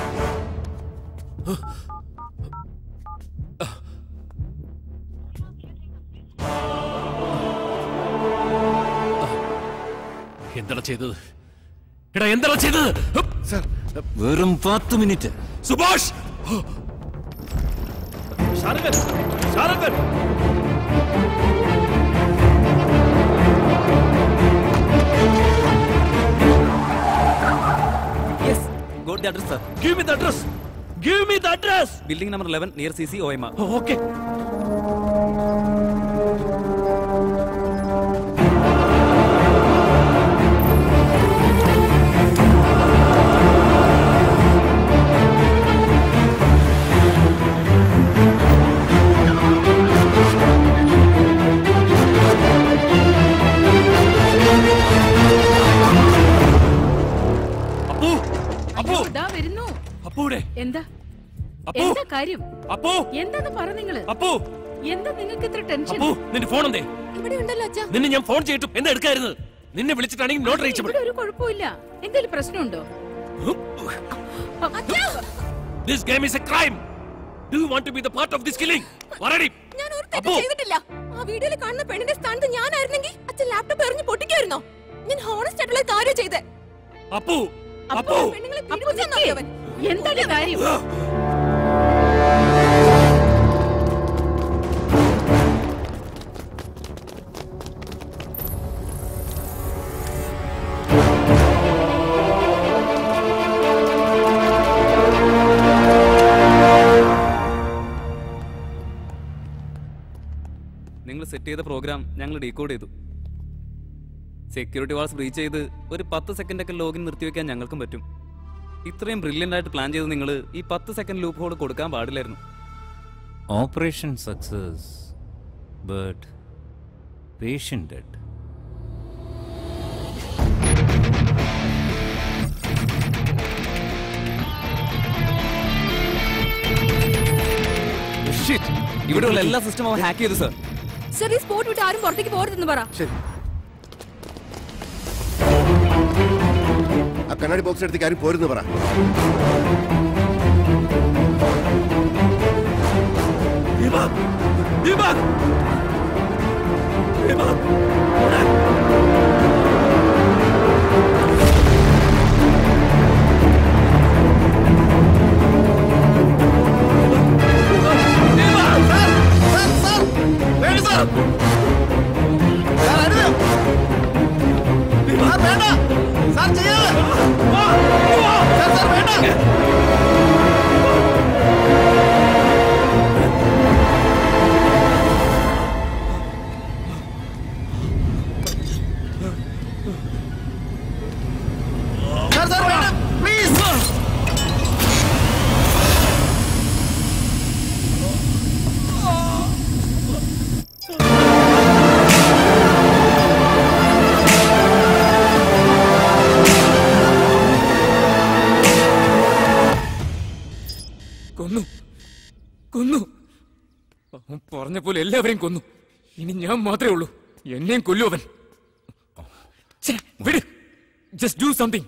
Speaker 16: എന്താണ് ചെയ്തത് എടാ എന്താണ് ചെയ്തത്
Speaker 4: വെറും പത്ത് minute
Speaker 16: Subhash
Speaker 5: Sharangan Sharangan
Speaker 6: yes got the address sir
Speaker 5: give me the address give me the address
Speaker 6: building number 11 near C C O M R
Speaker 5: okay
Speaker 16: Appu Appu
Speaker 21: ദാ വരുന്നു
Speaker 16: അപ്പൂടെ
Speaker 21: എന്താ
Speaker 16: അപ്പു!
Speaker 21: എന്താ കാര്യം
Speaker 16: അപ്പു
Speaker 21: എന്താന്ന് പറ നിങ്ങള്
Speaker 16: അപ്പു
Speaker 21: എന്താ നിങ്ങൾക്ക് ഇത്ര ടെൻഷൻ
Speaker 16: അപ്പു നിന്റെ ഫോൺ എന്തേ
Speaker 21: ഇവിടെ ഉണ്ടല്ലോ അച്ഛാ
Speaker 16: നിന്നെ ഞാൻ ഫോൺ ചെയ്തിട്ടും എന്താ എടുക്കായിരുന്നത് നിന്നെ വിളിച്ചിട്ടാണെങ്കിൽ നോട്ട് റീച്ചബിൾ
Speaker 21: ഇവിടെ ഒരു കുഴപ്പമില്ല എന്തെങ്കിലും പ്രശ്നമുണ്ടോ
Speaker 16: this game is a crime do you want to be the part of this killing പറയടി
Speaker 22: ഞാൻ ഒരു തെറ്റും ചെയ്തിട്ടില്ല ആ വീഡിയോയിൽ കാണുന്ന പെണ്ണിന്റെ സ്ഥാനത്ത് ഞാനായിരുന്നെങ്കിൽ അച്ഛൻ ലാപ്ടോപ്പ് എറിഞ്ഞ് പൊട്ടിക്കായിരുന്നോ ഞാൻ ഹോണസ്റ്റ് ആയിട്ടുള്ള കാര്യം ചെയ്തേ
Speaker 16: അപ്പു
Speaker 22: അപ്പു പെണ്ണുങ്ങളെ പീഡിപ്പിച്ചാ അവൻ
Speaker 21: എന്താണ് കാര്യം
Speaker 6: നിങ്ങൾ സെറ്റ് ചെയ്ത പ്രോഗ്രാം ഞങ്ങൾ ഡീകോഡ് ചെയ്തു സെക്യൂരിറ്റി വാൾസ് ബ്രീച്ച് ചെയ്ത് ഒരു പത്ത് സെക്കൻഡൊക്കെ ലോഗിൻ നിർത്തിവെക്കാൻ ഞങ്ങൾക്കും പറ്റും ഇത്രയും ബ്രില്യൻ്റ് ആയിട്ട് പ്ലാൻ ചെയ്ത് നിങ്ങൾ ഈ പത്ത് സെക്കൻഡ് ലൂപ്പ് ഹോൾ കൊടുക്കാൻ പാടില്ലായിരുന്നു
Speaker 4: operation success but patient dead
Speaker 6: ഇവിടെയുള്ള എല്ലാ സിസ്റ്റം അവൻ ഹാക്ക് ചെയ്തു സർ
Speaker 22: സർ ഈ സ്പോട്ട് വിട്ട് ആരും പുറത്തേക്ക് പോകരുതെന്ന് പറ
Speaker 2: ശരി ആ കണ്ണാടി ബോക്സ് എടുത്തേക്ക് ആരും പോരുന്നു പറ
Speaker 3: കൊന്നു അവൻ പറഞ്ഞ പോലെ എല്ലാവരെയും കൊന്നു ഇനി ഞാൻ മാത്രമേ ഉള്ളൂ എന്നെയും കൊല്ലു അവൻ ഛെ, വിട് ജസ്റ്റ് ഡു സംതിങ്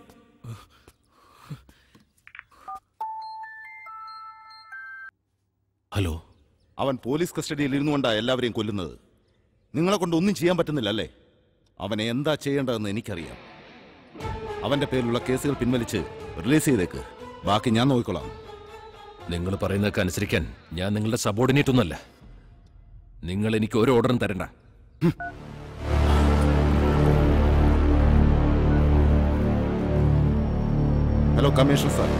Speaker 14: ഹലോ അവൻ പോലീസ് കസ്റ്റഡിയിൽ ഇരുന്നുകൊണ്ടാ എല്ലാവരെയും കൊല്ലുന്നത് നിങ്ങളെ കൊണ്ട് ഒന്നും ചെയ്യാൻ പറ്റുന്നില്ല അല്ലേ അവനെ എന്താ ചെയ്യേണ്ടതെന്ന് എനിക്കറിയാം അവന്റെ പേരിലുള്ള കേസുകൾ പിൻവലിച്ച് റിലീസ് ചെയ്തേക്ക് ബാക്കി ഞാൻ നോക്കിക്കൊള്ളാം
Speaker 16: നിങ്ങൾ പറയുന്നതൊക്കെ അനുസരിക്കാൻ ഞാൻ നിങ്ങളുടെ സബോർഡിനേറ്റ് ഒന്നല്ല നിങ്ങൾ എനിക്ക് ഒരു ഓർഡറും തരണ്ട
Speaker 14: ഹലോ കമ്മീഷണർ സാർ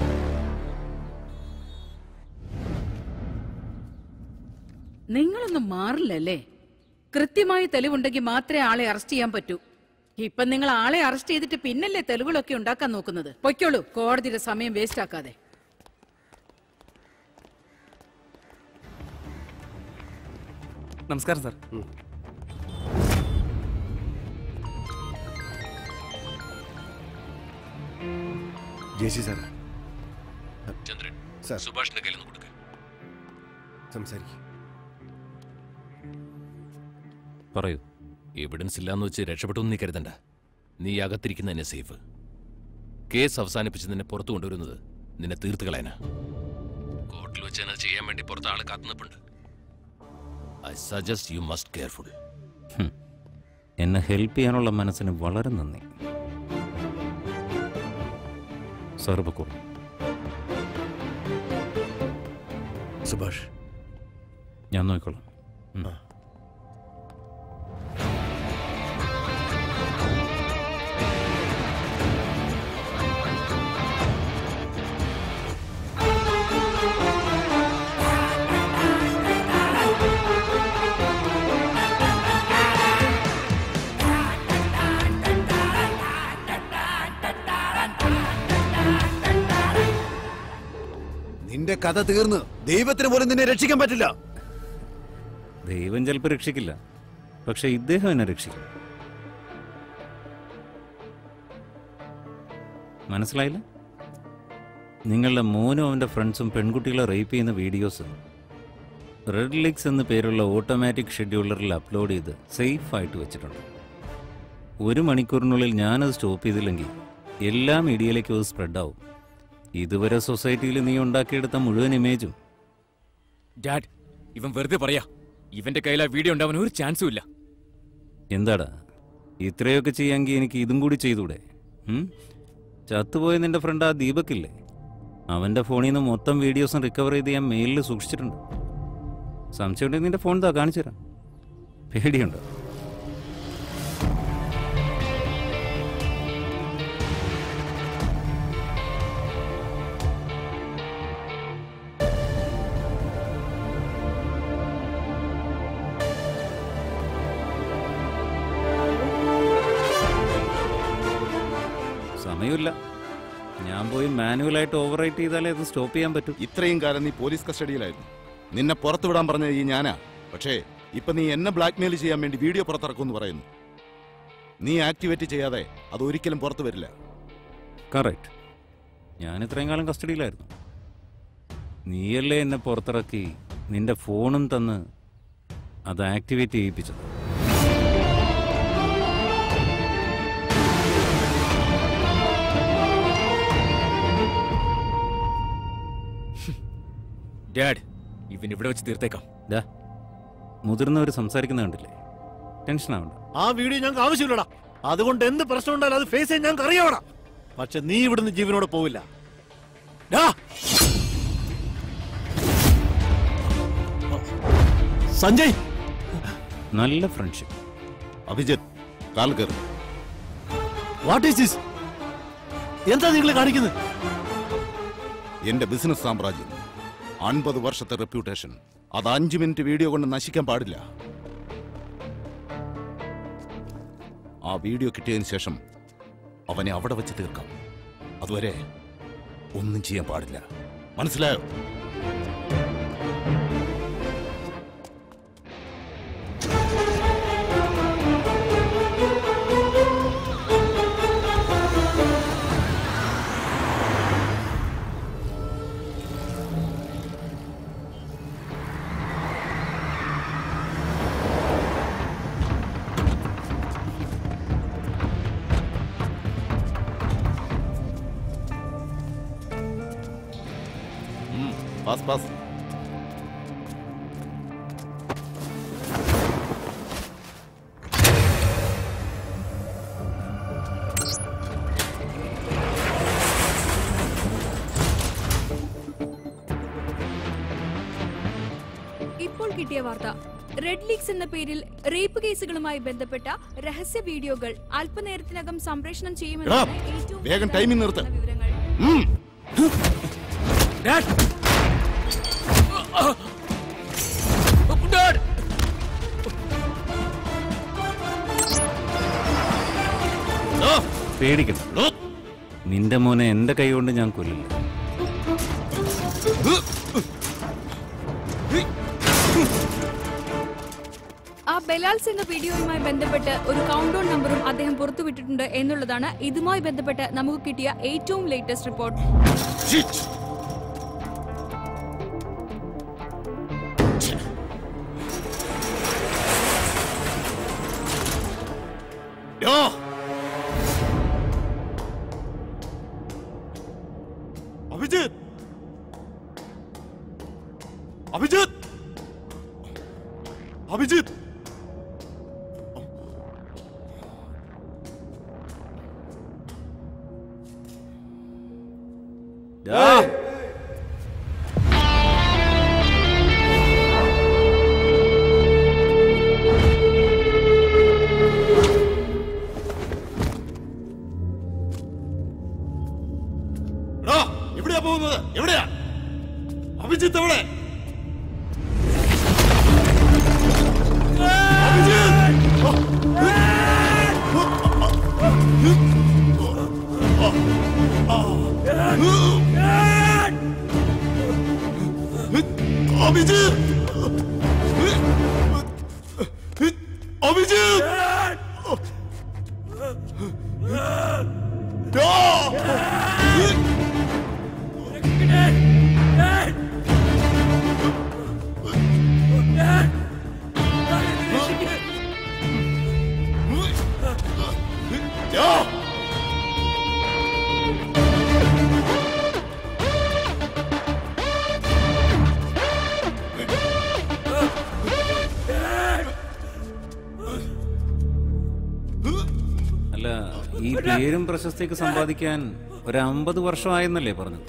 Speaker 21: നിങ്ങളൊന്നും മാറില്ലല്ലേ കൃത്യമായി തെളിവുണ്ടെങ്കിൽ മാത്രമേ ആളെ അറസ്റ്റ് ചെയ്യാൻ പറ്റൂ ഇപ്പൊ നിങ്ങൾ ആളെ അറസ്റ്റ് ചെയ്തിട്ട് പിന്നല്ലേ തെളിവുകളൊക്കെ ഉണ്ടാക്കാൻ നോക്കുന്നത് പൊയ്ക്കോളൂ കോടതിയുടെ സമയം വേസ്റ്റ് ആക്കാതെ
Speaker 6: നമസ്കാരം sir
Speaker 2: JC Sarah
Speaker 16: Chandran
Speaker 2: sir
Speaker 16: സുഭാഷിന്റെ കയ്യിൽ നിന്ന് കൊടുക്ക
Speaker 2: സംസാരിക്കും
Speaker 4: പറയൂ
Speaker 16: എവിഡൻസ് ഇല്ലാന്ന് വെച്ച് രക്ഷപ്പെട്ടു നീ കരുതണ്ട നീ അകത്തിരിക്കുന്ന എന്നെ സേഫ് കേസ് അവസാനിപ്പിച്ച് നിന്നെ പുറത്തു കൊണ്ടുവരുന്നത് നിന്നെ തീർത്ത് കളയാനാ കോർട്ടിൽ വെച്ച് തന്നെ ചെയ്യാൻ വേണ്ടി പുറത്ത് ആള് കാത്തു നിൽപ്പുണ്ട് I suggest you must careful
Speaker 4: hmm. എന്നെ ഹെൽപ്പ് ചെയ്യാനുള്ള മനസ്സിന് വളരെ നന്ദി സാർ പൊക്കോളൂ
Speaker 2: സുഭാഷ്
Speaker 4: ഞാൻ നോക്കിക്കോളാം ഉം.
Speaker 1: നിന്റെ കഥ തീർന്ന് ദൈവത്തിന് പോലും നിന്നെ രക്ഷിക്കാൻ പറ്റില്ല
Speaker 4: ദൈവം ചിലപ്പോൾ രക്ഷിക്കില്ല പക്ഷെ ഇദ്ദേഹം എന്നെ രക്ഷിക്കും മനസ്സിലായില്ല നിങ്ങളുടെ മോനും അവൻ്റെ ഫ്രണ്ട്സും പെൺകുട്ടികളെ റേപ്പ് ചെയ്യുന്ന വീഡിയോസ് റെഡ് ലിക്സ് എന്ന പേരുള്ള ഓട്ടോമാറ്റിക് ഷെഡ്യൂളറിൽ അപ്ലോഡ് ചെയ്ത് സേഫ് ആയിട്ട് വെച്ചിട്ടുണ്ട് ഒരു മണിക്കൂറിനുള്ളിൽ ഞാനത് സ്റ്റോപ്പ് ചെയ്തില്ലെങ്കിൽ എല്ലാ മീഡിയയിലേക്കും അത് സ്പ്രെഡ് ആവും ഇതുവരെ സൊസൈറ്റിയിൽ നീ ഉണ്ടാക്കിയെടുത്ത മുഴുവൻ ഇമേജും
Speaker 3: ഡാഡ് ഇവൻ വെറുതെ പറയാ ഇവന്റെ കയ്യിൽ ആ വീഡിയോ ഉണ്ടാവാൻ ഒരു ചാൻസും ഇല്ല
Speaker 4: എന്താടാ ഇത്രയൊക്കെ ചെയ്യാമെങ്കിൽ എനിക്ക് ഇതും കൂടി ചെയ്തൂടെ ഉം? ചത്തുപോയ നിന്റെ ഫ്രണ്ട് ആ ദീപക്കില്ലേ അവന്റെ ഫോണിൽ നിന്ന് മൊത്തം വീഡിയോസും റിക്കവർ ചെയ്ത് ഞാൻ മെയിലിൽ സൂക്ഷിച്ചിട്ടുണ്ട് സംശയമുണ്ടെങ്കിൽ നിന്റെ ഫോൺ താ കാണിച്ചു തരാം പേടിയുണ്ടോ സമയമില്ല ഞാൻ പോയി മാനുവലായിട്ട് ഓവർ റൈറ്റ് ചെയ്താലേ അത് സ്റ്റോപ്പ് ചെയ്യാൻ പറ്റൂ
Speaker 14: ഇത്രയും കാലം നീ പോലീസ് കസ്റ്റഡിയിലായിരുന്നു നിന്നെ പുറത്തു വിടാൻ പറഞ്ഞത് ഈ ഞാനാ പക്ഷേ ഇപ്പൊ നീ എന്നെ ബ്ലാക്ക്മെയിൽ ചെയ്യാൻ വേണ്ടി വീഡിയോ പുറത്തിറക്കുമെന്ന് പറയുന്നു നീ ആക്ടിവേറ്റ് ചെയ്യാതെ അത് ഒരിക്കലും പുറത്തു വരില്ല
Speaker 4: കറക്റ്റ് ഞാൻ ഇത്രയും കാലം കസ്റ്റഡിയിലായിരുന്നു നീയല്ലേ എന്നെ പുറത്തിറക്കി നിന്റെ ഫോണും തന്ന് അത് ആക്ടിവേറ്റ് ചെയ്യിപ്പിച്ചത്
Speaker 3: ഡാഡ് ഇവൻ ഇവിടെ വെച്ച് തീർത്തേക്കാം
Speaker 4: ഡാ മുതിർന്നവർ സംസാരിക്കുന്ന കണ്ടില്ലേ ടെൻഷൻ ആവണ്ട
Speaker 5: ആ വീഡിയോ ഞങ്ങൾക്ക് ആവശ്യമില്ലടാ അതുകൊണ്ട് എന്ത് പ്രശ്നം ഉണ്ടായാലും അത് ഫേസ് ചെയ്യാൻ ഞങ്ങൾക്ക് അറിയാവടാ പക്ഷെ നീ ഇവിടുന്ന് ജീവനോടെ പോവില്ല ഡാ! സഞ്ജയ്
Speaker 4: നല്ല ഫ്രണ്ട്ഷിപ്പ്
Speaker 14: അഭിജിത്ത് കാൽ കയറി
Speaker 5: വാട്ട് ഈസ് ദിസ് എന്താ നിങ്ങൾ കാണിക്കുന്നത്
Speaker 14: എന്റെ ബിസിനസ് സാമ്രാജ്യം അൻപത് വർഷത്തെ റെപ്യൂട്ടേഷൻ അത് അഞ്ച് മിനിറ്റ് വീഡിയോ കൊണ്ട് നശിക്കാൻ പാടില്ല ആ വീഡിയോ കിട്ടിയതിന് ശേഷം അവനെ അവിടെ വെച്ച് തീർക്കാം അതുവരെ ഒന്നും ചെയ്യാൻ പാടില്ല മനസ്സിലായോ പാസ് പാസ്
Speaker 20: ഇപ്പോൾ കിട്ടിയ വാർത്ത റെഡ് ലീക്സ് എന്ന പേരിൽ റേപ്പ് കേസുകളുമായി ബന്ധപ്പെട്ട രഹസ്യ വീഡിയോകൾ അല്പനേരത്തിനകം സംപ്രേഷണം
Speaker 14: എടാ
Speaker 20: ചെയ്യുമെന്നാണ് ഏറ്റവും
Speaker 14: വേഗം ടൈമിംഗ് നിർത്ത്
Speaker 20: വിവരങ്ങൾ
Speaker 14: ഉം.
Speaker 4: പേടിക്കണം നിന്റെ മോനെ എന്റെ കൈ കൊണ്ട് ഞാൻ കൊല്ലില്ല
Speaker 20: ആ ബലാത്സംഗ വീഡിയോയുമായി ബന്ധപ്പെട്ട് ഒരു കൗണ്ട് ഡൗൺ നമ്പറും അദ്ദേഹം പുറത്തുവിട്ടിട്ടുണ്ട് എന്നുള്ളതാണ് ഇതുമായി ബന്ധപ്പെട്ട് നമുക്ക് കിട്ടിയ ഏറ്റവും ലേറ്റസ്റ്റ് റിപ്പോർട്ട്
Speaker 14: യോ അഭിജിത്ത് അഭിജിത്ത് അഭിജിത്ത് എടാ, എവിടെയാ പോകുന്നത് എവിടെയാ അഭിജിത്ത് എവിടെ അഭിജിത്ത് അഭിജിത്ത്
Speaker 4: അല്ല ഈ പേരും പ്രശസ്തിയൊക്കെ സമ്പാദിക്കാൻ ഒരു അമ്പത് വർഷമായെന്നല്ലേ പറഞ്ഞത്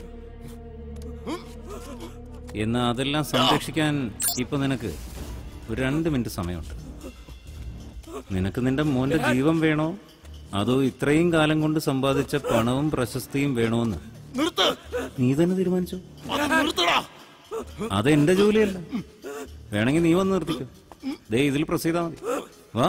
Speaker 4: എന്നാ അതെല്ലാം സംരക്ഷിക്കാൻ ഇപ്പൊ നിനക്ക് ഒരു രണ്ട് മിനിറ്റ് സമയമുണ്ട് നിനക്ക് നിന്റെ മോന്റെ ജീവൻ വേണോ അതോ ഇത്രയും കാലം കൊണ്ട് സമ്പാദിച്ച പണവും പ്രശസ്തിയും വേണോന്ന്
Speaker 14: നിർത്ത്
Speaker 4: നീ തന്നെ തീരുമാനിച്ചു
Speaker 14: അത് നിർത്തടാ
Speaker 4: അത് എന്റെ ജോലിയല്ല വേണമെങ്കിൽ നീ വന്ന് നിർത്തിക്കോ ദേ ഇതിൽ പ്രസ് ചെയ്താൽ മതി വാ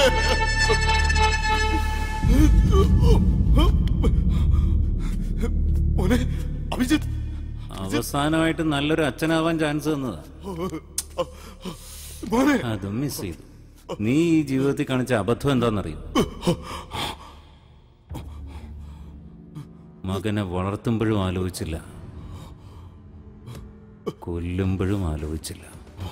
Speaker 1: മോനെ അഭിജിത്ത്
Speaker 4: അവസാനമായിട്ട് നല്ലൊരു അച്ഛനാവാൻ ചാൻസ് തന്നതാ
Speaker 1: മോനെ
Speaker 4: അതും മിസ് ചെയ്തു നീ ഈ ജീവിതത്തിൽ കാണിച്ച അബദ്ധം എന്താണെന്നറിയോ മകനെ വളർത്തുമ്പോഴും ആലോചിച്ചില്ല കൊല്ലുമ്പോഴും ആലോചിച്ചില്ല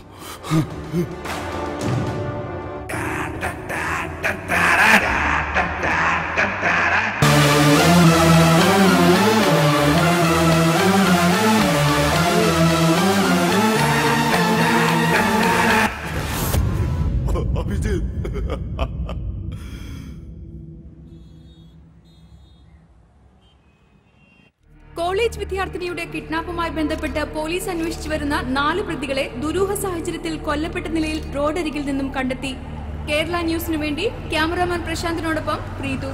Speaker 1: അഭിജിത്ത്
Speaker 20: കോളേജ് വിദ്യാർത്ഥിനിയുടെ കിഡ്നാപ്പുമായി ബന്ധപ്പെട്ട് പോലീസ് അന്വേഷിച്ചു വരുന്ന നാല് പ്രതികളെ ദുരൂഹ സാഹചര്യത്തിൽ കൊല്ലപ്പെട്ട നിലയിൽ റോഡരികിൽ നിന്നും കണ്ടെത്തി കേരള ന്യൂസിനു വേണ്ടി ക്യാമറാമാൻ പ്രശാന്തിനോടൊപ്പം പ്രീതു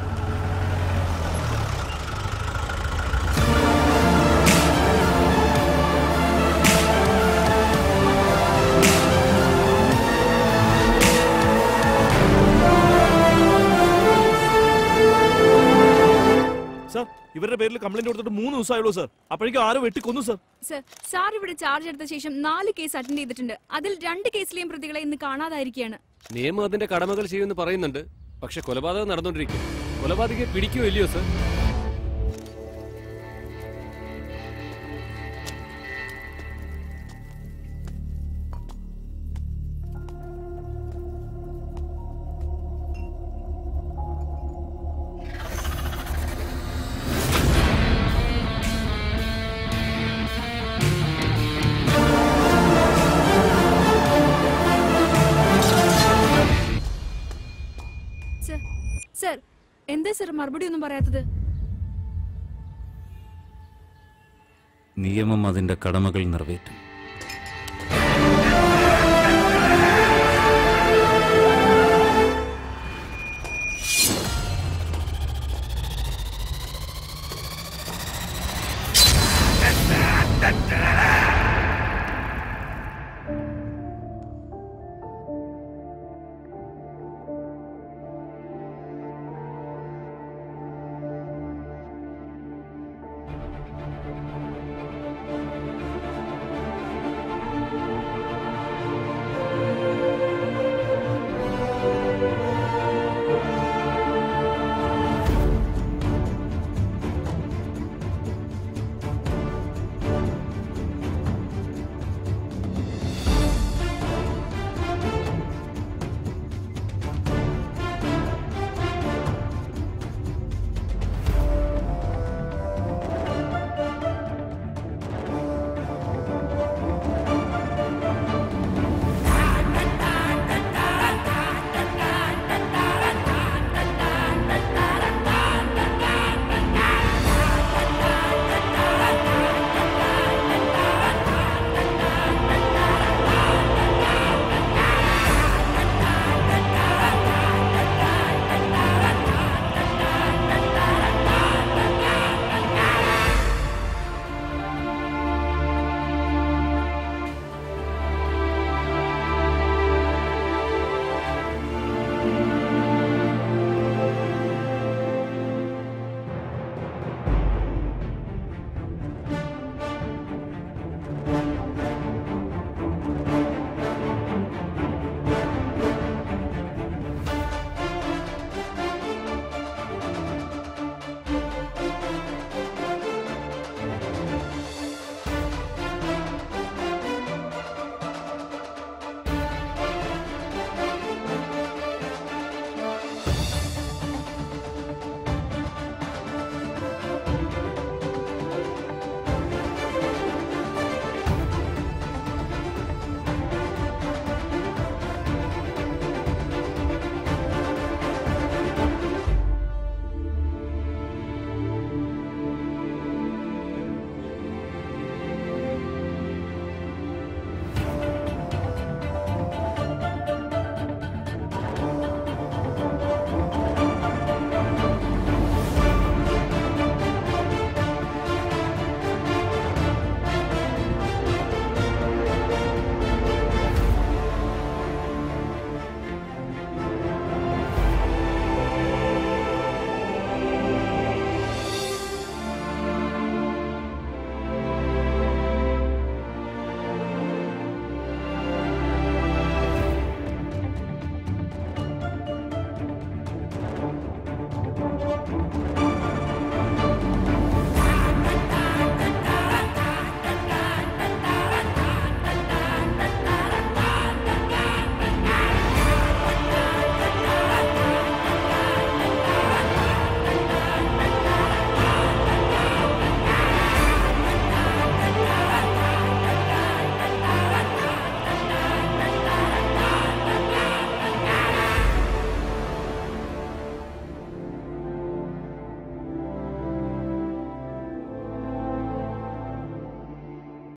Speaker 5: സർ ഇവരുടെ പേരിൽ കംപ്ലൈന്റ് കൊടുത്തിട്ട് മൂന്ന് ദിവസമായുള്ളൂ സർ അപ്പോഴേക്കും ആരോ വെട്ടിക്കൊന്നു സർ
Speaker 20: സർ സാർ ഇവിടെ ചാർജ് എടുത്ത ശേഷം നാല് കേസ് അറ്റൻഡ് ചെയ്തിട്ടുണ്ട് അതിൽ രണ്ട് കേസിലെയും പ്രതികളെ ഇന്ന് കാണാതായിരിക്കുകയാണ്
Speaker 12: നിയമം അതിന്റെ കടമകൾ ചെയ്യുമെന്ന് പറയുന്നുണ്ട് പക്ഷെ കൊലപാതകം നടന്നുകൊണ്ടിരിക്കും കൊലപാതകയെ പിടിക്കുകയോ ഇല്ലയോ സർ
Speaker 20: സർ സർ എന്താ സർ മറുപടി ഒന്നും പറയാത്തത്
Speaker 4: നിയമം അതിന്റെ കടമകൾ നിറവേറ്റും